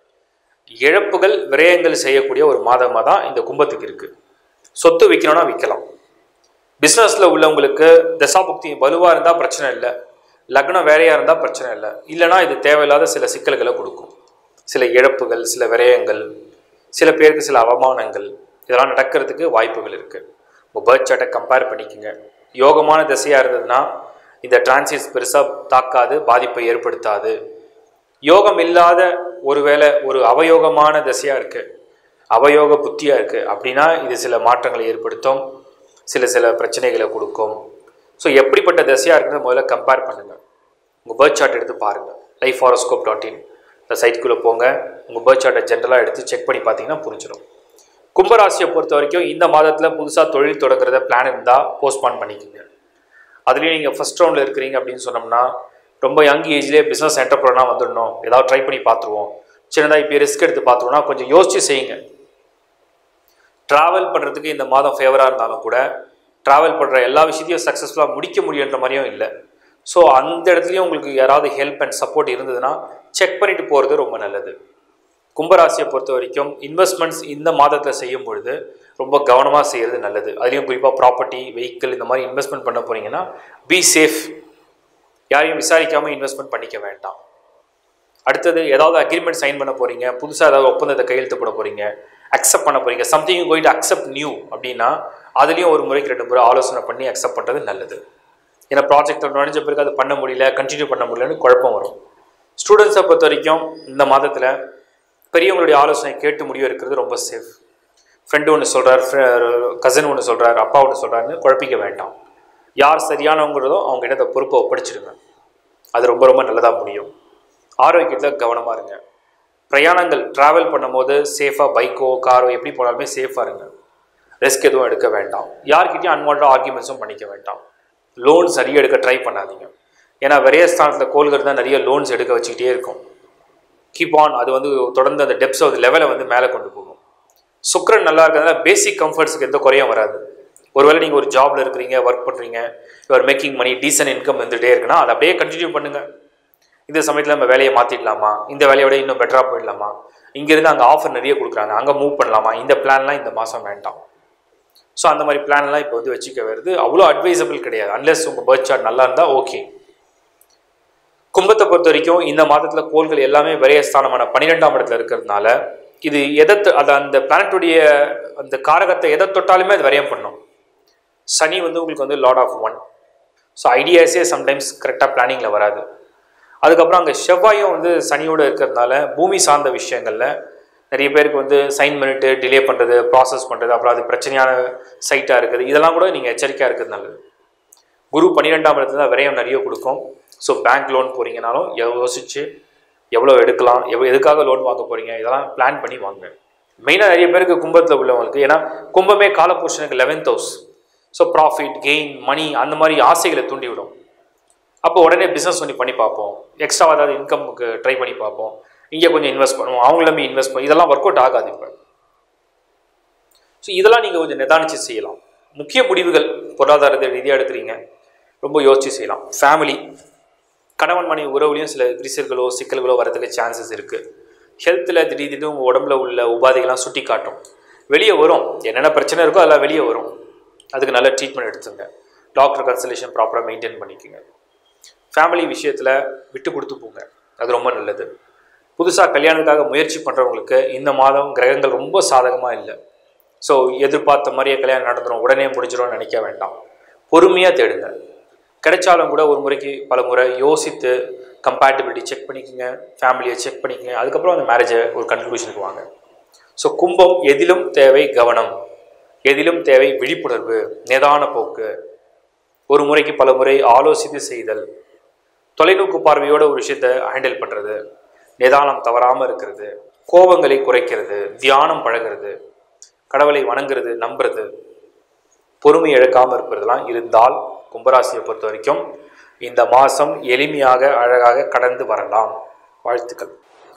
இழப்புகள் விரயங்கள் செய்யக்கூடிய ஒரு மாதமாக தான் இந்த கும்பத்துக்கு இருக்குது சொத்து விற்கணும்னா விற்கலாம் பிஸ்னஸில் உள்ளவங்களுக்கு தசாபுக்தி வலுவாக இருந்தால் பிரச்சனை இல்லை லக்னம் வேறையாக இருந்தால் பிரச்சனை இல்லை இல்லைனா இது தேவையில்லாத சில சிக்கல்களை கொடுக்கும் சில இழப்புகள் சில விரயங்கள் சில பேருக்கு சில அவமானங்கள் இதெல்லாம் நடக்கிறதுக்கு வாய்ப்புகள் இருக்குது உங்கள் பேர்த் சார்ட்டை கம்பேர் பண்ணிக்கோங்க யோகமான திசையாக இருந்ததுன்னா இந்த டிரான்சிட்ஸ் பெருசாக தாக்காது பாதிப்பை ஏற்படுத்தாது யோகம் இல்லாத ஒருவேளை ஒரு அவயோகமான திசையாக இருக்குது அவயோக புத்தியாக இருக்குது அப்படின்னா இது சில மாற்றங்களை ஏற்படுத்தும் சில சில பிரச்சனைகளை கொடுக்கும் ஸோ எப்படிப்பட்ட திசையாக இருக்குன்னு முதல்ல கம்பேர் பண்ணுங்கள் உங்கள் பேர்த் சார்ட் எடுத்து பாருங்கள் லைஃப் ஹாரோஸ்கோப் டாட் இன் இந்த சைட்குள்ளே போங்க உங்கள் பேர்த் சார்ட்டை ஜென்ரலாக எடுத்து செக் பண்ணி பார்த்தீங்கன்னா புரிஞ்சிடும் கும்பராசியை பொறுத்த வரைக்கும் இந்த மாதத்தில் புதுசாக தொழில் தொடங்குறத பிளான் இருந்தால் போஸ்ட்பான் பண்ணிக்கோங்க அதுலேயும் நீங்கள் ஃபஸ்ட் ரவுண்டில் இருக்கிறீங்க அப்படின்னு சொன்னோம்னா ரொம்ப யங் ஏஜ்லேயே பிஸ்னஸ் என்டர்பிரனாக வந்துடணும் ஏதாவது ட்ரை பண்ணி பார்த்துருவோம் சின்னதாக இப்போ ரிஸ்க் எடுத்து பார்த்துருவோம்னா கொஞ்சம் யோசிச்சு செய்யுங்க ட்ராவல் பண்ணுறதுக்கு இந்த மாதம் ஃபேவராக இருந்தாலும் கூட ட்ராவல் பண்ணுற எல்லா விஷயத்தையும் சக்ஸஸ்ஃபுல்லாக முடிக்க முடியுன்ற மாதிரியும் இல்லை ஸோ அந்த இடத்துலையும் உங்களுக்கு யாராவது ஹெல்ப் அண்ட் சப்போர்ட் இருந்ததுன்னா செக் பண்ணிட்டு போகிறது ரொம்ப நல்லது கும்பராசியை பொறுத்த வரைக்கும் இன்வெஸ்ட்மெண்ட்ஸ் இந்த மாதத்தில் செய்யும் பொழுது ரொம்ப கவனமாக செய்கிறது நல்லது அதுலேயும் குறிப்பாக ப்ராப்பர்ட்டி வெஹிக்கிள் இந்த மாதிரி இன்வெஸ்ட்மெண்ட் பண்ண போகிறீங்கன்னா பி சேஃப் யாரையும் விசாரிக்காமல் இன்வெஸ்ட்மெண்ட் பண்ணிக்க வேண்டாம் அடுத்தது ஏதாவது அக்ரிமெண்ட் சைன் பண்ண போகிறீங்க புதுசாக ஏதாவது ஒப்பந்தத்தை கையெழுத்து போட போகிறீங்க அக்செப்ட் பண்ண போகிறீங்க something going to accept new அப்படின்னா அதுலேயும் ஒரு முறைக்கு ரெண்டு முறை ஆலோசனை பண்ணி அக்செப்ட் பண்ணுறது நல்லது ஏன்னா ப்ராஜெக்டில் நுழைஞ்ச பிறகு அது பண்ண முடியல கண்டினியூ பண்ண முடியலன்னு குழப்பம் வரும் ஸ்டூடெண்ட்ஸை பொறுத்த வரைக்கும் இந்த மாதத்தில் பெரியவங்களுடைய ஆலோசனை கேட்டு முடிவு இருக்கிறது ரொம்ப சேஃப் ஃப்ரெண்டு ஒன்று சொல்கிறார் கசின் ஒன்று சொல்கிறார் அப்பா ஒன்று சொல்கிறாருன்னு குழப்பிக்க வேண்டாம் யார் சரியானவங்கிறதோ அவங்க இடத்த பொறுப்பை ஒப்படைச்சிடுங்க அது ரொம்ப ரொம்ப நல்லதாக முடியும் ஆரோக்கியத்தில் கவனமாக இருங்க பிரயாணங்கள் ட்ராவல் பண்ணும்போது சேஃபாக பைக்கோ காரோ எப்படி போனாலுமே சேஃபாக இருங்க ரிஸ்க் எதுவும் எடுக்க வேண்டாம் யார்கிட்டயும் அன்வான்ட் ஆர்குமெண்ட்ஸும் பண்ணிக்க வேண்டாம் லோன் சரியாக எடுக்க ட்ரை பண்ணாதீங்க ஏன்னா விரைய ஸ்தானத்தில் கோள்கள் தான் நிறைய லோன்ஸ் எடுக்க வச்சுக்கிட்டே இருக்கும் கீப் ஆன் அது வந்து தொடர்ந்து அந்த டெப்ஸ் ஆஃப் லெவலை வந்து மேலே கொண்டு போகும் சுக்கரன் நல்லா இருக்கிறதுனால பேசிக் கம்ஃபர்ட்ஸுக்கு எந்த குறையும் வராது ஒருவேளை நீங்கள் ஒரு ஜாப்ல இருக்கிறீங்க ஒர்க் பண்ணுறீங்க your making money decent income வந்துகிட்டே இருக்குன்னா அதை அப்படியே கண்டினியூ பண்ணுங்கள் இந்த சமயத்தில் நம்ம வேலையை மாற்றிடலாமா இந்த வேலையை விட இன்னும் பெட்டராக போயிடலாமா இங்கேருந்து அங்கே ஆஃபர் நிறைய கொடுக்குறாங்க அங்கே மூவ் பண்ணலாமா இந்த பிளான்லாம் இந்த மாதம் வேண்டாம் ஸோ அந்த மாதிரி பிளான்லாம் இப்போ வந்து வச்சுக்க வருது அவ்வளோ அட்வைசபிள் கிடையாது அன்லெஸ் உங்கள் பர்த் சார்ட் நல்லா இருந்தால் ஓகே கும்பத்தை பொறுத்த வரைக்கும் இந்த மாதத்தில் கோள்கள் எல்லாமே விரயஸ்தானமான பன்னிரெண்டாம் இடத்துல இருக்கிறதுனால இது எதை தொ- அது அந்த பிளானட்டுடைய அந்த காரகத்தை எதை தொட்டாலுமே அது விரயம் பண்ணும் சனி வந்து உங்களுக்கு வந்து லார்ட் ஆஃப் ஒன் ஸோ ஐடியாஸே சம்டைம்ஸ் கரெக்டாக பிளானிங்கில் வராது அதுக்கப்புறம் அங்கே செவ்வாயும் வந்து சனியோடு இருக்கிறதுனால பூமி சார்ந்த விஷயங்களில் நிறைய பேருக்கு வந்து சைன் பண்ணிட்டு டிலே பண்ணுறது ப்ராசஸ் பண்ணுறது அப்புறம் அது பிரச்சனையான சைட்டாக இருக்குது இதெல்லாம் கூட நீங்கள் எச்சரிக்கையாக இருக்கிறது நல்லது குரு பன்னிரெண்டாம் இடத்துல தான் விரயம் நிறைய கொடுக்கும் ஸோ பேங்க் லோன் போகிறீங்கனாலும் யோசிச்சு எவ்வளோ எடுக்கலாம் எவ்வளோ எதுக்காக லோன் வாங்க போகிறீங்க இதெல்லாம் பிளான் பண்ணி வாங்க மெயினாக நிறைய பேருக்கு கும்பத்தில் உள்ளவங்களுக்கு ஏன்னா கும்பமே காலபுருஷனுக்கு eleventh house so profit gain money அந்த மாதிரி ஆசைகளை தூண்டிவிடும் அப்போ உடனே பிஸ்னஸ் பண்ணி பண்ணி பார்ப்போம் எக்ஸ்ட்ரா ஏதாவது இன்கமுக்கு ட்ரை பண்ணி பார்ப்போம் இங்கே கொஞ்சம் இன்வெஸ்ட் பண்ணுவோம் அவங்களுமே இன்வெஸ்ட் பண்ணி இதெல்லாம் ஒர்க் அவுட் ஆகாது இப்போ ஸோ இதெல்லாம் நீங்கள் கொஞ்சம் நிதானிச்சு செய்யலாம் முக்கிய முடிவுகள் பொருளாதாரத்தை ரீதியாக எடுக்கிறீங்க ரொம்ப யோசிச்சு செய்யலாம் ஃபேமிலி கணவன் மனைவி உறவுலையும் சில விரிசல்களோ சிக்கல்களோ வரதுக்கு சான்சஸ் இருக்குது ஹெல்த்தில் திடீர்னு உங்கள் உடம்புல உள்ள உபாதைகள்லாம் சுட்டி காட்டும் வெளியே வரும் என்னென்ன பிரச்சனை இருக்கோ அதெல்லாம் வெளியே வரும் அதுக்கு நல்ல ட்ரீட்மெண்ட் எடுத்துங்க டாக்டர் கன்சல்டேஷன் ப்ராப்பராக மெயின்டைன் பண்ணிக்கோங்க ஃபேமிலி விஷயத்தில் விட்டு கொடுத்து போங்க அது ரொம்ப நல்லது புதுசாக கல்யாணத்துக்காக முயற்சி பண்ணுறவங்களுக்கு இந்த மாதம் கிரகங்கள் ரொம்ப சாதகமாக இல்லை ஸோ எதிர்பார்த்த மாதிரியே கல்யாணம் நடந்துடும் உடனே முடிஞ்சிடும்னு நினைக்க வேண்டாம் பொறுமையாக தேடுங்க கிடைச்சாலும் கூட ஒரு முறைக்கு பல முறை யோசித்து கம்பேட்டபிலிட்டி செக் பண்ணிக்கோங்க ஃபேமிலியை செக் பண்ணிக்கோங்க அதுக்கப்புறம் அந்த மேரேஜை ஒரு கன்க்ளூஷனுக்கு வாங்க ஸோ கும்பம் எதிலும் தேவை கவனம் எதிலும் தேவை விழிப்புணர்வு நிதான போக்கு ஒரு முறைக்கு பல முறை ஆலோசித்து செய்தல் தொலைநோக்கு பார்வையோட ஒரு விஷயத்தை ஹேண்டில் பண்ணுறது நிதானம் தவறாமல் இருக்கிறது கோபங்களை குறைக்கிறது தியானம் பழகிறது கடவுளை வணங்குறது நம்புறது பொறுமை இழக்காமல் இருப்பதெல்லாம் இருந்தால் கும்பராசியை பொறுத்த வரைக்கும் இந்த மாதம் எளிமையாக அழகாக கடந்து வரலாம் வாழ்த்துக்கள்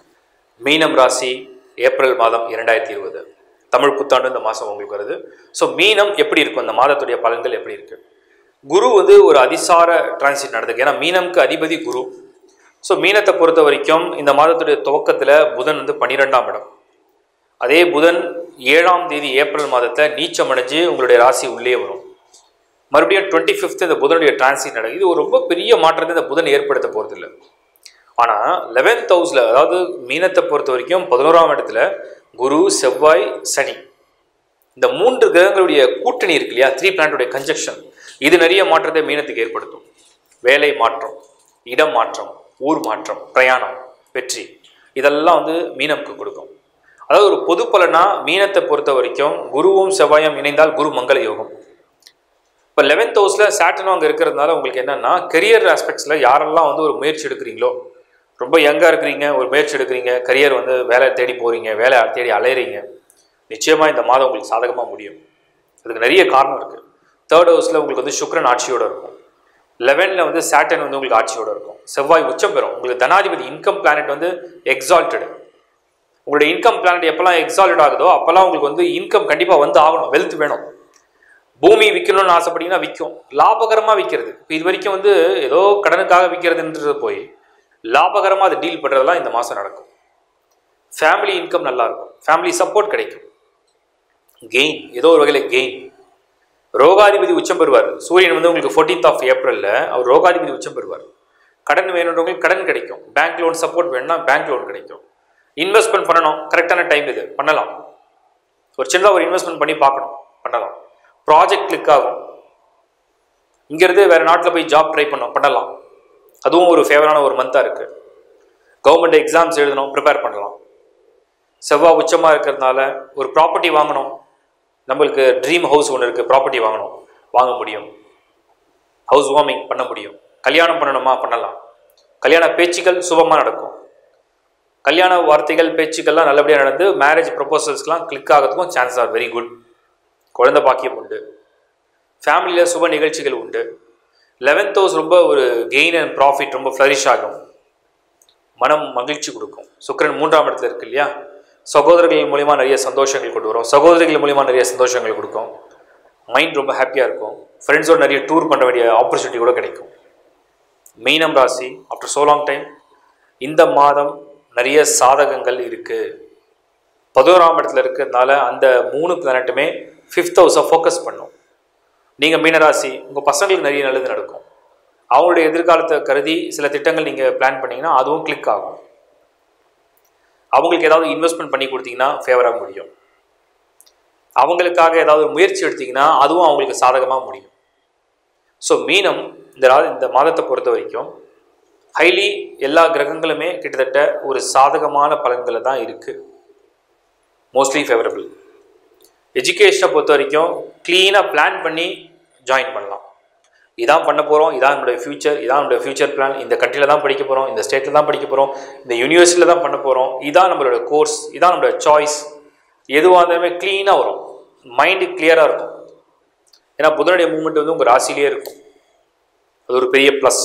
மீனம் ராசி ஏப்ரல் மாதம் இரண்டாயிரத்தி இருபது தமிழ் புத்தாண்டு இந்த மாதம் உங்களுக்கு வருது ஸோ மீனம் எப்படி இருக்கும் இந்த மாதத்துடைய பலன்கள் எப்படி இருக்கு குரு வந்து ஒரு அதிசார டிரான்சிட் நடந்திருக்கு ஏன்னா மீனம்க்கு அதிபதி குரு ஸோ மீனத்தை பொறுத்த வரைக்கும் இந்த மாதத்துடைய துவக்கத்தில் புதன் வந்து பன்னிரெண்டாம் இடம் அதே புதன் ஏழாம் தேதி ஏப்ரல் மாதத்தில் நீச்சம் அடைஞ்சு உங்களுடைய ராசி உள்ளே வரும் மறுபடியும் டுவெண்ட்டி ஃபிஃப்த் இந்த புதனுடைய டிரான்சிட் நடக்குது இது ஒரு ரொம்ப பெரிய மாற்றத்தை இந்த புதன் ஏற்படுத்த போகிறது இல்லை ஆனால் லெவன்த் ஹவுஸில் அதாவது மீனத்தை பொறுத்த வரைக்கும் பதினோராம் இடத்துல குரு செவ்வாய் சனி இந்த மூன்று கிரகங்களுடைய கூட்டணி இருக்கு இல்லையா த்ரீ பிளானட்டுடைய கன்ஜெக்ஷன் இது நிறைய மாற்றத்தை மீனத்துக்கு ஏற்படுத்தும் வேலை மாற்றம் இடம் மாற்றம் ஊர் மாற்றம் பிரயாணம் வெற்றி இதெல்லாம் வந்து மீனம்க்கு கொடுக்கும் அதாவது ஒரு பொது பலனா மீனத்தை பொறுத்த வரைக்கும் குருவும் செவ்வாயும் இணைந்தால் குரு மங்கள யோகம் இப்போ லெவன்த் ஹவுஸில் சேட்டனும் அங்கே இருக்கிறதுனால உங்களுக்கு என்னென்னா கெரியர் ஆஸ்பெக்ட்ஸில் யாரெல்லாம் வந்து ஒரு முயற்சி எடுக்கிறீங்களோ ரொம்ப யங்காக இருக்கிறீங்க ஒரு முயற்சி எடுக்கிறீங்க கரியர் வந்து வேலை தேடி போகிறீங்க வேலை தேடி அலையிறீங்க நிச்சயமாக இந்த மாதம் உங்களுக்கு சாதகமாக முடியும் அதுக்கு நிறைய காரணம் இருக்குது தேர்ட் ஹவுஸில் உங்களுக்கு வந்து சுக்ரன் ஆட்சியோடு இருக்கும் லெவனில் வந்து சேட்டன் வந்து உங்களுக்கு ஆட்சியோடு இருக்கும் செவ்வாய் உச்சம் பெறும் உங்களுக்கு தனாதிபதி இன்கம் பிளானட் வந்து எக்ஸால்டடு உங்களுடைய இன்கம் பிளானட் எப்போல்லாம் எக்ஸால்ட் ஆகுதோ அப்போல்லாம் உங்களுக்கு வந்து இன்கம் கண்டிப்பாக வந்து ஆகணும் வெல்த் வேணும் பூமி விற்கணும்னு ஆசைப்பட்டீங்கன்னா விற்கும் லாபகரமாக விற்கிறது இப்போ இது வரைக்கும் வந்து ஏதோ கடனுக்காக விற்கிறதுன்றது போய் லாபகரமாக அதை டீல் பண்ணுறதெல்லாம் இந்த மாதம் நடக்கும் ஃபேமிலி இன்கம் நல்லா இருக்கும் ஃபேமிலி சப்போர்ட் கிடைக்கும் கெயின் ஏதோ ஒரு வகையில் கெயின் ரோகாதிபதி உச்சம் பெறுவார் சூரியன் வந்து உங்களுக்கு ஃபோர்டீன்த் ஆஃப் ஏப்ரலில் அவர் ரோகாதிபதி உச்சம் பெறுவார் கடன் வேணுன்றவங்களுக்கு கடன் கிடைக்கும் பேங்க் லோன் சப்போர்ட் வேணும்னா பேங்க் லோன் கிடைக்கும் இன்வெஸ்ட்மெண்ட் பண்ணணும் கரெக்டான டைம் இது பண்ணலாம் ஒரு சின்னதாக ஒரு இன்வெஸ்ட்மெண்ட் பண்ணி பார்க்கணும் பண்ணலாம் ப்ராஜெக்ட் கிளிக் ஆகும் இங்கேருந்து வேறு நாட்டில் போய் ஜாப் ட்ரை பண்ணோம் பண்ணலாம் அதுவும் ஒரு ஃபேவரான ஒரு மந்தாக இருக்குது கவர்மெண்ட் எக்ஸாம்ஸ் எழுதணும் ப்ரிப்பேர் பண்ணலாம் செவ்வாய் உச்சமாக இருக்கிறதுனால ஒரு ப்ராப்பர்ட்டி வாங்கணும் நம்மளுக்கு ட்ரீம் ஹவுஸ் ஒன்று இருக்குது ப்ராப்பர்ட்டி வாங்கணும் வாங்க முடியும் ஹவுஸ் வார்மிங் பண்ண முடியும் கல்யாணம் பண்ணணுமா பண்ணலாம் கல்யாண பேச்சுக்கள் சுபமாக நடக்கும் கல்யாண வார்த்தைகள் பேச்சுக்கள்லாம் நல்லபடியாக நடந்து மேரேஜ் ப்ரொபோசல்ஸ்லாம் கிளிக் ஆகிறதுக்கும் சான்சஸ் ஆர் வெரி குட் குழந்தை பாக்கியம் உண்டு ஃபேமிலியில் சுப நிகழ்ச்சிகள் உண்டு லெவன்த் ஹவுஸ் ரொம்ப ஒரு கெயின் அண்ட் ப்ராஃபிட் ரொம்ப ஃப்ளரிஷ் ஆகும் மனம் மகிழ்ச்சி கொடுக்கும் சுக்கிரன் மூன்றாம் இடத்துல இருக்கு இல்லையா சகோதரர்கள் மூலிமா நிறைய சந்தோஷங்கள் கொண்டு வரும் சகோதரிகள் மூலிமா நிறைய சந்தோஷங்கள் கொடுக்கும் மைண்ட் ரொம்ப ஹாப்பியாக இருக்கும் ஃப்ரெண்ட்ஸோட நிறைய டூர் பண்ண வேண்டிய ஆப்பர்ச்சுனிட்டி கூட கிடைக்கும் மீனம் ராசி ஆஃப்டர் so லாங் டைம் இந்த மாதம் நிறைய சாதகங்கள் இருக்குது பதினோராம் இடத்துல இருக்கிறதுனால அந்த மூணு பிளானட்டுமே ஃபிஃப்த் ஹவுஸை ஃபோக்கஸ் பண்ணும் நீங்கள் மீனராசி உங்கள் பசங்களுக்கு நிறைய நல்லது நடக்கும் அவங்களுடைய எதிர்காலத்தை கருதி சில திட்டங்கள் நீங்கள் பிளான் பண்ணீங்கன்னா அதுவும் கிளிக் ஆகும் அவங்களுக்கு ஏதாவது இன்வெஸ்ட்மெண்ட் பண்ணி கொடுத்தீங்கன்னா ஃபேவராக முடியும் அவங்களுக்காக ஏதாவது முயற்சி எடுத்தீங்கன்னா அதுவும் அவங்களுக்கு சாதகமாக முடியும் ஸோ மீனம் இந்த ரா இந்த மாதத்தை பொறுத்த வரைக்கும் ஹைலி எல்லா கிரகங்களுமே கிட்டத்தட்ட ஒரு சாதகமான பலன்களை தான் இருக்குது மோஸ்ட்லி ஃபேவரபிள் எஜுகேஷனை பொறுத்த வரைக்கும் க்ளீனாக பிளான் பண்ணி ஜாயின் பண்ணலாம் இதான் பண்ண போகிறோம் இதான் என்னுடைய ஃப்யூச்சர் இதான் என்னுடைய ஃப்யூச்சர் பிளான் இந்த கண்ட்ரியில் தான் படிக்க போகிறோம் இந்த ஸ்டேட்டில் தான் படிக்க போகிறோம் இந்த யூனிவர்சிட்டியில் தான் பண்ண போகிறோம் இதான் நம்மளோட கோர்ஸ் இதான் நம்மளோட சாய்ஸ் எதுவாக இருந்தாலுமே க்ளீனாக வரும் மைண்டு கிளியராக இருக்கும் ஏன்னா புதனுடைய மூமெண்ட் வந்து உங்கள் ராசிலேயே இருக்கும் அது ஒரு பெரிய ப்ளஸ்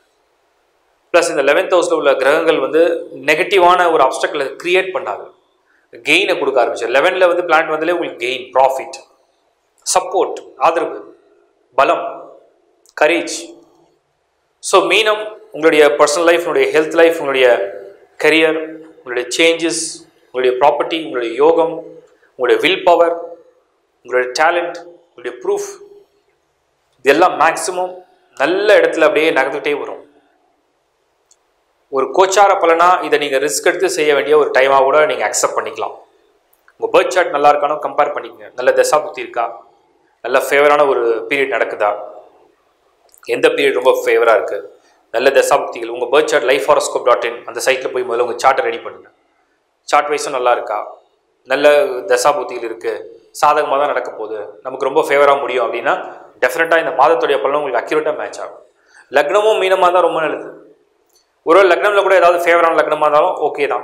ப்ளஸ் இந்த லெவன்த் ஹவுஸில் உள்ள கிரகங்கள் வந்து நெகட்டிவான ஒரு அப்டக்கிளை கிரியேட் பண்ணாது கெயினை கொடுக்க ஆரம்பிச்சு லெவனில் வந்து பிளான்ட் வந்தாலே உங்களுக்கு கெயின் ப்ராஃபிட் சப்போர்ட் ஆதரவு பலம் கரேஜ் ஸோ மீனம் உங்களுடைய பர்சனல் லைஃப் உங்களுடைய ஹெல்த் லைஃப் உங்களுடைய கரியர் உங்களுடைய சேஞ்சஸ் உங்களுடைய ப்ராப்பர்ட்டி உங்களுடைய யோகம் உங்களுடைய வில் பவர் உங்களுடைய டேலண்ட் உங்களுடைய ப்ரூஃப் இதெல்லாம் மேக்ஸிமம் நல்ல இடத்துல அப்படியே நகர்ந்துகிட்டே வரும் ஒரு கோச்சார பலனா இதை நீங்கள் ரிஸ்க் எடுத்து செய்ய வேண்டிய ஒரு டைமாக கூட நீங்கள் அக்செப்ட் பண்ணிக்கலாம் உங்கள் பேர்த் சார்ட் நல்லா இருக்கானோ கம்பேர் பண்ணிக்கங்க நல்ல தசா புத்தி இருக்கா நல்ல ஃபேவரான ஒரு பீரியட் நடக்குதா எந்த பீரியட் ரொம்ப ஃபேவராக இருக்குது நல்ல தசாபுக்திகள் உங்கள் birth chart life horoscope dot in அந்த சைட்டில் போய் முதல்ல உங்கள் சார்ட்டை ரெடி பண்ணுங்கள் சார்ட் வைஸும் நல்லா இருக்கா நல்ல தசாபுக்திகள் இருக்குது சாதகமாக தான் நடக்க போகுது நமக்கு ரொம்ப ஃபேவராக முடியும் அப்படின்னா டெஃபினட்டாக இந்த மாதத்துடைய பலன் உங்களுக்கு அக்யூரேட்டாக மேட்ச் ஆகும் லக்னமும் மீனமாக தான் ரொம்ப நல்லது ஒரு லக்னமில் கூட ஏதாவது ஃபேவரான லக்னமாக இருந்தாலும் ஓகே தான்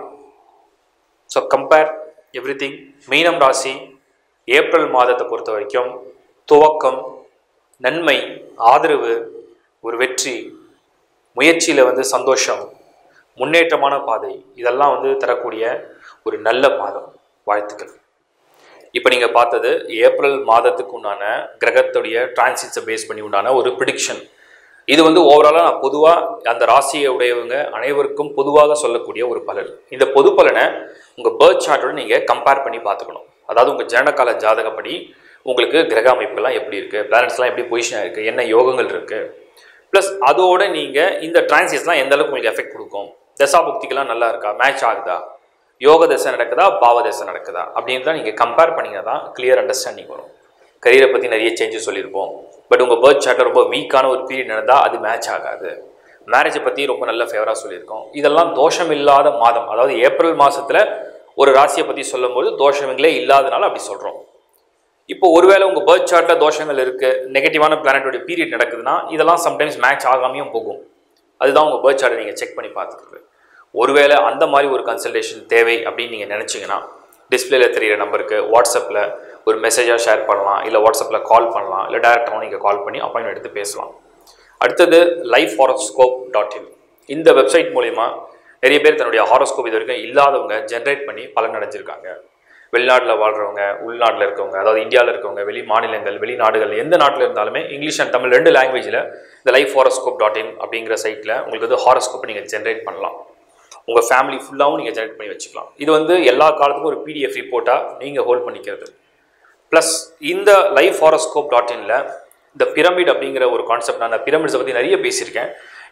ஸோ கம்பேர் எவ்ரி திங் மீனம் ராசி ஏப்ரல் மாதத்தை பொறுத்த வரைக்கும் துவக்கம் நன்மை ஆதரவு ஒரு வெற்றி முயற்சியில் வந்து சந்தோஷம் முன்னேற்றமான பாதை இதெல்லாம் வந்து தரக்கூடிய ஒரு நல்ல மாதம் வாழ்த்துக்கள் இப்போ நீங்கள் பார்த்தது ஏப்ரல் மாதத்துக்கு உண்டான கிரகத்துடைய டிரான்சிட்ஸை பேஸ் பண்ணி உண்டான ஒரு ப்ரிடிக்ஷன் இது வந்து ஓவராலாக நான் பொதுவாக அந்த ராசியை உடையவங்க அனைவருக்கும் பொதுவாக சொல்லக்கூடிய ஒரு பலன் இந்த பொது பலனை உங்கள் பேர்த் சார்ட்டோட நீங்கள் கம்பேர் பண்ணி பார்த்துக்கணும் அதாவது உங்கள் ஜனகால ஜாதகப்படி உங்களுக்கு கிரக அமைப்புகள்லாம் எப்படி இருக்குது பிளானட்ஸ்லாம் எப்படி பொசிஷனாக இருக்குது என்ன யோகங்கள் இருக்குது ப்ளஸ் அதோட நீங்கள் இந்த டிரான்சிஸ்லாம் எந்த அளவுக்கு உங்களுக்கு எஃபெக்ட் கொடுக்கும் தசாபுக்திகள்லாம் நல்லா இருக்கா மேட்ச் ஆகுதா யோக தசை நடக்குதா பாவ தசை நடக்குதா அப்படின்னு தான் நீங்கள் கம்பேர் பண்ணிங்கன்னா தான் கிளியர் அண்டர்ஸ்டாண்டிங் வரும் கரியரை பற்றி நிறைய சேஞ்சஸ் சொல்லியிருப்போம் பட் உங்கள் பேர்த் சார்ட்டில் ரொம்ப வீக்கான ஒரு பீரியட் நடந்தால் அது மேட்ச் ஆகாது மேரேஜை பற்றி ரொம்ப நல்ல ஃபேவராக சொல்லியிருக்கோம் இதெல்லாம் தோஷம் இல்லாத மாதம் அதாவது ஏப்ரல் மாதத்தில் ஒரு ராசியை பற்றி சொல்லும்போது தோஷங்களே இல்லாதனால அப்படி சொல்கிறோம் இப்போ ஒருவேளை உங்கள் பேர்த் சார்ட்டில் தோஷங்கள் இருக்குது நெகட்டிவான பிளானட்டோட பீரியட் நடக்குதுன்னா இதெல்லாம் சம்டைம்ஸ் மேட்ச் ஆகாமையும் போகும் அதுதான் உங்கள் பேர்த் சார்ட்டை நீங்கள் செக் பண்ணி பார்த்துக்கிறது ஒருவேளை அந்த மாதிரி ஒரு கன்சல்டேஷன் தேவை அப்படின்னு நீங்கள் நினச்சிங்கன்னா டிஸ்பிளேல தெரியிற நம்பருக்கு வாட்ஸ்அப்பில் ஒரு மெசேஜாக ஷேர் பண்ணலாம் இல்லை வாட்ஸ்அப்பில் கால் பண்ணலாம் இல்லை டேரெக்டாகவும் நீங்கள் கால் பண்ணி அப்பாயின்மெண்ட் எடுத்து பேசலாம் அடுத்தது லைஃப் ஹாரோஸ்கோப் டாட் இன் இந்த வெப்சைட் மூலிமா நிறைய பேர் தன்னுடைய ஹாரோஸ்கோப் இது வரைக்கும் இல்லாதவங்க ஜென்ரேட் பண்ணி பலன் அடைஞ்சிருக்காங்க வெளிநாட்டில் வாழ்கிறவங்க உள்நாட்டில் இருக்கவங்க அதாவது இந்தியாவில் இருக்கவங்க வெளி மாநிலங்கள் வெளிநாடுகள் எந்த நாட்டில் இருந்தாலுமே இங்கிலீஷ் அண்ட் தமிழ் ரெண்டு லாங்குவேஜில் இந்த லைஃப் ஹாரோஸ்கோப் டாட் இன் அப்படிங்கிற சைட்டில் உங்களுக்கு வந்து ஹாரோஸ்கோப்பை நீங்கள் ஜென்ரேட் பண்ணலாம் உங்கள் ஃபேமிலி ஃபுல்லாகவும் நீங்கள் ஜென்ரேட் பண்ணி வச்சுக்கலாம் இது வந்து எல்லா காலத்துக்கும் ஒரு பிடிஎஃப் ரிப்போர்ட்டாக நீங்கள் ஹோல்ட் பண்ணிக்கிறது ப்ளஸ் இந்த லைஃப் ஹாரோஸ்கோப் டாட் இனில் இந்த பிரமிட் அப்படிங்கிற ஒரு கான்செப்ட் நான் அந்த பிரமிட்ஸை பற்றி நிறைய பேசியிருக்கேன்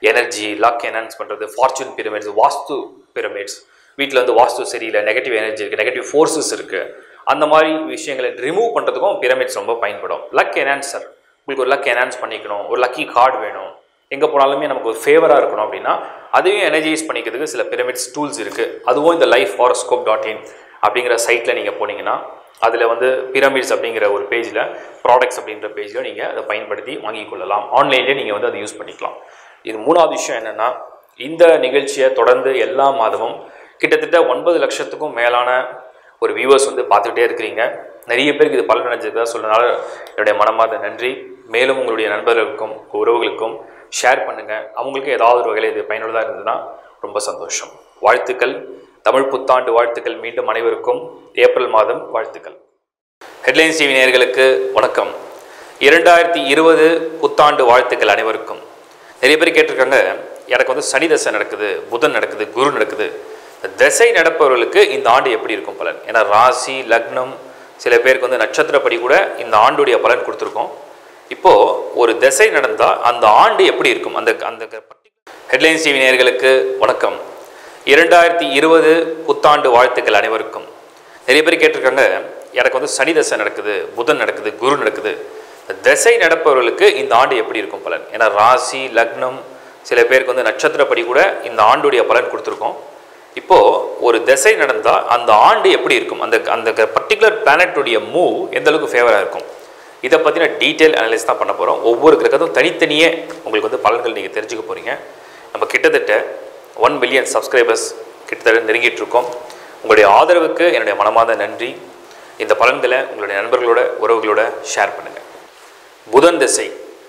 எனர்ஜி லக் என்ஹான்ஸ் பண்ணுறது ஃபார்ச்சூன் பிரமிட்ஸ் வாஸ்து பிரமிட்ஸ் வீட்டில் வந்து வாஸ்து சரியில்லை நெகட்டிவ் எனர்ஜி இருக்குது நெகட்டிவ் ஃபோர்ஸஸ் இருக்குது அந்த மாதிரி விஷயங்களை ரிமூவ் பண்ணுறதுக்கும் பிரமிட்ஸ் ரொம்ப பயன்படும் லக் என்ஹான்சர் உங்களுக்கு ஒரு லக் என்ஹான்ஸ் பண்ணிக்கணும் ஒரு லக்கி கார்டு வேணும் எங்கே போனாலுமே நமக்கு ஒரு ஃபேவராக இருக்கணும் அப்படின்னா அதையும் எனர்ஜைஸ் பண்ணிக்கிறதுக்கு சில பிரமிட்ஸ் டூல்ஸ் இருக்குது அதுவும் இந்த லைஃப் ஹாரோஸ்கோப் டாட் இன் அப்படிங்கிற சைட்டில் நீங்கள் போனீங்கன்னா அதில் வந்து பிரமிட்ஸ் அப்படிங்கிற ஒரு பேஜில் ப்ராடக்ட்ஸ் அப்படின்ற பேஜில் நீங்கள் அதை பயன்படுத்தி வாங்கிக் கொள்ளலாம் ஆன்லைன்லேயே நீங்கள் வந்து அதை யூஸ் பண்ணிக்கலாம் இது மூணாவது விஷயம் என்னென்னா இந்த நிகழ்ச்சியை தொடர்ந்து எல்லா மாதமும் கிட்டத்தட்ட ஒன்பது லட்சத்துக்கும் மேலான ஒரு வியூவர்ஸ் வந்து பார்த்துக்கிட்டே இருக்கிறீங்க நிறைய பேருக்கு இது பலன் அடைஞ்சதா சொன்னனால என்னுடைய மனமார்ந்த நன்றி மேலும் உங்களுடைய நண்பர்களுக்கும் உறவுகளுக்கும் ஷேர் பண்ணுங்கள் அவங்களுக்கு ஏதாவது ஒரு வகையில் இது பயனுள்ளதாக இருந்ததுன்னா ரொம்ப சந்தோஷம் வாழ்த்துக்கள் தமிழ் புத்தாண்டு வாழ்த்துக்கள் மீண்டும் அனைவருக்கும் ஏப்ரல் மாதம் வாழ்த்துக்கள் ஹெட்லைன்ஸ் டிவி நேயர்களுக்கு வணக்கம் இரண்டாயிரத்தி இருபது புத்தாண்டு வாழ்த்துக்கள் அனைவருக்கும் நிறைய பேர் கேட்டிருக்காங்க எனக்கு வந்து சனி தசை நடக்குது புதன் நடக்குது குரு நடக்குது தசை நடப்பவர்களுக்கு இந்த ஆண்டு எப்படி இருக்கும் பலன் ஏன்னா ராசி லக்னம் சில பேருக்கு வந்து நட்சத்திரப்படி கூட இந்த ஆண்டுடைய பலன் கொடுத்துருக்கோம் இப்போது ஒரு திசை நடந்தால் அந்த ஆண்டு எப்படி இருக்கும் அந்த அந்த ஹெட்லைன்ஸ் டிவி நேயர்களுக்கு வணக்கம் இரண்டாயிரத்தி இருபது புத்தாண்டு வாழ்த்துக்கள் அனைவருக்கும் நிறைய பேர் கேட்டிருக்காங்க எனக்கு வந்து சனி தசை நடக்குது புதன் நடக்குது குரு நடக்குது திசை நடப்பவர்களுக்கு இந்த ஆண்டு எப்படி இருக்கும் பலன் ஏன்னா ராசி லக்னம் சில பேருக்கு வந்து நட்சத்திரப்படி கூட இந்த ஆண்டுடைய பலன் கொடுத்துருக்கோம் இப்போது ஒரு திசை நடந்தால் அந்த ஆண்டு எப்படி இருக்கும் அந்த அந்த பர்டிகுலர் பிளானட்டுடைய மூவ் எந்த அளவுக்கு ஃபேவராக இருக்கும் இதை பற்றின டீட்டெயில் அனலைஸ் தான் பண்ண போகிறோம் ஒவ்வொரு கிரகத்தும் தனித்தனியே உங்களுக்கு வந்து பலன்கள் நீங்கள் தெரிஞ்சுக்க போகிறீங்க நம்ம கிட்டத்தட்ட ஒன் பில்லியன் சப்ஸ்கிரைபர்ஸ் கிட்டத்தட்ட நெருங்கிட்டு இருக்கோம் உங்களுடைய ஆதரவுக்கு என்னுடைய மனமார்ந்த நன்றி இந்த பலன்களை உங்களுடைய நண்பர்களோட உறவுகளோட ஷேர் பண்ணுங்கள் புதன் திசை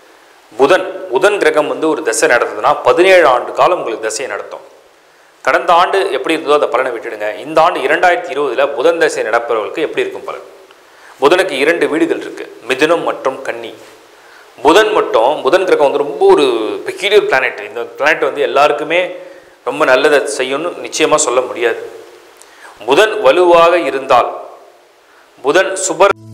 புதன் புதன் கிரகம் வந்து ஒரு திசை நடத்துதுன்னா பதினேழு ஆண்டு காலம் உங்களுக்கு திசையை நடத்தும் கடந்த ஆண்டு எப்படி இருந்ததோ அந்த பலனை விட்டுடுங்க இந்த ஆண்டு இரண்டாயிரத்தி இருபதில் புதன் திசை நடப்பவர்களுக்கு எப்படி இருக்கும் பலன் புதனுக்கு இரண்டு வீடுகள் இருக்குது மிதுனம் மற்றும் கன்னி புதன் மட்டும் புதன் கிரகம் வந்து ரொம்ப ஒரு பெக்யூலியர் பிளானட் இந்த பிளானட் வந்து எல்லாருக்குமே ரொம்ப நல்லதை செய்யும்னு நிச்சயமாக சொல்ல முடியாது புதன் வலுவாக இருந்தால் புதன் சுபர்